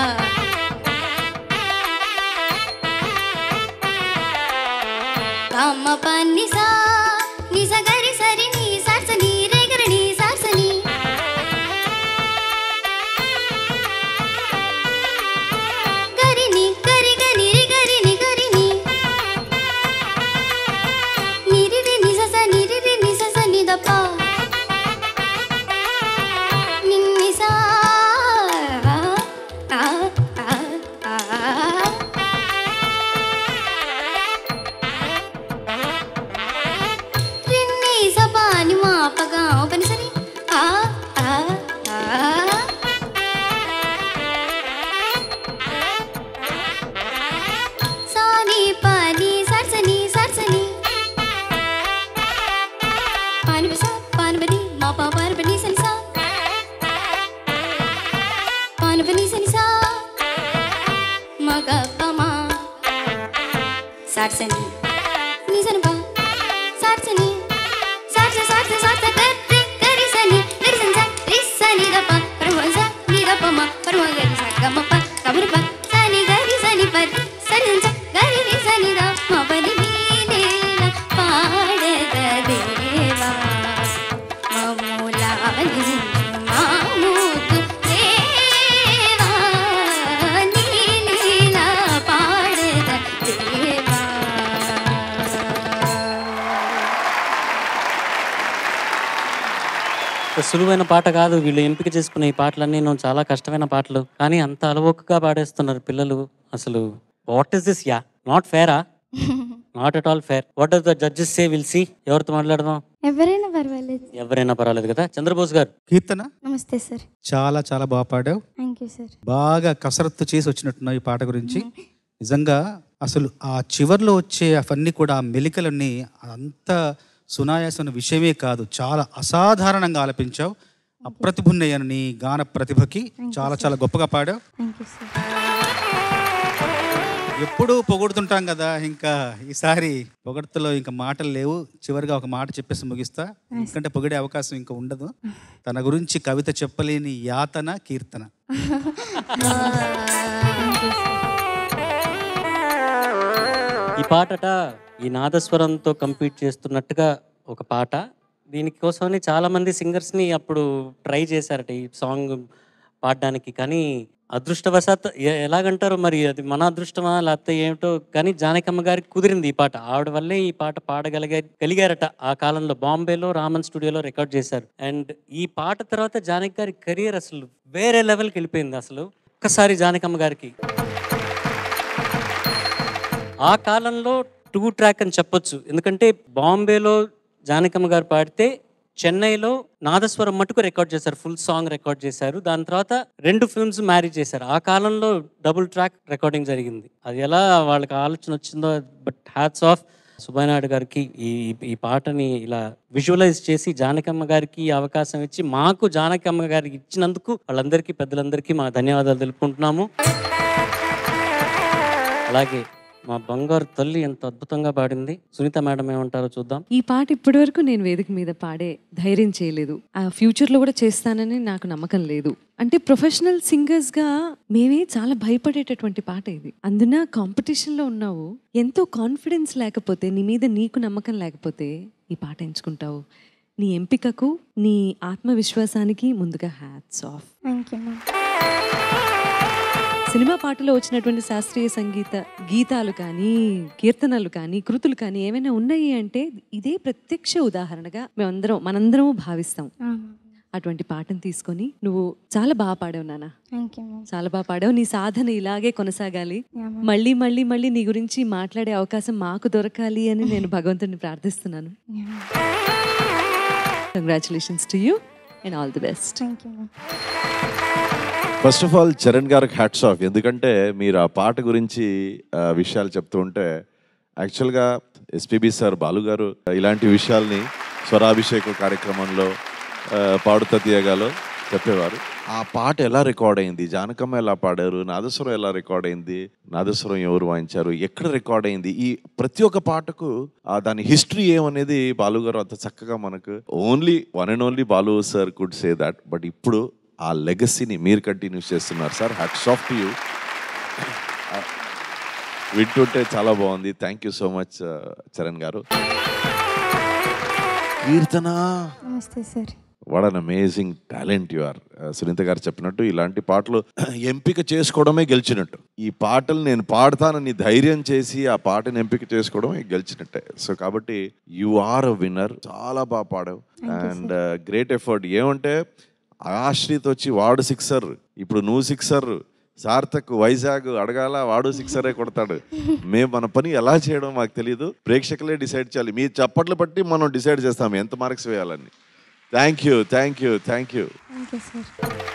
L: గ మ ప ని సా ని స గరి సరి ని సా స ని రే గర ని సా స ని గరి ని గరి గ ని రి గరి ని గరి ని ని రి రి ని స స ని రి రి ని స స ని ద ప ని ని సా ఆ ఆ ఆ రిన్ని స ప ని మా ప గ ప ని స ని ఆ ఆ ఆ సాని పాని సర్సని సర్సని పాని బస పాని బని మా పా పాని బని సని సా పాని బని సని సా మగ పమా సర్సని ని సని పా సర్సని సర్స సర్స సర్స గరి గరి సని గరి సని సా రి సని ద ప పరమ స ని ద ప మ పరమ గరి స గ మ ప గమరి ప సని గరి సని ప సని సని స గరి రి సని ద మ ప ని ని నే న పాడద దేవా మములా ని మాముతు దేవా నీ లీలా పాడద దేవా
B: ఒక సులువైన పాట కాదు వీళ్ళు ఎంపిక చేసుకున్న ఈ పాటలన్నీ నేను చాలా కష్టమైన పాటలు కానీ అంత అలవోకగా పాడేస్తున్నారు పిల్లలు అసలు what is this ya not ఫేరా not at all fair what are the judges say will see ఎవరితో మాట్లాడదాం
D: ఎవరైనా పర్వాలేదు
B: ఎవరైనా పర్వాలేదు కదా చంద్రబోస్ గారు
G: కీర్తన
D: నమస్తే సార్
G: చాలా చాలా బాగా పాడావు
D: థ్యాంక్ యూ సార్
G: బాగా కసరత్తు చేసి వచ్చినట్టున్నావు ఈ పాట గురించి నిజంగా అసలు ఆ చివర్లో వచ్చే అవన్నీ కూడా ఆ మెలికలన్నీ అంత సునాయాసమైన విషయమే కాదు చాలా అసాధారణంగా ఆలపించావు అప్రతిభున్నయ్యాను నీ గాన ప్రతిభకి చాలా చాలా గొప్పగా పాడావు
D: థ్యాంక్ యూ సార్
G: ఎప్పుడూ పొగుడుతుంటాం కదా ఇంకా ఈసారి పొగడ్తలో ఇంకా మాటలు లేవు చివరిగా ఒక మాట చెప్పేసి ముగిస్తా ఎందుకంటే పొగిడే అవకాశం ఇంకా ఉండదు తన గురించి కవిత చెప్పలేని యాతన కీర్తన
B: ఈ పాటట ఈ నాదస్వరంతో కంపీట్ చేస్తున్నట్టుగా ఒక పాట దీనికోసమని చాలా మంది సింగర్స్ ని అప్పుడు ట్రై చేశారట ఈ సాంగ్ పాడడానికి కానీ అదృష్టవశాత్ ఎ- ఎలాగంటారు మరి అది మన అదృష్టమా లేకపోతే ఏమిటో కానీ జానకమ్మ గారికి కుదిరింది ఈ పాట ఆవిడ వల్లే ఈ పాట పాడగలిగా కలిగారట ఆ కాలంలో బాంబేలో రామన్ స్టూడియోలో రికార్డ్ చేశారు అండ్ ఈ పాట తర్వాత జానకి గారి కెరియర్ అసలు వేరే లెవెల్కి వెళ్ళిపోయింది అసలు ఒక్కసారి జానకమ్మ గారికి ఆ కాలంలో టూ ట్రాక్ అని చెప్పొచ్చు ఎందుకంటే బాంబేలో జానకమ్మ గారు పాడితే చెన్నైలో నాదస్వరం మటుకు రికార్డ్ చేశారు ఫుల్ సాంగ్ రికార్డ్ చేశారు దాని తర్వాత రెండు ఫిల్మ్స్ మ్యారీ చేశారు ఆ కాలంలో డబుల్ ట్రాక్ రికార్డింగ్ జరిగింది అది ఎలా వాళ్ళకి ఆలోచన వచ్చిందో బట్ హ్యాట్స్ ఆఫ్ సుబ్బయ్యనాయుడు గారికి ఈ ఈ పాటని ఇలా విజువలైజ్ చేసి జానకమ్మ గారికి ఈ అవకాశం ఇచ్చి మాకు జానకమ్మ గారికి ఇచ్చినందుకు వాళ్ళందరికీ పెద్దలందరికీ మా ధన్యవాదాలు తెలుపుకుంటున్నాము అలాగే మా బంగారు తల్లి ఎంత అద్భుతంగా పాడింది సునీత మేడం ఏమంటారో చూద్దాం
F: ఈ పాట ఇప్పటివరకు నేను వేదిక మీద పాడే ధైర్యం చేయలేదు ఆ ఫ్యూచర్లో కూడా చేస్తానని నాకు నమ్మకం లేదు అంటే ప్రొఫెషనల్ సింగర్స్గా మేమే చాలా భయపడేటటువంటి పాట ఇది అందున కాంపిటీషన్లో ఉన్నావు ఎంతో కాన్ఫిడెన్స్ లేకపోతే నీ మీద నీకు నమ్మకం లేకపోతే ఈ పాట ఎంచుకుంటావు నీ ఎంపికకు నీ ఆత్మవిశ్వాసానికి ముందుగా hats off
D: thank you ma'am
F: cinema పాటలో వచ్చినటువంటి శాస్త్రీయ సంగీత గీతాలు కానీ కీర్తనలు కానీ కృతులు కానీ ఏమైనా ఉన్నాయి అంటే ఇదే ప్రత్యక్ష ఉదాహరణగా మేమందరం మనందరము భావిస్తాం అటువంటి పాటను తీసుకొని నువ్వు చాలా బాగా పాడావు నాన్న
D: థ్యాంక్ యూ మ్యామ్
F: చాలా బాగా పాడావు నీ సాధన ఇలాగే కొనసాగాలి
D: Yeah, ma'am.
F: మళ్ళీ మళ్ళీ మళ్ళీ నీ గురించి మాట్లాడే అవకాశం మాకు దొరకాలి అని నేను భగవంతుని ప్రార్థిస్తున్నాను congratulations to you and all the best
D: thank you ma'am
E: first of all Charan గారికి హ్యాట్స్ ఆఫ్ ఎందుకంటే మీరు ఆ పాట గురించి ఆ, విషయాలు చెప్తూ ఉంటే యాక్చువల్గా ఎస్పీబి సార్ బాలు గారు ఇలాంటి విషయాల్ని స్వరాభిషేక కార్యక్రమంలో ఆ, పాడుతా తీయగాలో చెప్పేవారు ఆ పాట ఎలా రికార్డ్ అయింది జానకమ్మ ఎలా పాడారు నాదస్వరం ఎలా రికార్డ్ అయింది నాదస్వరం ఎవరు వాయించారు ఎక్కడ రికార్డ్ అయింది ఈ ప్రతి ఒక్క పాటకు ఆ దాని హిస్టరీ ఏమనేది బాలు గారు అంత చక్కగా మనకు only one and only Balu sir could say that but ఇప్పుడు ఆ లెగసీని మీరు కంటిన్యూ చేస్తున్నారు sir hats off to you వింటుంటే చాలా బాగుంది thank you so much Charan గారు కీర్తన
D: నమస్తే sir
E: what an amazing talent you are Sunitha గారు చెప్పినట్టు ఇలాంటి పాటలు ఎంపిక చేసుకోవడమే గెలిచినట్టు ఈ పాటలు నేను పాడతానని ధైర్యం చేసి ఆ పాటను ఎంపిక చేసుకోవడమే గెలిచినట్టే సో కాబట్టి యు ఆర్ అ విన్నర్ చాలా బాగా పాడావు అండ్ గ్రేట్ ఎఫర్ట్ ఏమంటే ఆశ్రిత్ వచ్చి వాడు సిక్సర్ ఇప్పుడు నువ్వు సిక్సర్ సార్థక్ వైజాగ్ అడగాల వాడు సిక్సరే కొడతాడు మేము మన పని ఎలా చేయడం మాకు తెలియదు ప్రేక్షకులే డిసైడ్ చేయాలి మీ చప్పట్లు బట్టి మనం డిసైడ్ చేస్తాం ఎంత మార్క్స్ వేయాలని thank you thank you thank you
D: thank you sir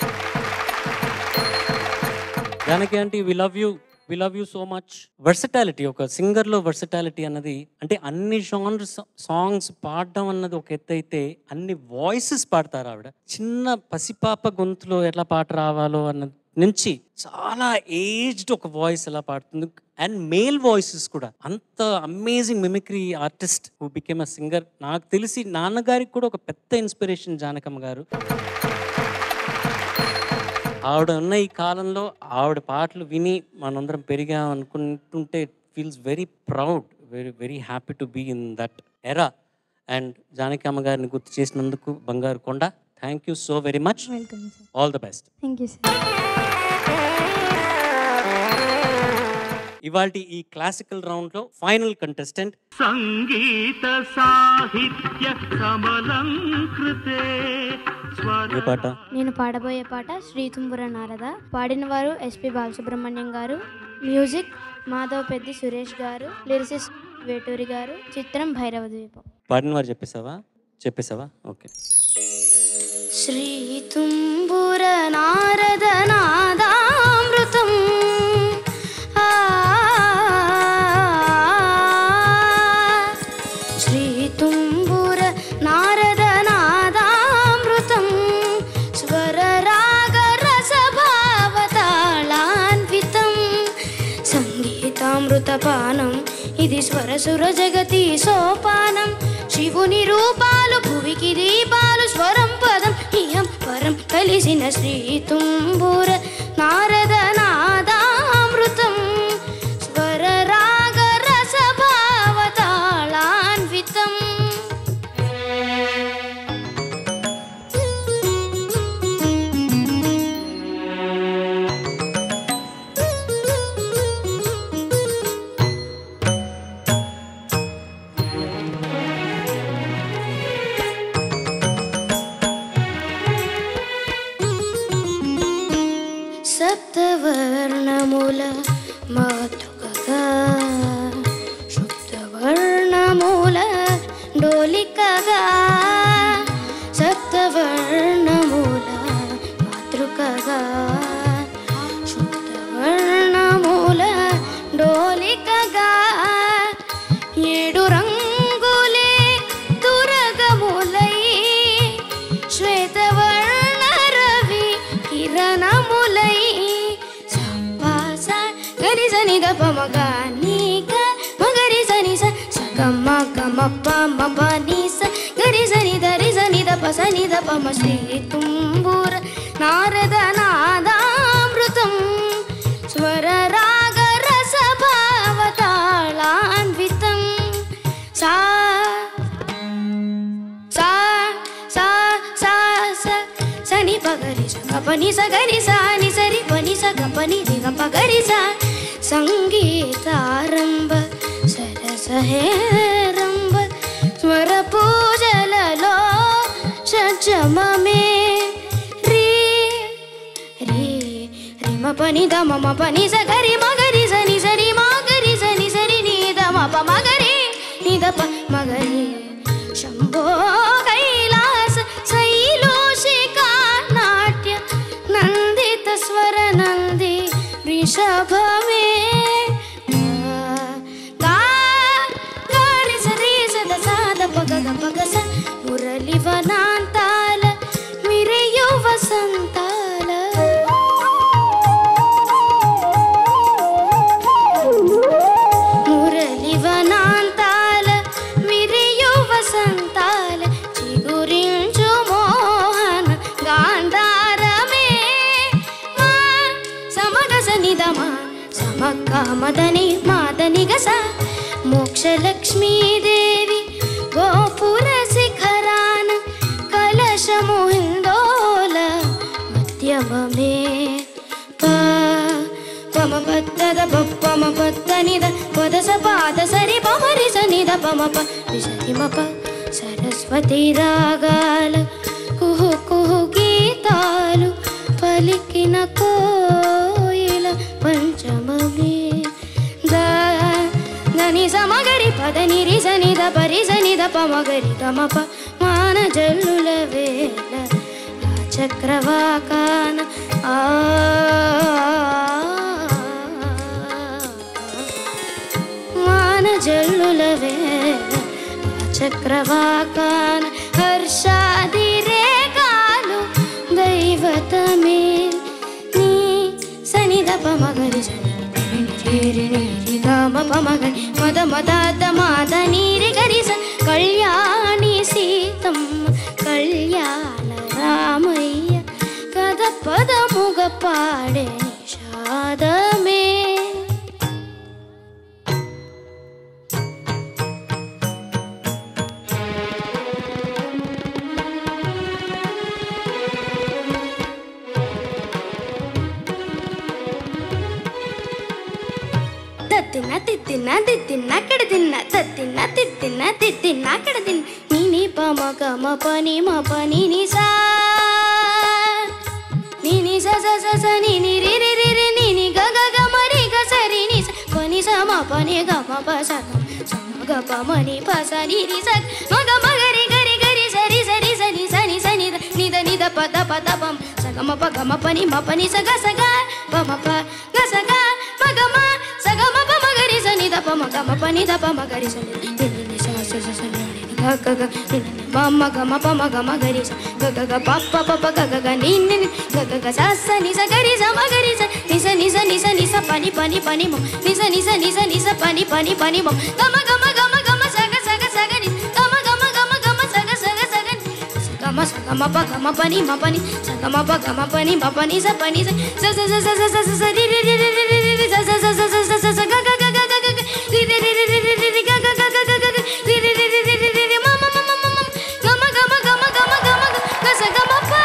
B: Janaki aunty we love you we love you so much versatility ఒక సింగర్లో వర్సటాలిటీ అన్నది అంటే అన్ని జానర్స్ సాంగ్స్ పాడడం అన్నది ఒక ఎత్తు అయితే అన్ని వాయిసెస్ పాడతారు ఆవిడ చిన్న పసిపాప గొంతులో ఎట్లా పాట రావాలో అన్న నుంచి చాలా ఏజ్డ్ ఒక వాయిస్ ఎలా పాడుతుంది అండ్ మేల్ వాయిసెస్ కూడా అంత amazing mimicry artist who became a singer నాకు తెలిసి నాన్నగారికి కూడా ఒక పెద్ద ఇన్స్పిరేషన్ జానకమ్మ గారు ఆవిడ ఉన్న ఈ కాలంలో ఆవిడ పాటలు విని మనందరం పెరిగాం అనుకుంటుంటే feels very proud very very happy to be in that era and Janaki అమ్మ గారిని గుర్తు చేసినందుకు బంగారు కొండ thank you so very much
D: welcome sir
B: all the best
D: thank you sir
B: ఇవాళ ఈ క్లాసికల్ రౌండ్ లో ఫైనల్ కంటెస్టెంట్
M: సంగీత సాహిత్య కమలంకృతే
B: ఏ పాట
J: నేను పాడబోయే పాట శ్రీతుంబుర నారద పాడినవారు ఎస్పి బాలసుబ్రహ్మణ్యం గారు మ్యూజిక్ మాధవ్ పెద్ది సురేష్ గారు లిరిసిస్ వేటూరి గారు చిత్రం భైరవ ద్వీపం
B: పాడిన వారు చెప్పేసావా చెప్పేసావా ఓకే
J: శ్రీతుంబుర నారద నాదామృతం ఆ, శ్రీతుంబుర నారద నాదామృతం స్వర రాగ రసభావతాళాన్వితం సంగీతామృతపానం ఇది స్వరసుర జగతి సోపానం శివుని రూపాలు భువికి దీపాలు స్వరం పదం ఇహం పరం కలిసిన శ్రీ తుంబుర నారద నాదామృతం స్వర రాగ రసభావతాళాన్వితం సప్తవర్ణముల మాతృకగా శుద్ధవర్ణముల డోలికగా సప్తవర్ణముల మాతృకగా శుద్ధవర్ణముల డోలికగా ఏడు రంగులే దురగములై శ్వేతవర్ణ రవి కిరణములై సంపాస గరి సని ద పమగ నీక మగరి సని స సగమ గమ పమ పని స గరి సని ధరి సని ద ప సని ద పమ శ్రీ తుంబుర నారద నాదామృతం స్వర రాగ రస భావతాళాన్వితం సా సా సా సా స సని పగరి స గపని స గరి సా ని సరి పని స గపని ది గప గరి సా సంగీతారంభ సరస హేరంభ స్వర పూజలలో షడ్జమమే రీ రీ రిమ పని ద మమ పని స గరి మగరి స ని సరి మగరి స ని సరి ని ద మ ప మగరి ని ద ప మగరి శంభో కైలాస శైలోషికా నాట్య నందిత స్వర నంది వృషభమే గా గారి సరి సద సాద పగ గ పగ స మురళి వనాంతాల మిరయు వసంత కామదని మాదని గస మోక్షలక్ష్మీదేవి గోపుర శిఖరాన కలశము హిందోల మధ్యమమే పా పమ పద్దద పమ పద్ద నిద పద స పాద సరి పమరి స నిద పమ ప విసరి మప సరస్వతి రాగాల కుహు కుహు గీతాలు పలికిన కోయిల పంచమమే దా దని సమగరి పద నిరి సనిద పరి సనిద పమగరి గమప మాన జల్లుల వేళ ఆ చక్రవాకాన ఆ మాన జల్లుల వేళ ఆ చక్రవాకాన హర్షాది రేఖాలు దైవతమే నీ సనిద పమగరి సని గామ పమగరి మద మదాద మాద నీరి గరి స కళ్యాణి సీతమ్మ కళ్యాణ రామయ్య కథ పదముగ పాడే నిషాదమే తత్తిన తిత్తిన తిత్తిన అక్కడ తిన్న తత్తిన తిత్తిన తిత్తిన అక్కడ తిన్న నీని పమ గమ పని మ పని ని సా నీని స స స స నీని రి రి రి రి నీని గ గ గ మ రి గ స రి ని స పని స మ పని గ మ ప స గ స మ గ ప మ ని ప స ని రి స మ గ మ గ రి గ రి గ రి స రి స రి స ని స ని స ని ద ని ద ని ద ప ద ప ద పం స గ మ ప గ మ ప ని మ ప ని స గ స గ ప మ ప గ స గ మ గ మ స గ మ ప మ గ రి స ని ద ప మ గ మ ప ని ద ప మ గ రి స ని ని ని ని స స స స ని ని గ గ గ ని ని ని మ మ గ మ ప మ గ మ గ రి స గ గ గ ప ప ప ప గ గ గ ని ని ని గ గ గ స స ని స గ రి స మ గ రి స ని స ని స ని స ని స ప ని ప ని ప ని మ ని స ని స ని స ని స ప ని ప ని ప ని మ గ మ గ మ గ మ గ మ స గ స గ స గ ని గ మ గ మ గ మ గ మ స గ స గ స గ ని స గ మ స గ మ ప గ మ ప ని మ ప ని స గ మ ప గ మ ప ని మ ప ని స ప ని స స స స స స స స రి రి రి రి రి రి రి రి స స స స స స స స గ గ గ గ గ గ గ రి రి రి రి రి రి రి రి గ గ గ గ గ గ గ రి రి రి రి రి రి రి రి మ మ మ మ మ మ గ మ గ మ గ మ గ మ గ మ గ గ స గ మ ప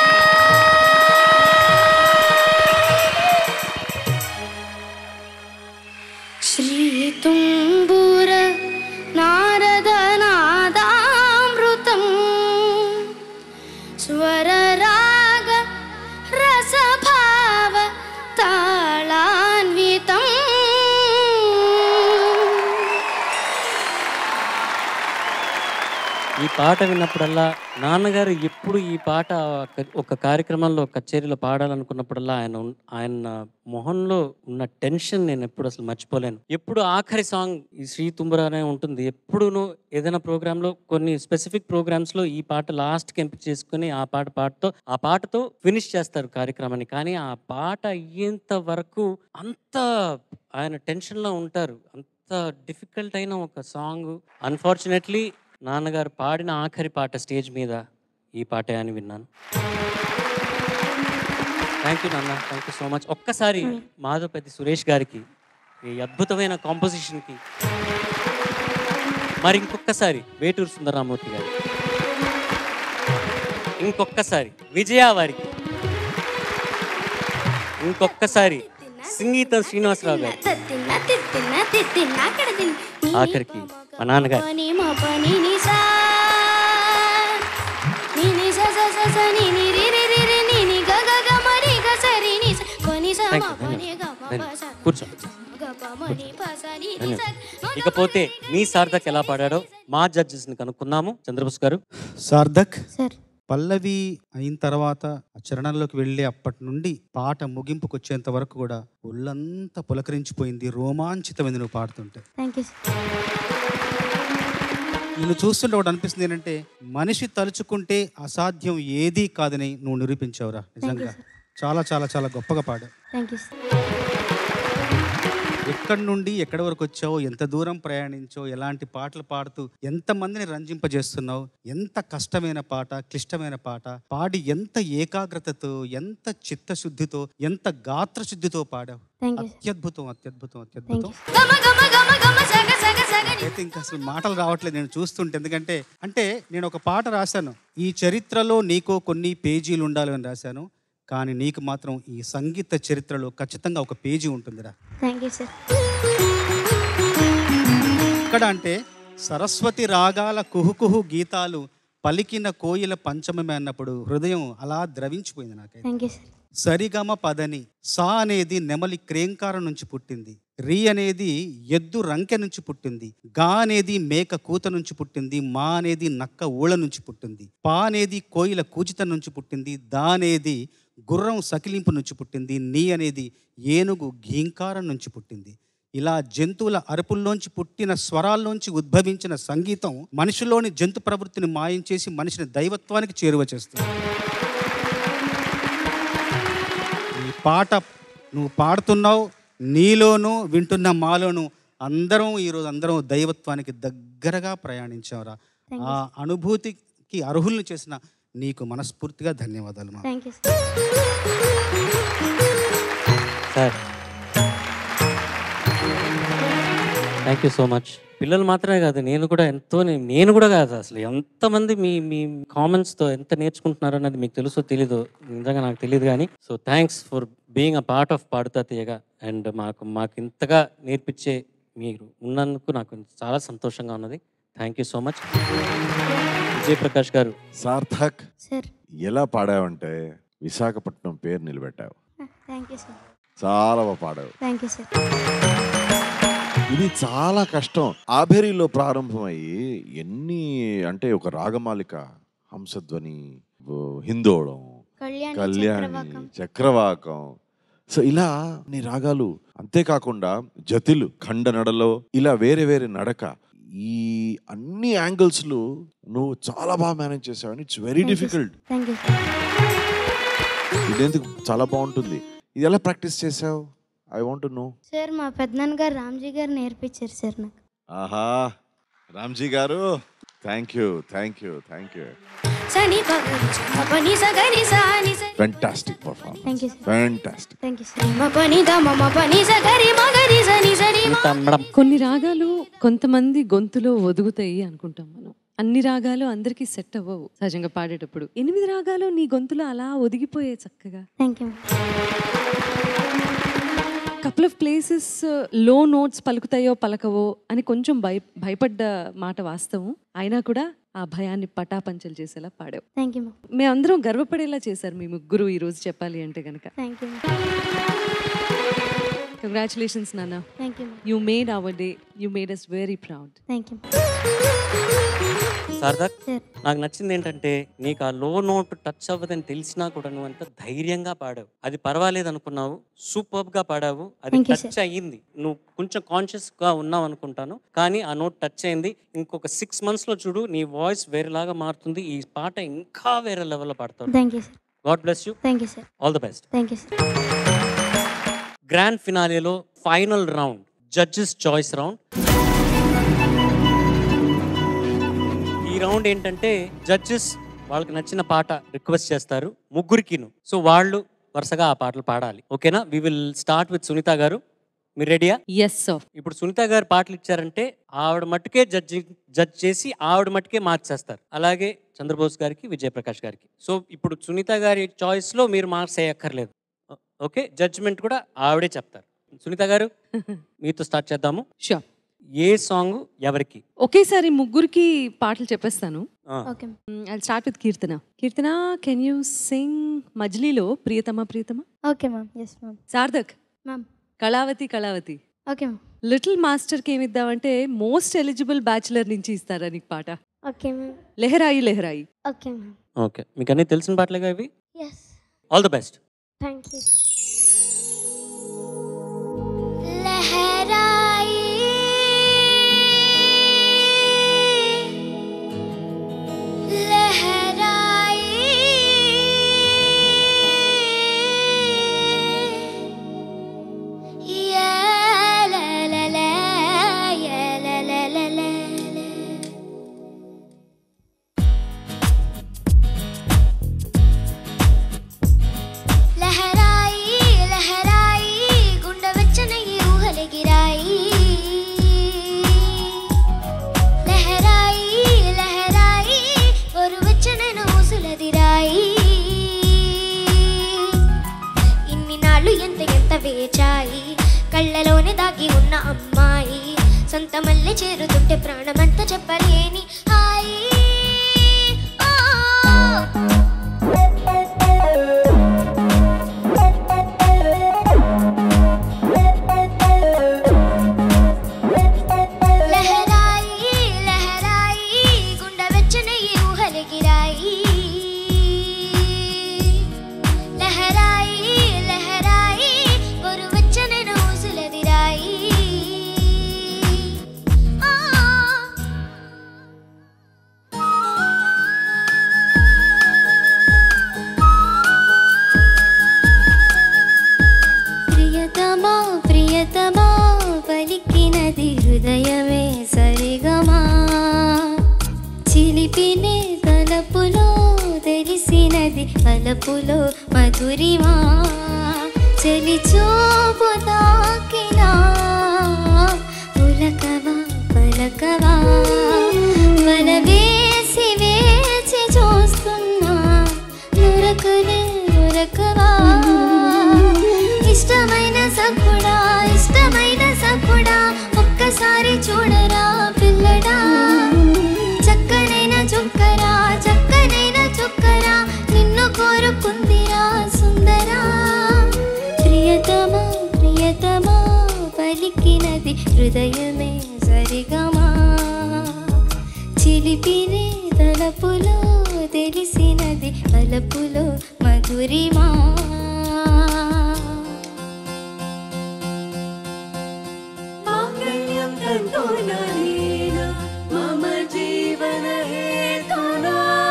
J: శ్రీ తుంబుర నారద నాదామృతం స్వర రాగ రస భావ తాళాన్వితం
B: ఈ పాట విన్నప్పుడల్లా నాన్నగారు ఎప్పుడు ఈ పాట ఒక- ఒక కార్యక్రమంలో కచేరీలో పాడాలనుకున్నప్పుడల్లా ఆయన ఉన్- ఆయన మొహంలో ఉన్న టెన్షన్ నేను ఎప్పుడు అసలు మర్చిపోలేను ఎప్పుడు ఆఖరి సాంగ్ ఈ శ్రీ తుంబరానే ఉంటుంది ఎప్పుడును ఏదైనా ప్రోగ్రామ్ లో కొన్ని స్పెసిఫిక్ ప్రోగ్రామ్స్ లో ఈ పాట లాస్ట్ కి ఎంపిక చేసుకుని ఆ పాట పాటతో ఆ పాటతో ఫినిష్ చేస్తారు కార్యక్రమాన్ని కానీ ఆ పాట అయ్యేంత వరకు అంత ఆయన టెన్షన్ లో ఉంటారు అంత డిఫికల్ట్ అయిన ఒక సాంగ్ అన్ఫార్చునేట్లీ నాన్నగారు పాడిన ఆఖరి పాట స్టేజ్ మీద ఈ పాటే అని విన్నాను థ్యాంక్ యూ నాన్న థ్యాంక్ యూ సో మచ్ ఒక్కసారి మాధవపతి సురేష్ గారికి ఈ అద్భుతమైన కాంపోజిషన్కి మరి ఇంకొకసారి వేటూరు సుందరరామూర్తి గారు ఇంకొకసారి విజయ వారికి ఇంకొకసారి సంగీతం శ్రీనివాసరావు గారు
J: తిన్న తిన్న తిన్న అక్కడ తిన్న
B: ఆఖరికి మా నాన్నగారు
J: పని మ పని ని సా ని ని స స స స ని ని రి రి రి రి ని ని గ గ గ మ రి గ స రి ని స పని స
B: థ్యాంక్
J: మ
B: యూ
J: పని గ మ ప
B: ధన్యవాదాలు
J: స
B: కూర్చో
J: గ ప మ ని ప స ని రి స
B: ధన్యవాదాలు ఇకపోతే మీ సార్థక్ ఎలా పాడాడో మా జడ్జెస్ ని కనుక్కుందాము చంద్రబోస్ గారు
G: సార్థక్
D: సార్
G: పల్లవి అయిన తర్వాత ఆ చరణంలోకి వెళ్ళి అప్పటి నుండి పాట ముగింపుకు వచ్చేంత వరకు కూడా ఒళ్ళంతా పులకరించిపోయింది రోమాంచితమైంది నువ్వు పాడుతుంటే
D: థ్యాంక్ యూ
G: నిన్ను చూస్తుంటే ఒకటి అనిపిస్తుంది ఏంటంటే మనిషి తలుచుకుంటే అసాధ్యం ఏదీ కాదని నువ్వు నిరూపించావురా నిజంగా చాలా చాలా చాలా గొప్పగా పాడావు
D: థ్యాంక్ యూ
G: ఎక్కడి నుండి ఎక్కడి వరకు వచ్చావు ఎంత దూరం ప్రయాణించావు ఎలాంటి పాటలు పాడుతూ ఎంతమందిని రంజింపజేస్తున్నావు ఎంత కష్టమైన పాట క్లిష్టమైన పాట పాడి ఎంత ఏకాగ్రతతో ఎంత చిత్తశుద్ధితో ఎంత గాత్రశుద్ధితో పాడావు
D: Thank you,
G: అత్యద్భుతం అత్యద్భుతం
D: థ్యాంక్
G: అత్యద్భుతం
D: యూ
L: గమ గమ గమ గమ సగ సగ సగ ని-
G: అయితే ఇంకా అసలు మాటలు రావట్లేదు నేను చూస్తుంటే ఎందుకంటే అంటే నేను ఒక పాట రాశాను ఈ చరిత్రలో నీకు కొన్ని పేజీలు ఉండాలి అని రాశాను కానీ నీకు మాత్రం ఈ సంగీత చరిత్రలో ఖచ్చితంగా ఒక పేజీ ఉంటుందిరా
D: థ్యాంక్ యూ సార్
G: ఇక్కడ అంటే సరస్వతి రాగాల కుహుకుహు గీతాలు పలికిన కోయిల పంచమమే అన్నప్పుడు హృదయం అలా ద్రవించిపోయింది నాకైతే
D: థ్యాంక్ యూ సార్
G: సరిగమ పదని సా అనేది నెమలి క్రేంకారం నుంచి పుట్టింది రి అనేది ఎద్దు రంకె నుంచి పుట్టింది గా అనేది మేక కూత నుంచి పుట్టింది మా అనేది నక్క ఊళ నుంచి పుట్టింది పా అనేది కోయిల కూచిత నుంచి పుట్టింది దా అనేది గుర్రం సకిలింపు నుంచి పుట్టింది నీ అనేది ఏనుగు ఘీంకారం నుంచి పుట్టింది ఇలా జంతువుల అరుపుల్లోంచి పుట్టిన స్వరాల్లోంచి ఉద్భవించిన సంగీతం మనిషిలోని జంతు ప్రవృత్తిని మాయం చేసి మనిషిని దైవత్వానికి చేరువ చేస్తుంది ఈ పాట నువ్వు పాడుతున్నావు నీలోను వింటున్న మాలోను అందరం ఈరోజు అందరం దైవత్వానికి దగ్గరగా ప్రయాణించావురా
D: Thank you,
G: ఆ అనుభూతికి అర్హుల్ని చేసిన నీకు మనస్ఫూర్తిగా ధన్యవాదాలు మా
D: thank you sir
B: sir thank you so much పిల్లలు మాత్రమే కాదు నేను కూడా ఎంతో నే- నేను కూడా కాదు అసలు ఎంతమంది మీ మీ కామెంట్స్తో ఎంత నేర్చుకుంటున్నారు అన్నది మీకు తెలుసో తెలీదు నిజంగా నాకు తెలియదు కానీ so thanks for being a part of Paaduta Theeyaga and మాకు మాకు ఇంతగా నేర్పించే మీరు ఉన్నందుకు నాకు చాలా సంతోషంగా ఉన్నది thank you so much Vijayprakash గారు
E: సార్థక్
D: సార్
E: ఎలా పాడావంటే విశాఖపట్నం పేరు నిలబెట్టావు
D: థ్యాంక్ యూ సార్
E: చాలా బాగా పాడావు
D: థ్యాంక్ యూ సార్
E: ఇది చాలా కష్టం ఆభేరిలో ప్రారంభమయ్యి ఎన్ని అంటే ఒక రాగమాలిక హంసధ్వని ఓ హిందోళం
D: కళ్యాణి,
E: కళ్యాణి
D: చక్రవాకం.
E: చక్రవాకం సో ఇలా నీ రాగాలు అంతేకాకుండా జతిలు ఖండ నడలో ఇలా వేరే వేరే నడక ఈ అన్ని యాంగిల్స్లు నువ్వు చాలా బాగా మేనేజ్ చేసావు it's very difficult
D: thank you
E: ఇదెందుకు చాలా బాగుంటుంది ఇది ఎలా ప్రాక్టీస్ చేసావు ఐ వాంట్ నో
D: సార్ మా పెద్దనాన్న గారు రామ్జీ గారు నేర్పించారు సార్ నాకు
E: ఆహా రామ్జీ గారు thank you thank you thank you
L: సని పగ మ పని సగ ని సా ని స
E: fantastic performance
D: thank you sir
E: fantastic
D: thank you sir
L: మ పని ద మ మ పని స గరి మ గరి స ని స ని మ
F: కొన్ని రాగాలు కొంతమంది గొంతులో ఒదుగుతాయి అనుకుంటాం మనం అన్ని రాగాలు అందరికీ సెట్ అవ్వవు సహజంగా పాడేటప్పుడు ఎనిమిది రాగాలు నీ గొంతులో అలా ఒదిగిపోయాయి చక్కగా
D: thank you
F: couple of places లో నోట్స్ పలుకుతాయో పలకవో అని కొంచెం భయ భయపడ్డ మాట వాస్తవం అయినా కూడా ఆ భయాన్ని పటాపంచలు చేసేలా పాడావు
D: థ్యాంక్ యూ
F: మేమందరం గర్వపడేలా చేశారు మీ ముగ్గురు ఈ రోజు చెప్పాలి అంటే కనుక
D: థ్యాంక్ యూ
F: కంగ్రాచులేషన్స్ నాన్న
D: thank you
F: you made our day you made us very proud
D: thank you
B: Sarthak నాకు నచ్చింది ఏంటంటే నీకు ఆ లో నోట్ టచ్ అవ్వదని తెలిసినా కూడా నువ్వు అంత ధైర్యంగా పాడావు అది పర్వాలేదు అనుకున్నావు సూపర్ గా పాడావు అది
D: Thank you,
B: టచ్ అయ్యింది నువ్వు కొంచెం కాన్షియస్ గా ఉన్నావు అనుకుంటాను కానీ ఆ నోట్ టచ్ అయింది ఇంకొక సిక్స్ మంత్స్ లో చూడు నీ వాయిస్ వేరేలాగా మారుతుంది ఈ పాట ఇంకా వేరే లెవెల్లో పాడతావు
D: thank you sir
B: God bless you
D: thank you sir
B: all the best
D: thank you sir
B: grand ఫినాలేలో final round judges choice round ఈ రౌండ్ ఏంటంటే జడ్జెస్ వాళ్ళకి నచ్చిన పాట రిక్వెస్ట్ చేస్తారు ముగ్గురికిను సో వాళ్ళు వరుసగా ఆ పాటలు పాడాలి ఓకేనా we will start with Sunitha గారు మీరు రెడీయా
F: ఎస్ సార్
B: ఇప్పుడు సునీత గారు పాటలు ఇచ్చారంటే ఆవిడ మట్టుకే జడ్జి జడ్జ్ చేసి ఆవిడ మట్టుకే మార్చేస్తారు అలాగే చంద్రబోస్ గారికి విజయప్రకాష్ గారికి సో ఇప్పుడు సునీత గారి చాయిస్ లో మీరు మార్క్స్ వేయక్కర్లేదు ఓకే జడ్జిమెంట్ కూడా ఆవిడే చెప్తారు సునీత గారు మీతో స్టార్ట్ చేద్దాము
F: షూర్
B: ఏ సాంగ్ ఎవరికి
F: ఒకేసారి ముగ్గురికి పాటలు చెప్పేస్తాను
B: ఆ.
D: Okay
F: I start with Keerthana Keerthana can you sing మజిలీలో ప్రియతమ ప్రియతమ
D: okay ma'am yes ma'am
F: Sarthak
D: ma'am
F: Kalavathi Kalavathi
D: okay ma'am
F: little మాస్టర్కి ఏమి ఇద్దామంటే మోస్ట్ ఎలిజిబుల్ బ్యాచులర్ నుంచి ఇస్తారా నీకు పాట
D: okay ma'am
F: Lehrayi Lehrayi
D: okay ma'am
B: okay మీకు అన్ని తెలిసిన పాటలేగా ఇవి
D: yes
B: all the best
D: thank you sir
L: लहराई लहराई ये
J: లోనే దాగి ఉన్న అమ్మాయి సొంత మల్లె చేరుతుంటే ప్రాణమంతా చెప్పలేని హాయి ఆ. లహరాయి లహరాయి గుండె వెచ్చని ఊహలెగిరాయి లహరాయి లహరాయి ఒరు వెచ్చని ఊసులెదిరాయి ఆ ప్రియతమా ప్రియతమా పలికినది హృదయమే సరిగమా చిలిపినే తలపులో తెలిసినది పలపులో మధురిమా చెలి చూపు తాకినా పులకవా పలకవా వల వేసి వేచి చూస్తున్నా నురకులే నురకవా ఇష్టమైన సఖుడా ఇష్టమైన సఖుడా ఒక్కసారి చూడరా పిల్లడా చక్కనైన చుక్కరా చక్కనైన చుక్కరా నిన్ను కోరుకుందిరా సుందరా ప్రియతమా ప్రియతమా పలికినది హృదయమే సరిగమా చిలిపినే తలపులో తెలిసినది పలపులో మధురిమా
K: మాంగళ్యం తంతోనానేన మమ జీవన హేతునా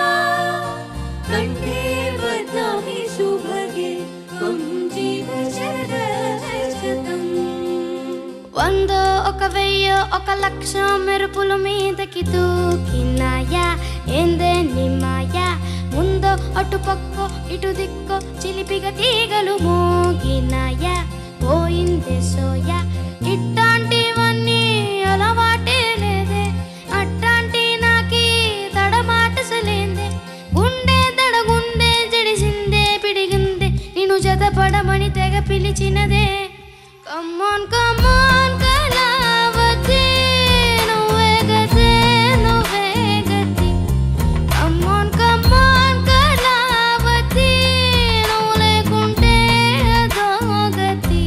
K: కంఠే బధ్నామి శుభగే త్వం జీవ శరదశతం
J: వంద ఒక వెయ్యి ఒక లక్ష మెరుపుల మీదకి దూకినాయా ఏందే నిమ్మాయా ముందో అటు పక్కో ఇటు దిక్కో చిలిపిగా తీగలు మోగినాయా పోయిందే సోయా ఇట్లాంటివన్నీ అలవాటే లేదే అట్లాంటి నాకి తడమాటసలేందే గుండె దడగుండే జడిసిందే పిడిగిందే నిన్ను జతపడమని తెగ పిలిచినదే కమ్మాన్ కమ్మాన్ కళావతి నువ్వే గతే నువ్వే గతి కమ్మాన్ కమ్మాన్ కళావతి నువ్వు లేకుంటే అదో గతి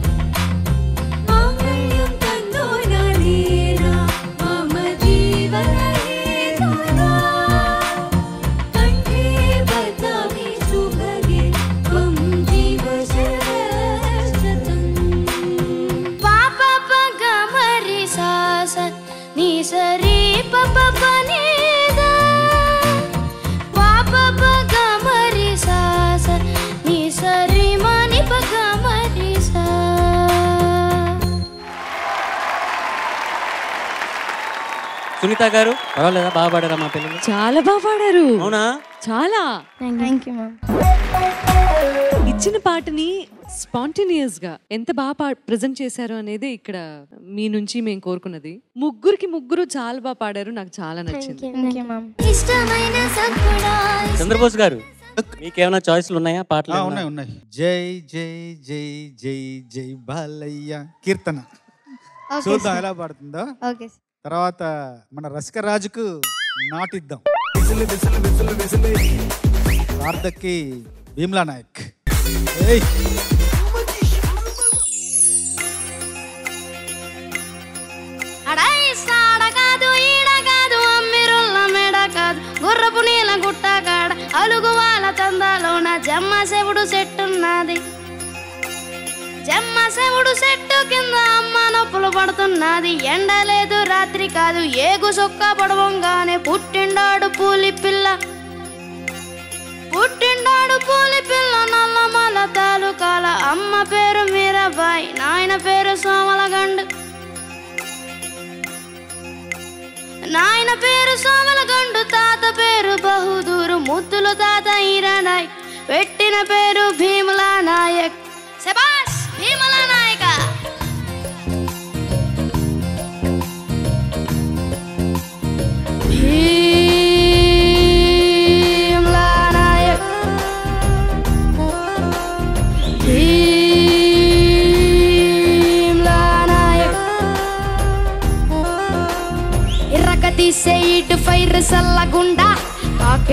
K: మాంగళ్యం తంతోనానేన మమ జీవన హేతునా కంఠే బధ్నామి శుభగే త్వం జీవ శరదశతం
J: పాప పగ మరి సాస నీ సరి పప పనేదా పాప పగ మరి సాస నీ సరి మని పగ మరి సా
B: సునీత గారు పర్వాలేదా బాగా పాడారా మా పిల్లలు
F: చాలా బాగా పాడారు
B: అవునా
F: చాలా
D: థ్యాంక్ యూ మ్యామ్
F: ఇచ్చిన పాటని స్పాంటేనియస్ గా ఎంత బాగా ప్రజెంట్ చేశారు అనేది ఇక్కడ మీ నుంచి మేము కోరుకున్నది ముగ్గురికి ముగ్గురు చాలా బాగా పాడారు నాకు చాలా నచ్చింది
D: థ్యాంక్ యూ మ్యామ్
J: ఇష్టమైన సఖుడా
B: చంద్రబోస్ గారు మీకేమైనా చాయిస్లు ఉన్నాయా పాటలు
G: ఆ,
B: ఏమైనా?
G: ఉన్నాయి ఉన్నాయి జై జై జై జై జై బాలయ్య కీర్తన
D: Okay,
G: చూద్దాం
D: sir.
G: ఎలా పాడుతుందో
D: ఓకే
G: తర్వాత మన రసిక రాజుకు నాటిద్దాం సార్థక్కి భీమ్లా నాయక్ ఏయ్
J: అడాయి సాడ కాదు ఈడ కాదు అమ్మిరుల్ల మెడ కాదు గుర్రపు నీల గుట్ట కాడ అలుగు వాళ్ళ తందాలోన జమ్మ శివుడు చెట్టున్నది జమ్మ శివుడు చెట్టు కింద అమ్మ నొప్పులు పడుతున్నది ఎండ లేదు రాత్రి కాదు ఏగు సొక్క పడవంగానే పుట్టిండాడు పూలి పిల్ల పుట్టిండాడు పూలి పిల్ల నల్లమల తాలూకాల అమ్మ పేరు మీరాబాయి నాయన పేరు సోమలగండు నాయన పేరు సోమలగండు తాత పేరు బహుదూరు ముద్దులు తాత ఈరానాయక్ పెట్టిన పేరు భీమలా నాయక్ శబాష్ భీమలా నాయక భీమలా నాయక్ భీమలా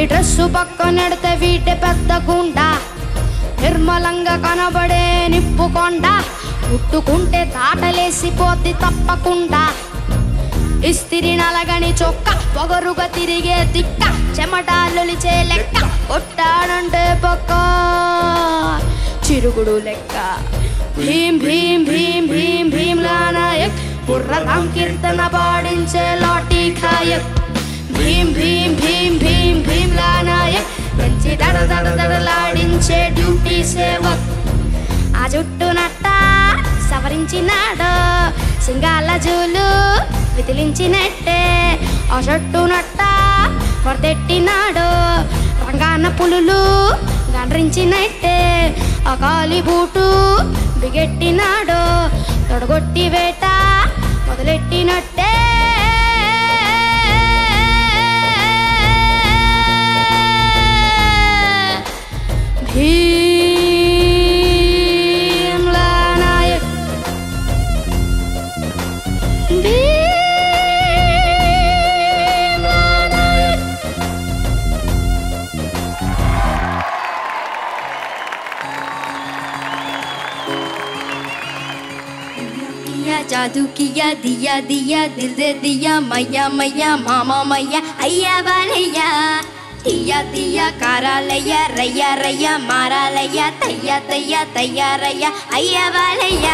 J: ఈ డ్రెస్సు పక్కనెడితే వీటి పెద్ద గుండ నిర్మలంగా కనబడే నిప్పుకొండ పుట్టుకుంటే తాటలేసిపోద్ది తప్పకుండా ఇస్తిరి నలగని చొక్క పొగరుగా తిరిగే తిక్క చెమటాలులిచే లెక్క కొట్టాడంటే పక్క చిరుగుడు లెక్క భీం భీం భీం భీం భీం లానాయక్ బుర్ర సంకీర్తన పాడించే లాఠీ ఖాయక్ భీం భీం భీం భీం భీం లానాయక్ మంచి దడ దడ దడలాడించే డ్యూటీ సేవక్ ఆ జుట్టు నట్ట సవరించినాడు సింగాల జూలు విదిలించినట్టే ఆ షట్టు నట్ట కొరతెట్టినాడు రంగాన పులులు గండ్రించినట్టే ఆ కాలి బూటు బిగెట్టినాడు తొడగొట్టి వేట మొదలెట్టినట్టే భీమ్లా నాయక్ భీమ్లా నాయక్ किया जादू किया दिया दिया दिल दे दिया मैया मैया मामा मैया अय्या बालैया दिया दिया कारालैया रैया रैया मारालैया तैया तैया तैया रैया अय्या बालैया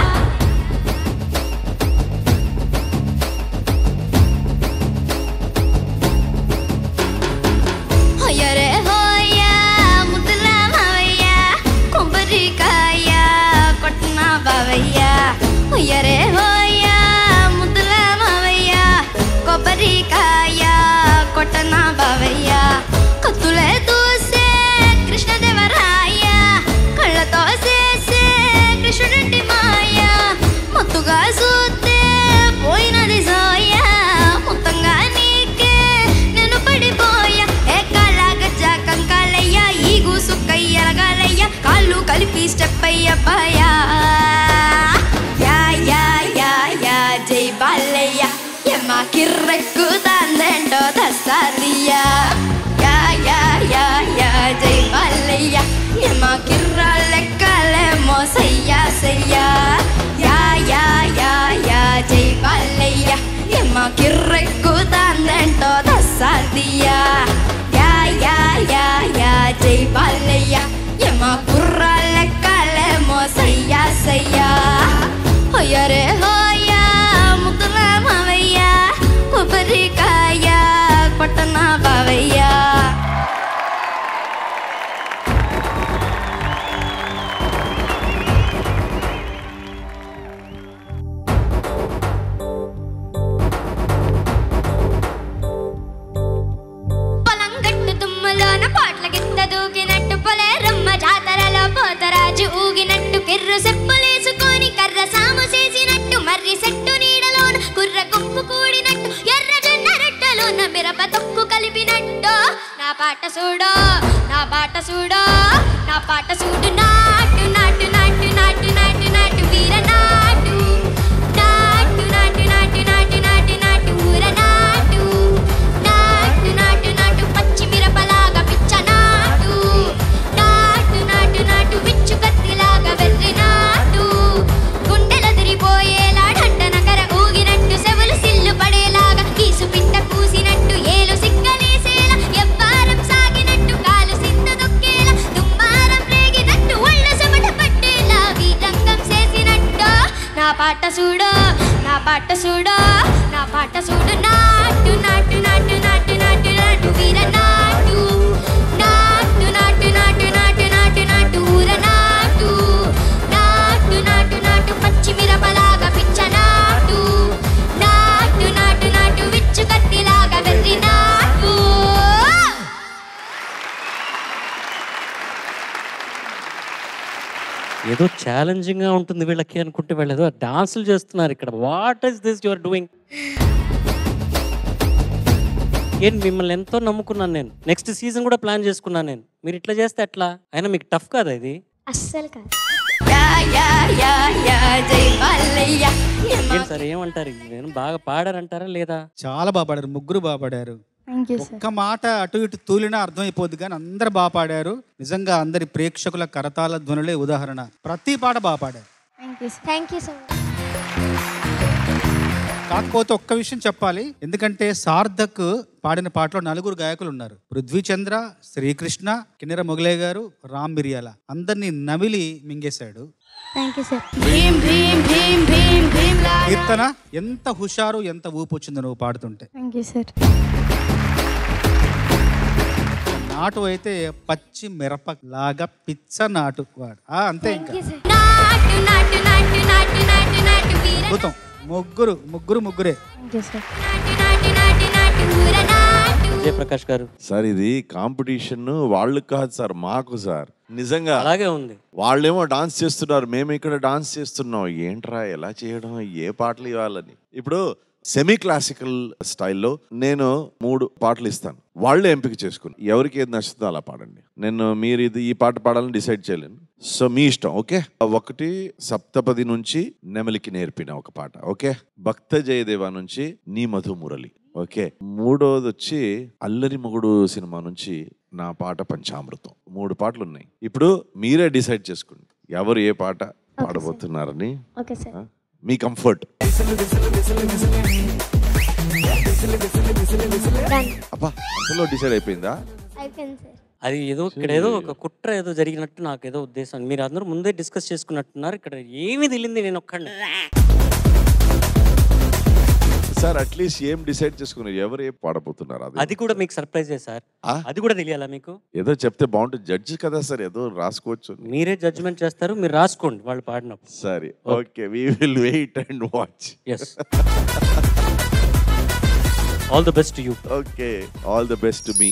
J: హొయ్యరే హోయ్యా ముద్దుల మావయ్య కొబ్బరికాయ కొట్టిన బావయ్య హొయ్యరే హోయ్యా ముద్దుల మావయ్య కొబ్బరికాయ కొట్టన బావయ్య కత్తులే దూసే కృష్ణదేవరాయ కళ్ళతో చేసే కృష్ణుడి మాయ మత్తుగా చూస్తే పోయినది సోయ మొత్తంగా నీకే నేను పడిపోయా ఏ కాలాగజ్జ కంకాలయ్య ఈ గూసుక్కయ్య రగాలయ్య కాళ్ళు కలిపి స్టెప్ అయ్యబ్బాయా యా యా యా యా జై బాలయ్య ఎమ్మ కిర్రెక్కు తందెండో దసారియా యా యా యా యా జై బాలయ్య ఎమ్మ కిర్రాలెక్కలేమో సయ్యా సయ్యా యా యా యా యా జై బాలయ్య ఎమ్మ కిర్రెక్కు తందెండో దసారియా యా యా యా యా జై బాలయ్య ఎమ్మ కుర్రాలెక్కలేమో సయ్యా సయ్యా హొయ్యరే హోయా ముద్దుల మావయ్య కొబ్బరికాయ కొట్టన బావయ్య పొలం గట్టు తుమ్మలోన పాటల కింద దూకినట్టు పొలే రమ్మ జాతరలో పోతరాజు ఊగినట్టు కిర్రు సెప్పులేసుకొని కర్ర సాము చేసినట్టు మర్రి సెట్టు నీడలోన కుర్ర గుంపు కూడినట్టు ఎర్ర జొన్న రొట్టెలోన మిరప తొక్కు కలిపినట్టు నా పాట చూడో నా పాట చూడో నా పాట చూడు నాటు నాటు నాటు నాటు నాటు నాటు వీర నాటు నాటు నాటు నాటు నాటు నాటు నాటు ఊర నాటు నాటు నాటు నాటు పచ్చి మిరపలాగా పిచ్చ నాటు నాటు నాటు నాటు విచ్చు కత్తిలాగా వెర్రి నాటు గుండెల తిరిపోయేలా ఢండ నగర ఊగినట్టు సెవులు సిల్లు పడేలాగా కీసు పిట్ట కూసినట్టు ఏలు సిగ్గలేసేలా ఎవ్వారం సాగినట్టు కాలు సింద దొక్కేలా దుమ్మారం రేగినట్టు ఒళ్ళ చెమట పట్టేలా వీరంగం చేసినట్టు నా పాట చూడు నా పాట చూడు నా పాట చూడు నాటు నాటు నాటు నాటు నాటు నాటు వీర నాటు నాటు నాటు నాటు నాటు నాటు నాటు ఊర నాటు నాటు నాటు నాటు పచ్చి మిరపలాగా పిచ్చ నాటు నాటు నాటు నాటు విచ్చు కత్తిలాగా వెర్రి నాటు
B: ఏదో ఛాలెంజింగ్ గా ఉంటుంది వీళ్ళకి అనుకుంటే వీళ్ళు ఏదో డాన్సులు చేస్తున్నారు ఇక్కడ what is this your doing ఏంటి మిమ్మల్ని ఎంతో నమ్ముకున్నాను నేను నెక్స్ట్ సీజన్ కూడా ప్లాన్ చేసుకున్నాను నేను మీరు ఇట్లా చేస్తే ఎట్లా అయినా మీకు టఫ్ కాదా ఇది
J: అస్సలు కాదు యా యా యా యా జై బాలయ్య
B: ఏంటి సార్ ఏమంటారు నేను బాగా పాడారంటారా లేదా
G: చాలా బాగా పాడారు ముగ్గురు బాగా పాడారు
D: థ్యాంక్ యూ సార్
G: ఒక్క మాట అటు ఇటు తూలినా అర్థమైపోద్ది కానీ అందరు బాగా పాడారు నిజంగా అందరి ప్రేక్షకుల కరతాల ధ్వనులే ఉదాహరణ ప్రతి పాట బాగా పాడారు
D: thank you sir thank you so much
G: కాకపోతే ఒక్క విషయం చెప్పాలి ఎందుకంటే సార్థక్ పాడిన పాటలో నలుగురు గాయకులు ఉన్నారు పృథ్వీచంద్ర శ్రీకృష్ణ కిన్నెర మొగలే గారు రామ్ మిరియాల అందరినీ నమిలి మింగేశాడు
D: thank you sir
J: Bheem Bheem Bheem Bheem Bheem లా
G: కీర్తన ఎంత హుషారు ఎంత ఊపు వచ్చిందో నువ్వు పాడుతుంటే
D: థ్యాంక్ యూ సార్
G: నాటు అయితే పచ్చి మిరప లాగా పిచ్చ నాటు వాడు ఆ, అంతే ఇంకా
J: నాటు నాటు నాటు నాటు నాటు నాటు వీర
G: అద్భుతం ముగ్గురు ముగ్గురు ముగ్గురే
D: థ్యాంక్ యూ సార్
J: నాటు నాటు నాటు ఊర నాటు
B: జయప్రకాష్ గారు
E: సార్ ఇది కాంపిటీషన్ వాళ్ళు కాదు సార్ మాకు సార్ నిజంగా
B: అలాగే ఉంది
E: వాళ్ళేమో డాన్స్ చేస్తున్నారు మేము ఇక్కడ డాన్స్ చేస్తున్నాం ఏంట్రా ఎలా చేయడం ఏ పాటలు ఇవ్వాలని ఇప్పుడు సెమీ క్లాసికల్ స్టైల్లో నేను మూడు పాటలు ఇస్తాను వాళ్ళే ఎంపిక చేసుకుని ఎవరికి ఏది నచ్చుతుందో అలా పాడండి నేను మీరు ఇది ఈ పాట పాడాలని డిసైడ్ చేయలేను సో మీ ఇష్టం ఓకే ఒకటి సప్తపది నుంచి నెమలికి నేర్పిన ఒక పాట ఓకే భక్త జయదేవ నుంచి నీ మధు మురళి ఓకే మూడోది వచ్చి అల్లరి మొగుడు సినిమా నుంచి నా పాట పంచామృతం మూడు పాటలు ఉన్నాయి ఇప్పుడు మీరే డిసైడ్ చేసుకోండి ఎవరు ఏ పాట పాడబోతున్నారని
D: ఓకే సార్
E: ఆ? మీ కంఫర్ట్ అబ్బా అసలు డిసైడ్ అయిపోయిందా
D: అయిపోయింది సార్
B: అది ఏదో ఇక్కడ ఏదో ఒక కుట్ర ఏదో జరిగినట్టు నాకు ఏదో ఉద్దేశం మీరు అందరూ ముందే డిస్కస్ చేసుకున్నట్టున్నారు ఇక్కడ ఏమి తెలియంది నేను ఒక్కడిని
E: సార్ అట్లీస్ట్ ఏం డిసైడ్ చేసుకున్నారు ఎవరు ఏం పాడబోతున్నారు అది
B: అది కూడా మీకు సర్ప్రైజే సార్
E: ఆ?
B: అది కూడా తెలియాలా మీకు
E: ఏదో చెప్తే బాగుంటుంది జడ్జి కదా సార్ ఏదో రాసుకోవచ్చు
B: మీరే జడ్జ్మెంట్ చేస్తారు మీరు రాసుకోండి వాళ్ళు పాడినప్పుడు
E: సరే okay we will wait and watch
B: yes all the best you
E: okay all the best మీ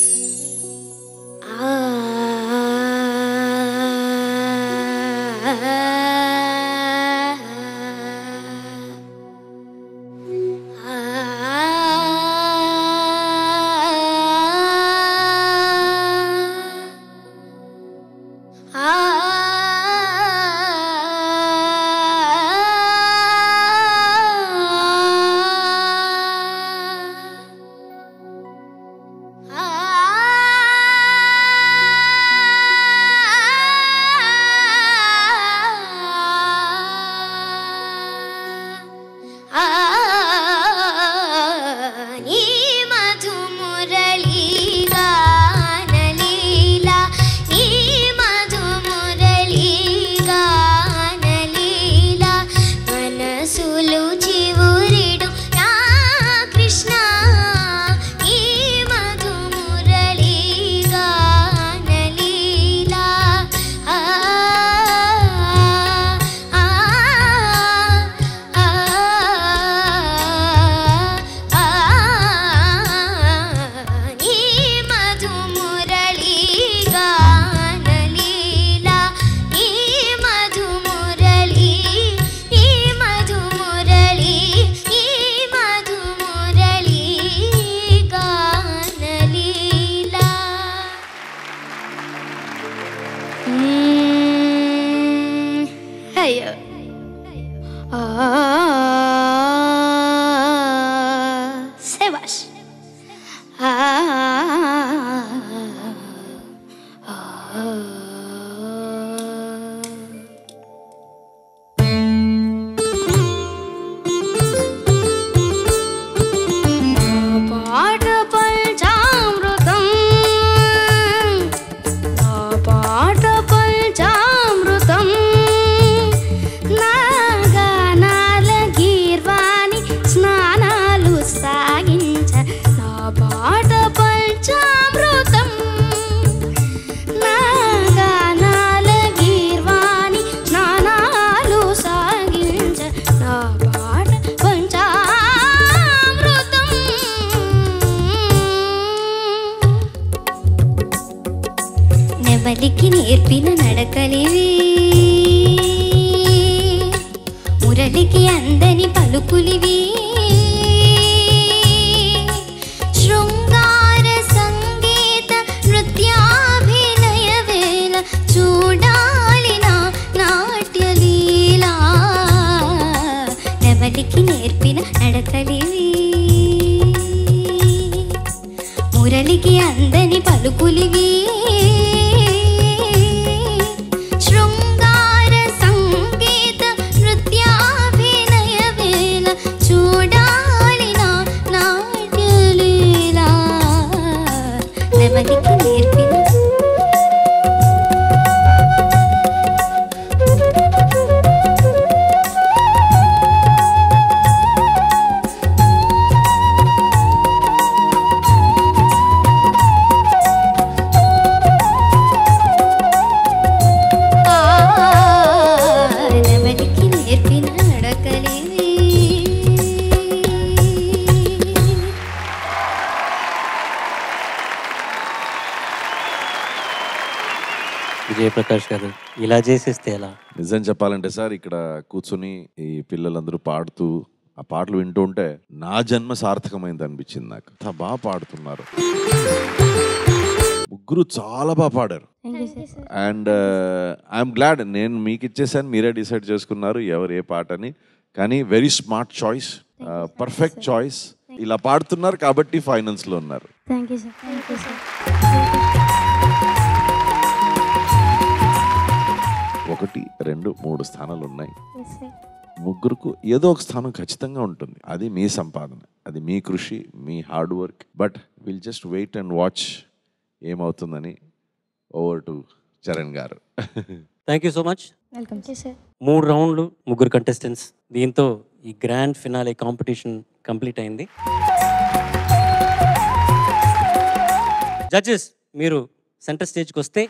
J: నీ మధు మురళీ గానలీలా నీ మధు మురళీ గానలీలా మనసులు చివురిడు నా కృష్ణ నీ మధు మురళీ గానలీలా ఆ ఆ నీ మధు మురళీ గానలీలా నీ మధు మురళీ నీ మధు మురళీ నీ మధు మురళీ గానలీలా అయ్యో శబాష్ పాట పంచామృతం నా పాట పంచామృతం నా గానాల గీర్వాణి స్నానాలు సాగించ నా పాట పంచామృతం నా గానాల గీర్వాణి స్నానాలు సాగించ నా పాట పంచామృతం నెమలికి నేర్పిన నడకలివి మురళికి అందని పలుకులివి శృంగార సంగీత నృత్యాభినయ వేళ చూడాలి నా నాట్యలీలా నెమలికి నేర్పిన నడకలివి
L: అందని పలుకులివి శృంగార సంగీత నృత్యాభినయ వేళ చూడాలి నా నాట్యలీలా నెమలికి నేర్పిన నెమలికి నేర్పిన నడకలివి
B: విజయప్రకాష్ గారు ఇలా చేసేస్తే ఎలా
E: నిజం చెప్పాలంటే సార్ ఇక్కడ కూర్చుని ఈ పిల్లలందరూ పాడుతూ ఆ పాటలు వింటూ ఉంటే నా జన్మ సార్థకమైంది అనిపించింది నాకు అంత బాగా పాడుతున్నారు ముగ్గురు చాలా బాగా పాడారు అండ్ ఐఎమ్ గ్లాడ్ నేను మీకు ఇచ్చేసాను మీరే డిసైడ్ చేసుకున్నారు ఎవరు ఏ పాట అని కానీ very smart choice perfect choice ఇలా పాడుతున్నారు కాబట్టి ఫైనల్స్లో ఉన్నారు
D: thank you sir thank you sir
E: ఒకటి రెండు మూడు స్థానాలు ఉన్నాయి
D: ఎస్ సార్
E: ముగ్గురుకు ఏదో ఒక స్థానం ఖచ్చితంగా ఉంటుంది అది మీ సంపాదన అది మీ కృషి మీ hard work but will just wait and watch ఏమవుతుందని ఓవర్ టు చరణ్ గారు
B: thank you so much
D: welcome sir
B: మూడు రౌండ్లు ముగ్గురు కంటెస్టెంట్స్ దీంతో ఈ గ్రాండ్ ఫినాలే కాంపిటీషన్ కంప్లీట్ అయింది జడ్జెస్ మీరు సెంటర్ స్టేజ్కి వస్తే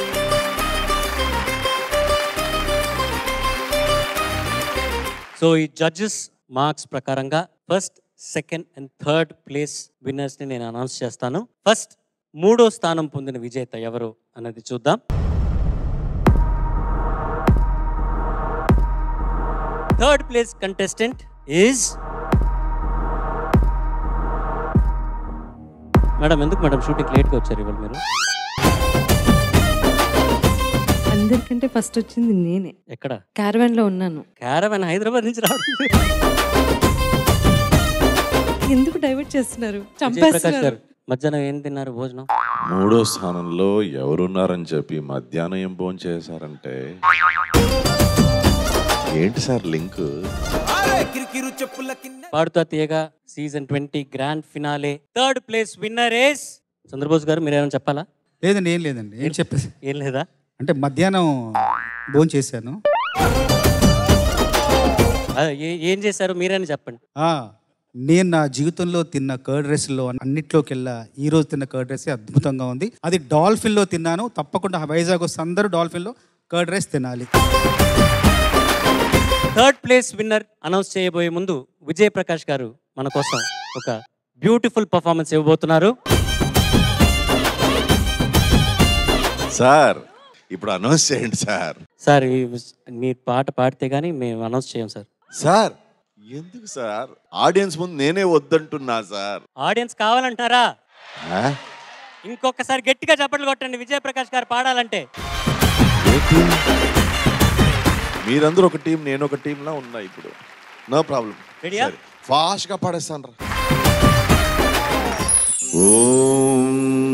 B: సో ఈ జడ్జెస్ మార్క్స్ ప్రకారంగా first second and third place విన్నర్స్ని నేను అనౌన్స్ చేస్తాను ఫస్ట్ మూడో స్థానం పొందిన విజేత ఎవరు అన్నది చూద్దాం third place contestant is madam ఎందుకు మేడం షూటింగ్ లేట్గా వచ్చారు ఇవాళ మీరు
F: అందరికంటే ఫస్ట్ వచ్చింది నేనే
B: ఎక్కడ
F: క్యారవాన్ లో ఉన్నాను
B: క్యారవన్ హైదరాబాద్ నుంచి రావడం
F: ఎందుకు డైవర్ట్ చేస్తున్నారు
B: విజయప్రకాష్ గారు
F: చంపేస్తున్నారు
B: మధ్యాహ్నం ఏం తిన్నారు భోజనం
E: మూడో స్థానంలో ఎవరున్నారని చెప్పి మధ్యాహ్నం ఏం ఫోన్ చేశారంటే ఏంటి sir link
B: Paaduta Theeyaga season twenty grand finale third place winner ఏస్ చంద్రబోస్ గారు మీరు ఏమైనా చెప్పాలా
G: లేదండి ఏం లేదండి ఏం చెప్పేది
B: ఏం లేదా
G: అంటే మధ్యాహ్నం భోజనం చేశాను
B: ఆ, ఏ- ఏం చేశారు మీరైనా చెప్పండి
G: ఆ, నేను నా జీవితంలో తిన్న కర్డ్ రైస్లో అన్నిట్లోకెల్లా ఈ రోజు తిన్న కర్డ్ రైస్ అద్భుతంగా ఉంది అది డాల్ఫిన్లో తిన్నాను తప్పకుండా వైజాగ్ వస్తే అందరూ డాల్ఫిన్లో కర్డ్ రైస్ తినాలి
B: థర్డ్ ప్లేస్ విన్నర్ అనౌన్స్ చేయబోయే ముందు విజయ్ ప్రకాష్ గారు మన కోసం ఒక బ్యూటిఫుల్ పర్ఫార్మెన్స్ ఇవ్వబోతున్నారు
E: సార్ ఇప్పుడు అనౌన్స్ చేయండి సార్
B: సార్ ఈ మీరు పాట పాడితే గానీ మేము అనౌన్స్ చేయం సార్
E: సార్ ఎందుకు సార్ ఆడియన్స్ ముందు నేనే వద్దంటున్నా సార్
B: ఆడియన్స్ కావాలంటారా
E: ఆ?
B: ఇంకొకసారి గట్టిగా చప్పట్లు కొట్టండి విజయ్ ప్రకాష్ గారు పాడాలంటే
E: ఏంటి? మీరందరూ ఒక టీం నేను ఒక టీంలా ఉన్నా ఇప్పుడు నో ప్రాబ్లం
B: రెడీయా?
E: ఫాస్ట్ గా పాడేస్తాను రా ఓం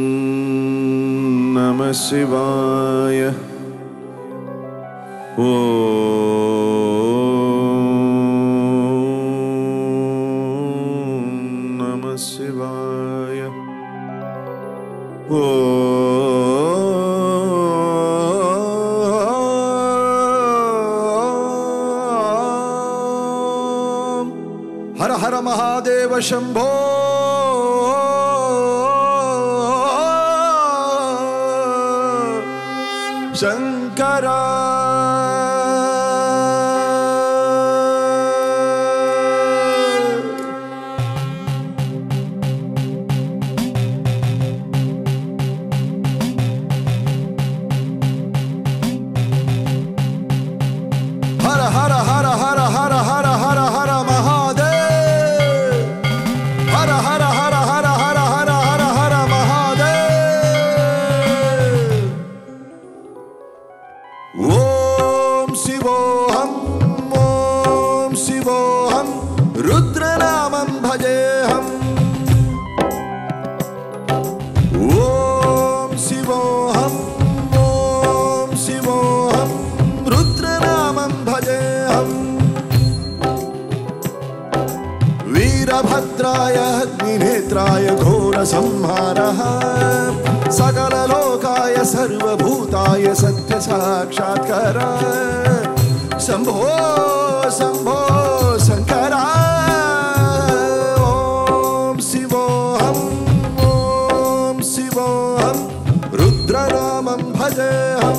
E: నమ శివాయ ఓం నమ శివాయ ఓం హర హర మహాదేవ శంభో శంకర హర హర హర హర హర హర హర హర మహాదేవ్ హర హర హర హర హర హర హర హర మహాదేవ్ ఓం
N: वीरभद्राय अग्निनेत्राय घोरसंहारः सकललोकाय सर्वभूताय सत्यसाक्षात्करा शम्भो शम्भो शङ्करा ॐ शिवोऽहम् ॐ शिवोऽहं रुद्रनामं भजेऽहम्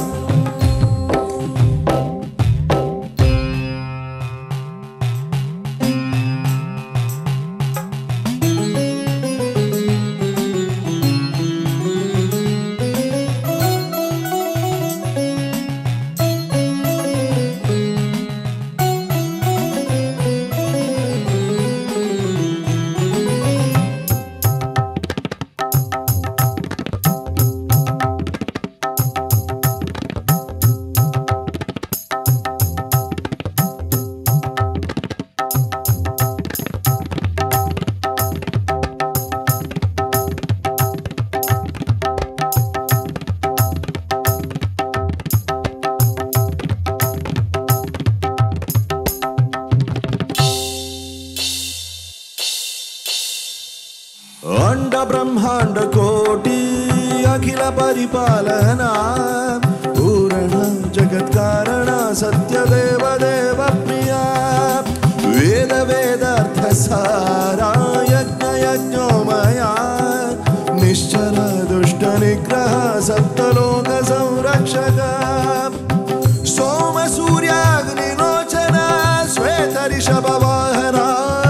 N: అండ బ్రహ్మాండ కోటి అఖిల పరిపాలన పూరణ జగత్కారణ సత్యదేవ దేవ ప్రియ వేద వేదార్థ సారా యజ్ఞ యజ్ఞోమయ నిశ్చల దుష్ట నిగ్రహ సప్తలోక సంరక్షక సోమ సూర్యాగ్నిలోచన శ్వేత రిషభ వాహన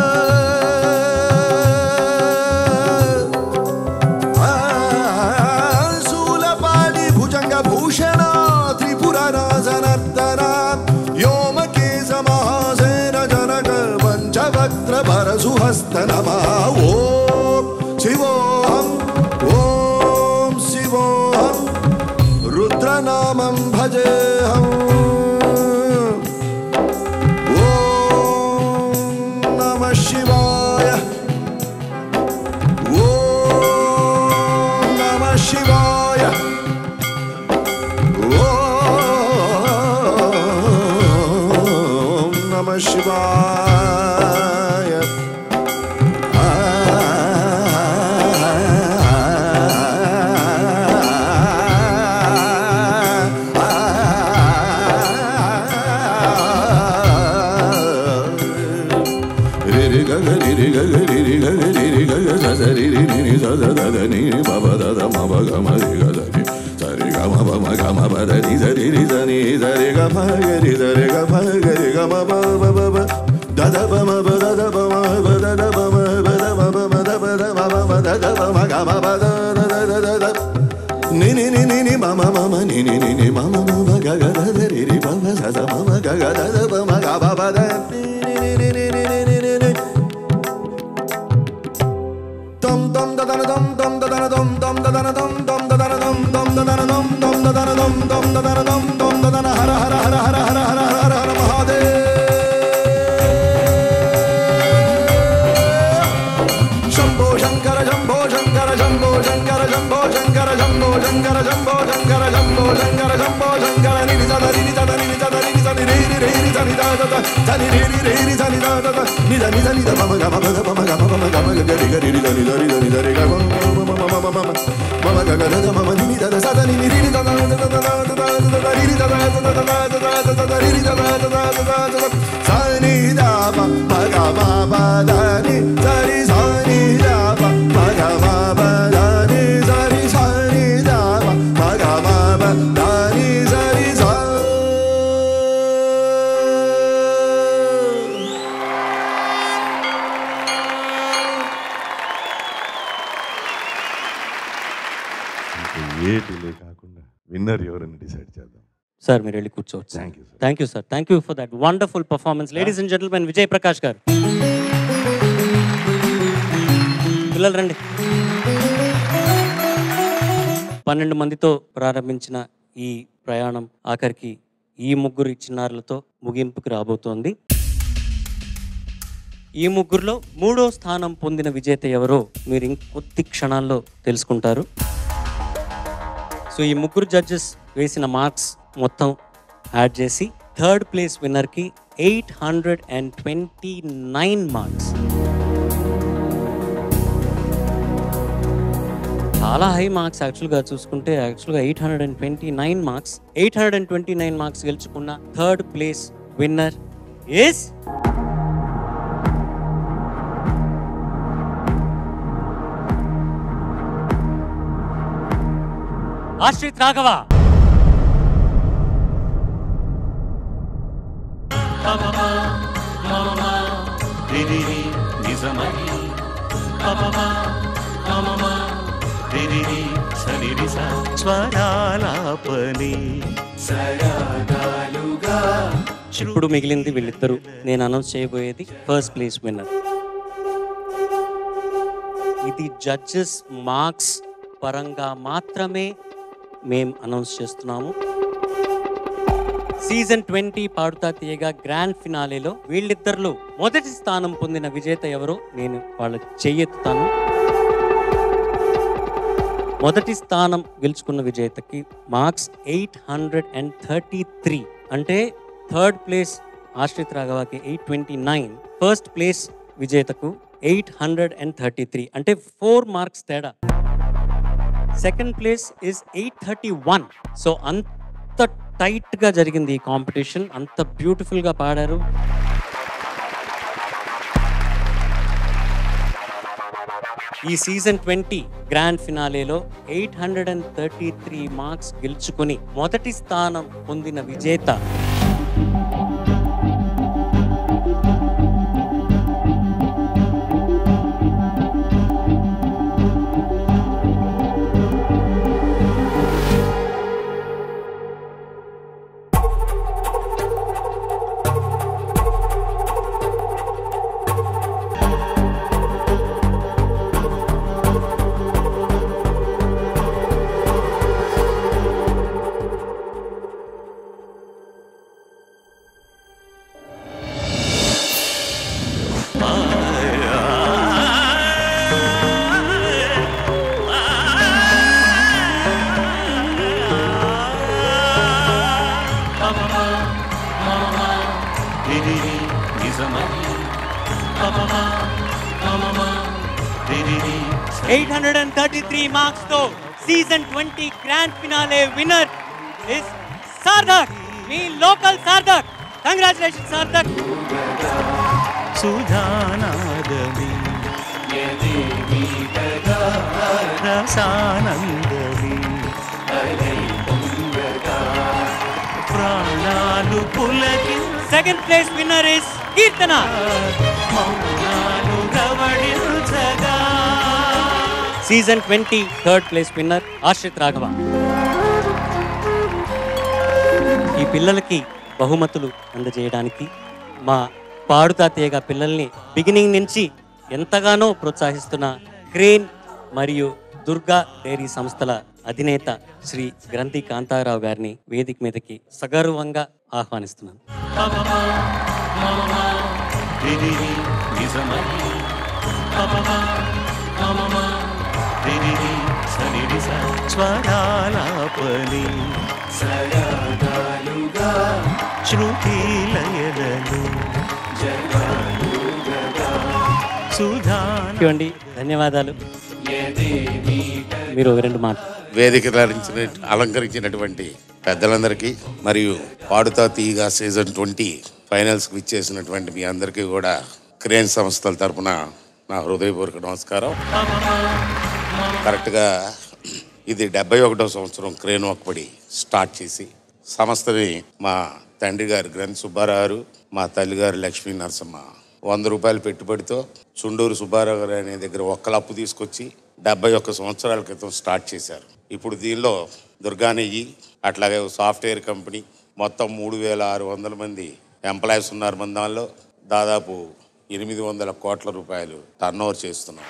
N: శూలపాడి భుజంగ భూషణ త్రిపుర రాజనర్దన వ్యోమకేశ మహాసేన జనక పంచవక్త్ర పరశుహస్త నమ ఓం శివోహం ఓం శివోహం రుద్రనామం భజేహం ఓం నమ శివాయ ఓం నమ శివాయ ఓం నమ శివాయ రిరి గగ రిరి గగ రిరి గగ రిరి గగ స రి రి ని ని స ద ద ద ని బ బ ద ద మ బ గ మ రి గ ద ని స రి గ మ బ మ గ మ బ ద ని స రి రి స ని స రి గ ప గ రి స రి గ ప గ రి గ మ బ బ బ బ ద ద బ మ బ ద ద బ మ బ ద ద బ మ బ ద మ బ మ ద బ ద మ బ మ ద ద బ మ గ మ బ ద ద ద ద ద ద ని ని ని ని ని మ మ మ మ ని ని ని ని మ మ మ బ గ గ ద ద రి రి బ బ స స మ మ గ గ ద ద బ మ గ బ బ ద ని ని ని ని ని ని ని ని ని Dum dum da da dum dum da da dum dum da da dum dum da da dum dum da da dum dum da da dum dum da da dum dum da da hara hara hara hara hara hara hara hara mahadev Shambho Shankar Shambho Shankar Shambho Shankar Shambho Shankar Shambho Shankar Shambho Shankar Shambho Shankar Shambho Shankar निनि सदा निनि सदा निनि सदा निनि सदा रे रे रे रे सनि दा दा दा सनि रे रे रे रे सनि दा दा दा नि दा नि दा नि दा मम ग मम ग मम ग मम ग मम ग ग रि ग रि रि दा नि दा रि दा नि दा रि ग मम मम मम मम मम मम मम ग ग दा दा मम नि नि दा दा सा दा नि नि रि रि दा दा दा दा दा दा दा दा दा रि रि दा दा दा दा दा दा दा दा दा दा रि रि दा दा दा दा दा दा दा सा नि दा म म ग म ब दा नि सा रि सा नि दा म म ग म ब दा नि सा रि सा नि दा म म ग म ब दा नि सा रि सा
E: ఏ డిలే కాకుండా విన్నర్ ఎవరని డిసైడ్ చేద్దాం
B: సార్ మీరు వెళ్ళి కూర్చోవచ్చు
E: thank you
B: thank you sir thank you for that wonderful performance ladies and gentlemen Vijay Prakash గారు పిల్లలు రండి పన్నెండు మందితో ప్రారంభించిన ఈ ప్రయాణం ఆఖరికి ఈ ముగ్గురు చిన్నారులతో ముగింపుకు రాబోతోంది ఈ ముగ్గురులో మూడో స్థానం పొందిన విజేత ఎవరో మీరు ఇంకొద్ది క్షణాల్లో తెలుసుకుంటారు సో ఈ ముగ్గురు జడ్జెస్ వేసిన మార్క్స్ మొత్తం యాడ్ చేసి థర్డ్ ప్లేస్ విన్నర్కి eight hundred and twenty nine marks చాలా హై మార్క్స్ యాక్చువల్గా చూసుకుంటే యాక్చువల్గా eight hundred and twenty nine marks eight hundred and twenty nine marks గెలుచుకున్న third place winner is Ashrith Raghava
A: రిరిరి నిజమని పపమా మమమా రిరిరి సరిరిస స్వరాలాపని సరాగాలుగా
B: ఇప్పుడు మిగిలింది వీళ్ళిద్దరు నేను అనౌన్స్ చేయబోయేది ఫస్ట్ ప్లేస్ విన్నర్ ఇది జడ్జెస్ మార్క్స్ పరంగా మాత్రమే మేం అనౌన్స్ చేస్తున్నాము సీజన్ ట్వంటీ పాడుతా తీయగా గ్రాండ్ ఫినాలేలో వీళ్ళిద్దరిలో మొదటి స్థానం పొందిన విజేత ఎవరో నేను వాళ్ళ చెయ్యెత్తుతాను మొదటి స్థానం గెలుచుకున్న విజేతకి marks eight hundred and thirty three అంటే థర్డ్ ప్లేస్ ఆశ్రిత్ రాఘవకి eight twenty nine first place విజేతకు eight hundred and thirty three అంటే ఫోర్ మార్క్స్ తేడా second place is eight thirty one so అంత టైట్గా జరిగింది ఈ కాంపిటీషన్ అంత బ్యూటిఫుల్గా పాడారు ఈ సీజన్ ట్వంటీ గ్రాండ్ ఫినాలేలో eight hundred and thirty three marks గెలుచుకొని మొదటి స్థానం పొందిన విజేత
A: రిరిరి నిజమని పపమా మమమా రిరిరి
B: eight hundred and thirty three marks తో season twenty grand finale winner is Sarthak మీ లోకల్ సార్థక్ కంగ్రాచులేషన్ సార్థక్
A: సుధానాదమి యదేవి కదా రసానందమి అలై పొంగగా ప్రాణాలు పులకి
B: second place winner is Keerthana
A: మౌనాలు రవడించగా
B: season twenty third place winner Ashrith Raghava ఈ పిల్లలకి బహుమతులు అందజేయడానికి మా పాడుతా తీయగా పిల్లల్ని బిగినింగ్ నుంచి ఎంతగానో ప్రోత్సహిస్తున్న క్రేన్ మరియు దుర్గా డైరీ సంస్థల అధినేత శ్రీ గ్రంథి కాంతారావు గారిని వేదిక మీదకి సగర్వంగా ఆహ్వానిస్తున్నాను
A: పపమా మమమా రిరిరి నిజమని పపమా మమమా రిరిరి సరిరిస స్వరాలాపని సరాగాలుగా శృతి లయలలో జగాలుగగా సుధాన
B: ఇవ్వండి ధన్యవాదాలు మీరు ఒక రెండు మాటలు
O: వేదిక అలంకరించిన అలంకరించినటువంటి పెద్దలందరికీ మరియు పాడుతా తీయగా సీజన్ ట్వంటీ ఫైనల్స్కి ఇచ్చేసినటువంటి మీ అందరికీ కూడా క్రేన్ సంస్థల తరపున నా హృదయపూర్వక నమస్కారం కరెక్ట్గా ఇది డెబ్బై ఒకటో సంవత్సరం క్రేన్ ఒక్కబడి స్టార్ట్ చేసి సంస్థని మా తండ్రి గారు గ్రంథ్ సుబ్బారావు గారు మా తల్లిగారు లక్ష్మీ నరసమ్మ వంద రూపాయల పెట్టుబడితో చుండూరు సుబ్బారావు గారు అనే దగ్గర ఒక్కల అప్పు తీసుకొచ్చి డెబ్బై ఒక్క సంవత్సరాల క్రితం స్టార్ట్ చేశారు ఇప్పుడు దీనిలో దుర్గానెయ్యి అట్లాగే ఓ సాఫ్ట్వేర్ కంపెనీ మొత్తం మూడు వేల ఆరు వందల మంది ఎంప్లాయీస్ ఉన్నారు మన దానిలో దాదాపు ఎనిమిది వందల కోట్ల రూపాయలు టర్న్ ఓవర్ చేస్తున్నాం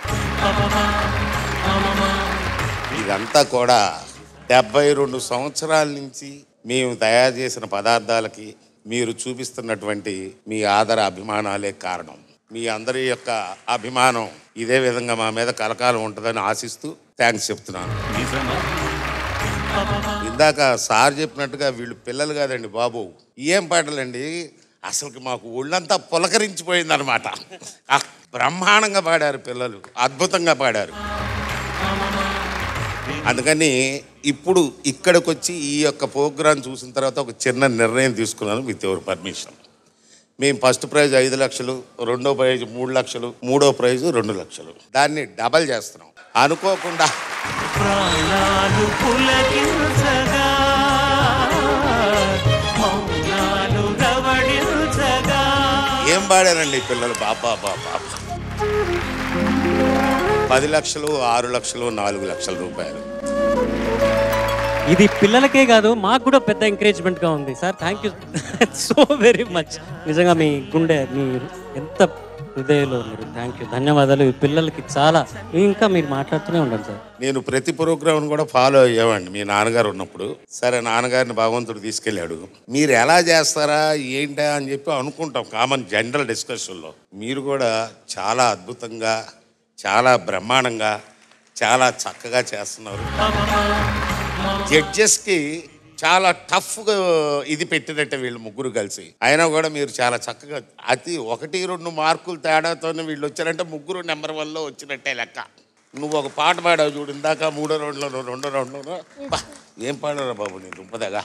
O: ఇదంతా కూడా డెబ్బై రెండు సంవత్సరాల నుంచి మేము తయారు చేసిన పదార్థాలకి మీరు చూపిస్తున్నటువంటి మీ ఆదర అభిమానాలే కారణం మీ అందరి యొక్క అభిమానం ఇదే విధంగా మా మీద కలకాలం ఉంటుందని ఆశిస్తూ థ్యాంక్స్ చెప్తున్నాను ఇందాక సార్ చెప్పినట్టుగా వీళ్ళు పిల్లలు కాదండి బాబు ఏం పాటలండి అసలుకి మాకు ఒళ్ళంతా పులకరించిపోయింది అనమాట బ్రహ్మాండంగా పాడారు పిల్లలు అద్భుతంగా పాడారు అందుకని ఇప్పుడు ఇక్కడికి వచ్చి ఈ యొక్క ప్రోగ్రాం చూసిన తర్వాత ఒక చిన్న నిర్ణయం తీసుకున్నాను విత్ ఎవర్ పర్మిషన్ మేము ఫస్ట్ ప్రైజ్ ఐదు లక్షలు రెండో ప్రైజ్ మూడు లక్షలు మూడో ప్రైజ్ రెండు లక్షలు దాన్ని డబల్ చేస్తున్నాం అనుకోకుండా
A: ప్రాణాలు పులకించగా మౌనాలు రవడించగా
O: ఏం పాడారండి ఈ పిల్లలు బాబా బాబా పది లక్షలు ఆరు లక్షలు నాలుగు లక్షల రూపాయలు
B: ఇది పిల్లలకే కాదు మాకు కూడా పెద్ద ఎంకరేజ్మెంట్ గా ఉంది sir thank you so very much నిజంగా మీ గుండె మీ ఎంత హృదయంలో మీరు థ్యాంక్ యూ ధన్యవాదాలు ఈ పిల్లలకి చాలా ఇంకా మీరు మాట్లాడుతూనే ఉండండి సార్
O: నేను ప్రతి ప్రోగ్రామ్ కూడా ఫాలో అయ్యామండి మీ నాన్నగారు ఉన్నప్పుడు సరే నాన్నగారిని భగవంతుడు తీసుకెళ్ళాడు మీరు ఎలా చేస్తారా ఏంటా అని చెప్పి అనుకుంటాం కామన్ జనరల్ డిస్కషన్లో మీరు కూడా చాలా అద్భుతంగా చాలా బ్రహ్మాండంగా చాలా చక్కగా చేస్తున్నారు జడ్జెస్కి చాలా టఫ్గా ఇది పెట్టినట్టే వీళ్ళు ముగ్గురు కలిసి అయినా కూడా మీరు చాలా చక్కగా అతి ఒకటి రెండు మార్కులు తేడాతోనే వీళ్ళు వచ్చారంటే ముగ్గురు నెంబర్ వన్లో వచ్చినట్టే లెక్క నువ్వు ఒక పాట పాడావు చూడు ఇందాక మూడో రౌండ్లో రెండో రౌండ్లో బా, ఏం పాడారా బాబు నీ దుంపదగా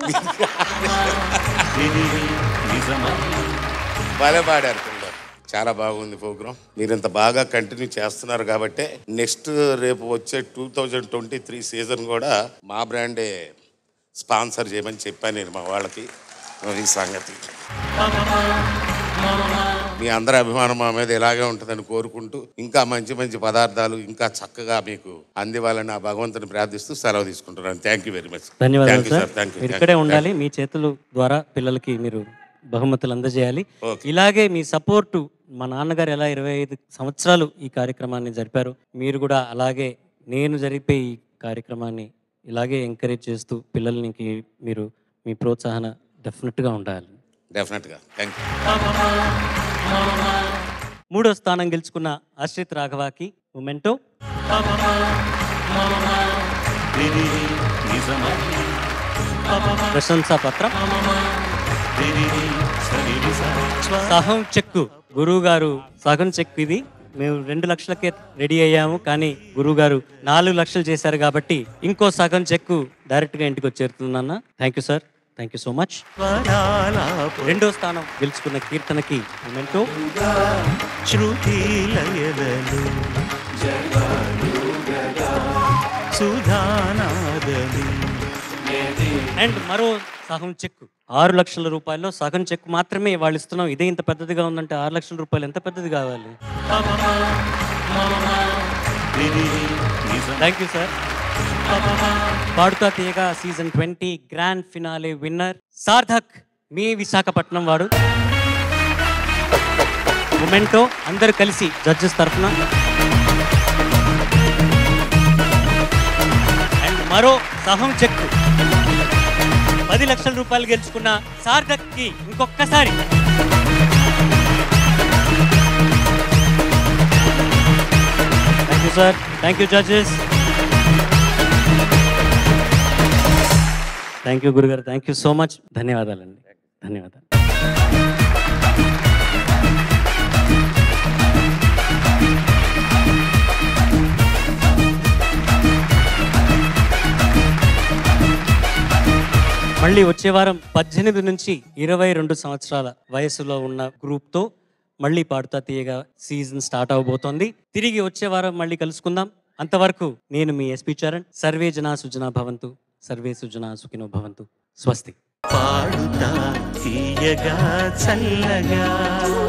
O: భలే పాడారు పిల్లలు చాలా బాగుంది ప్రోగ్రామ్ మీరు ఇంత బాగా కంటిన్యూ చేస్తున్నారు కాబట్టి నెక్స్ట్ రేపు వచ్చే two thousand twenty three season కూడా మా బ్రాండే స్పాన్సర్ చేయమని చెప్పాను నేను మా వాళ్ళకి ఈ సంగతి మీ అందరి అభిమానం మా మీద ఇలాగే ఉంటుందని కోరుకుంటూ ఇంకా మంచి మంచి పదార్థాలు ఇంకా చక్కగా మీకు అందివ్వాలని ఆ భగవంతుని ప్రార్థిస్తూ సెలవు తీసుకుంటున్నాను థ్యాంక్ యూ వెరీ మచ్
B: ధన్యవాదాలు సార్
O: థ్యాంక్
B: మీరు
O: యూ
B: ఇక్కడే ఉండాలి మీ చేతుల ద్వారా పిల్లలకి మీరు బహుమతులు అందజేయాలి ఇలాగే మీ సపోర్టు మా నాన్నగారు ఎలా ఇరవై ఐదు సంవత్సరాలు ఈ కార్యక్రమాన్ని జరిపారు మీరు కూడా అలాగే నేను జరిపే ఈ కార్యక్రమాన్ని ఇలాగే ఎంకరేజ్ చేస్తూ పిల్లలకి మీరు మీ ప్రోత్సాహన డెఫినెట్గా ఉండాలి
O: డెఫినెట్గా థ్యాంక్
B: మూడో స్థానం గెలుచుకున్న ఆశ్రిత్ రాఘవాకి మొమెంటో ప్రశంసా పత్రం సహం చెక్కు గురువు గారు సగం చెక్కు ఇది మేము రెండు లక్షలకే రెడీ అయ్యాము కానీ గురువు గారు నాలుగు లక్షలు చేశారు కాబట్టి ఇంకో సగం చెక్కు డైరెక్ట్ గా ఇంటికి వచ్చేరుతుందన్న thank you sir thank you so much రెండో స్థానం గెలుచుకున్న కీర్తనకి మొమెంటో
A: శృతి లయలలో సుధానాదమి
B: అండ్ మరో సగం చెక్కు ఆరు లక్షల రూపాయల్లో సగం చెక్కు మాత్రమే వాళ్ళు ఇస్తున్నాం ఇదే ఇంత పెద్దదిగా ఉందంటే ఆరు లక్షల రూపాయలు ఎంత పెద్దది కావాలి thank you sir Paaduta Theeyaga season twenty grand finale winner Sarthak మీ విశాఖపట్నం వాడు మొమెంటో అందరు కలిసి జడ్జెస్ తరఫున అండ్ మరో సహం చెక్కు పది లక్షల రూపాయలు గెలుచుకున్న సార్థక్ కి ఇంకొకసారి thank you sir thank you judges thank you గురుగారు థ్యాంక్ యూ సో మచ్ ధన్యవాదాలండి ధన్యవాదాలు మళ్ళీ వచ్చే వారం పద్దెనిమిది నుంచి ఇరవై రెండు సంవత్సరాల వయసులో ఉన్న గ్రూప్తో మళ్ళీ పాడుతా తీయగా సీజన్ స్టార్ట్ అవబోతోంది తిరిగి వచ్చే వారం మళ్ళీ కలుసుకుందాం అంతవరకు నేను మీ ఎస్పి చరణ్ సర్వే జనా సుజనా భవంతు సర్వే సుజనా సుఖినో భవంతు స్వస్తి
A: పాడుతా తీయగా చల్లగా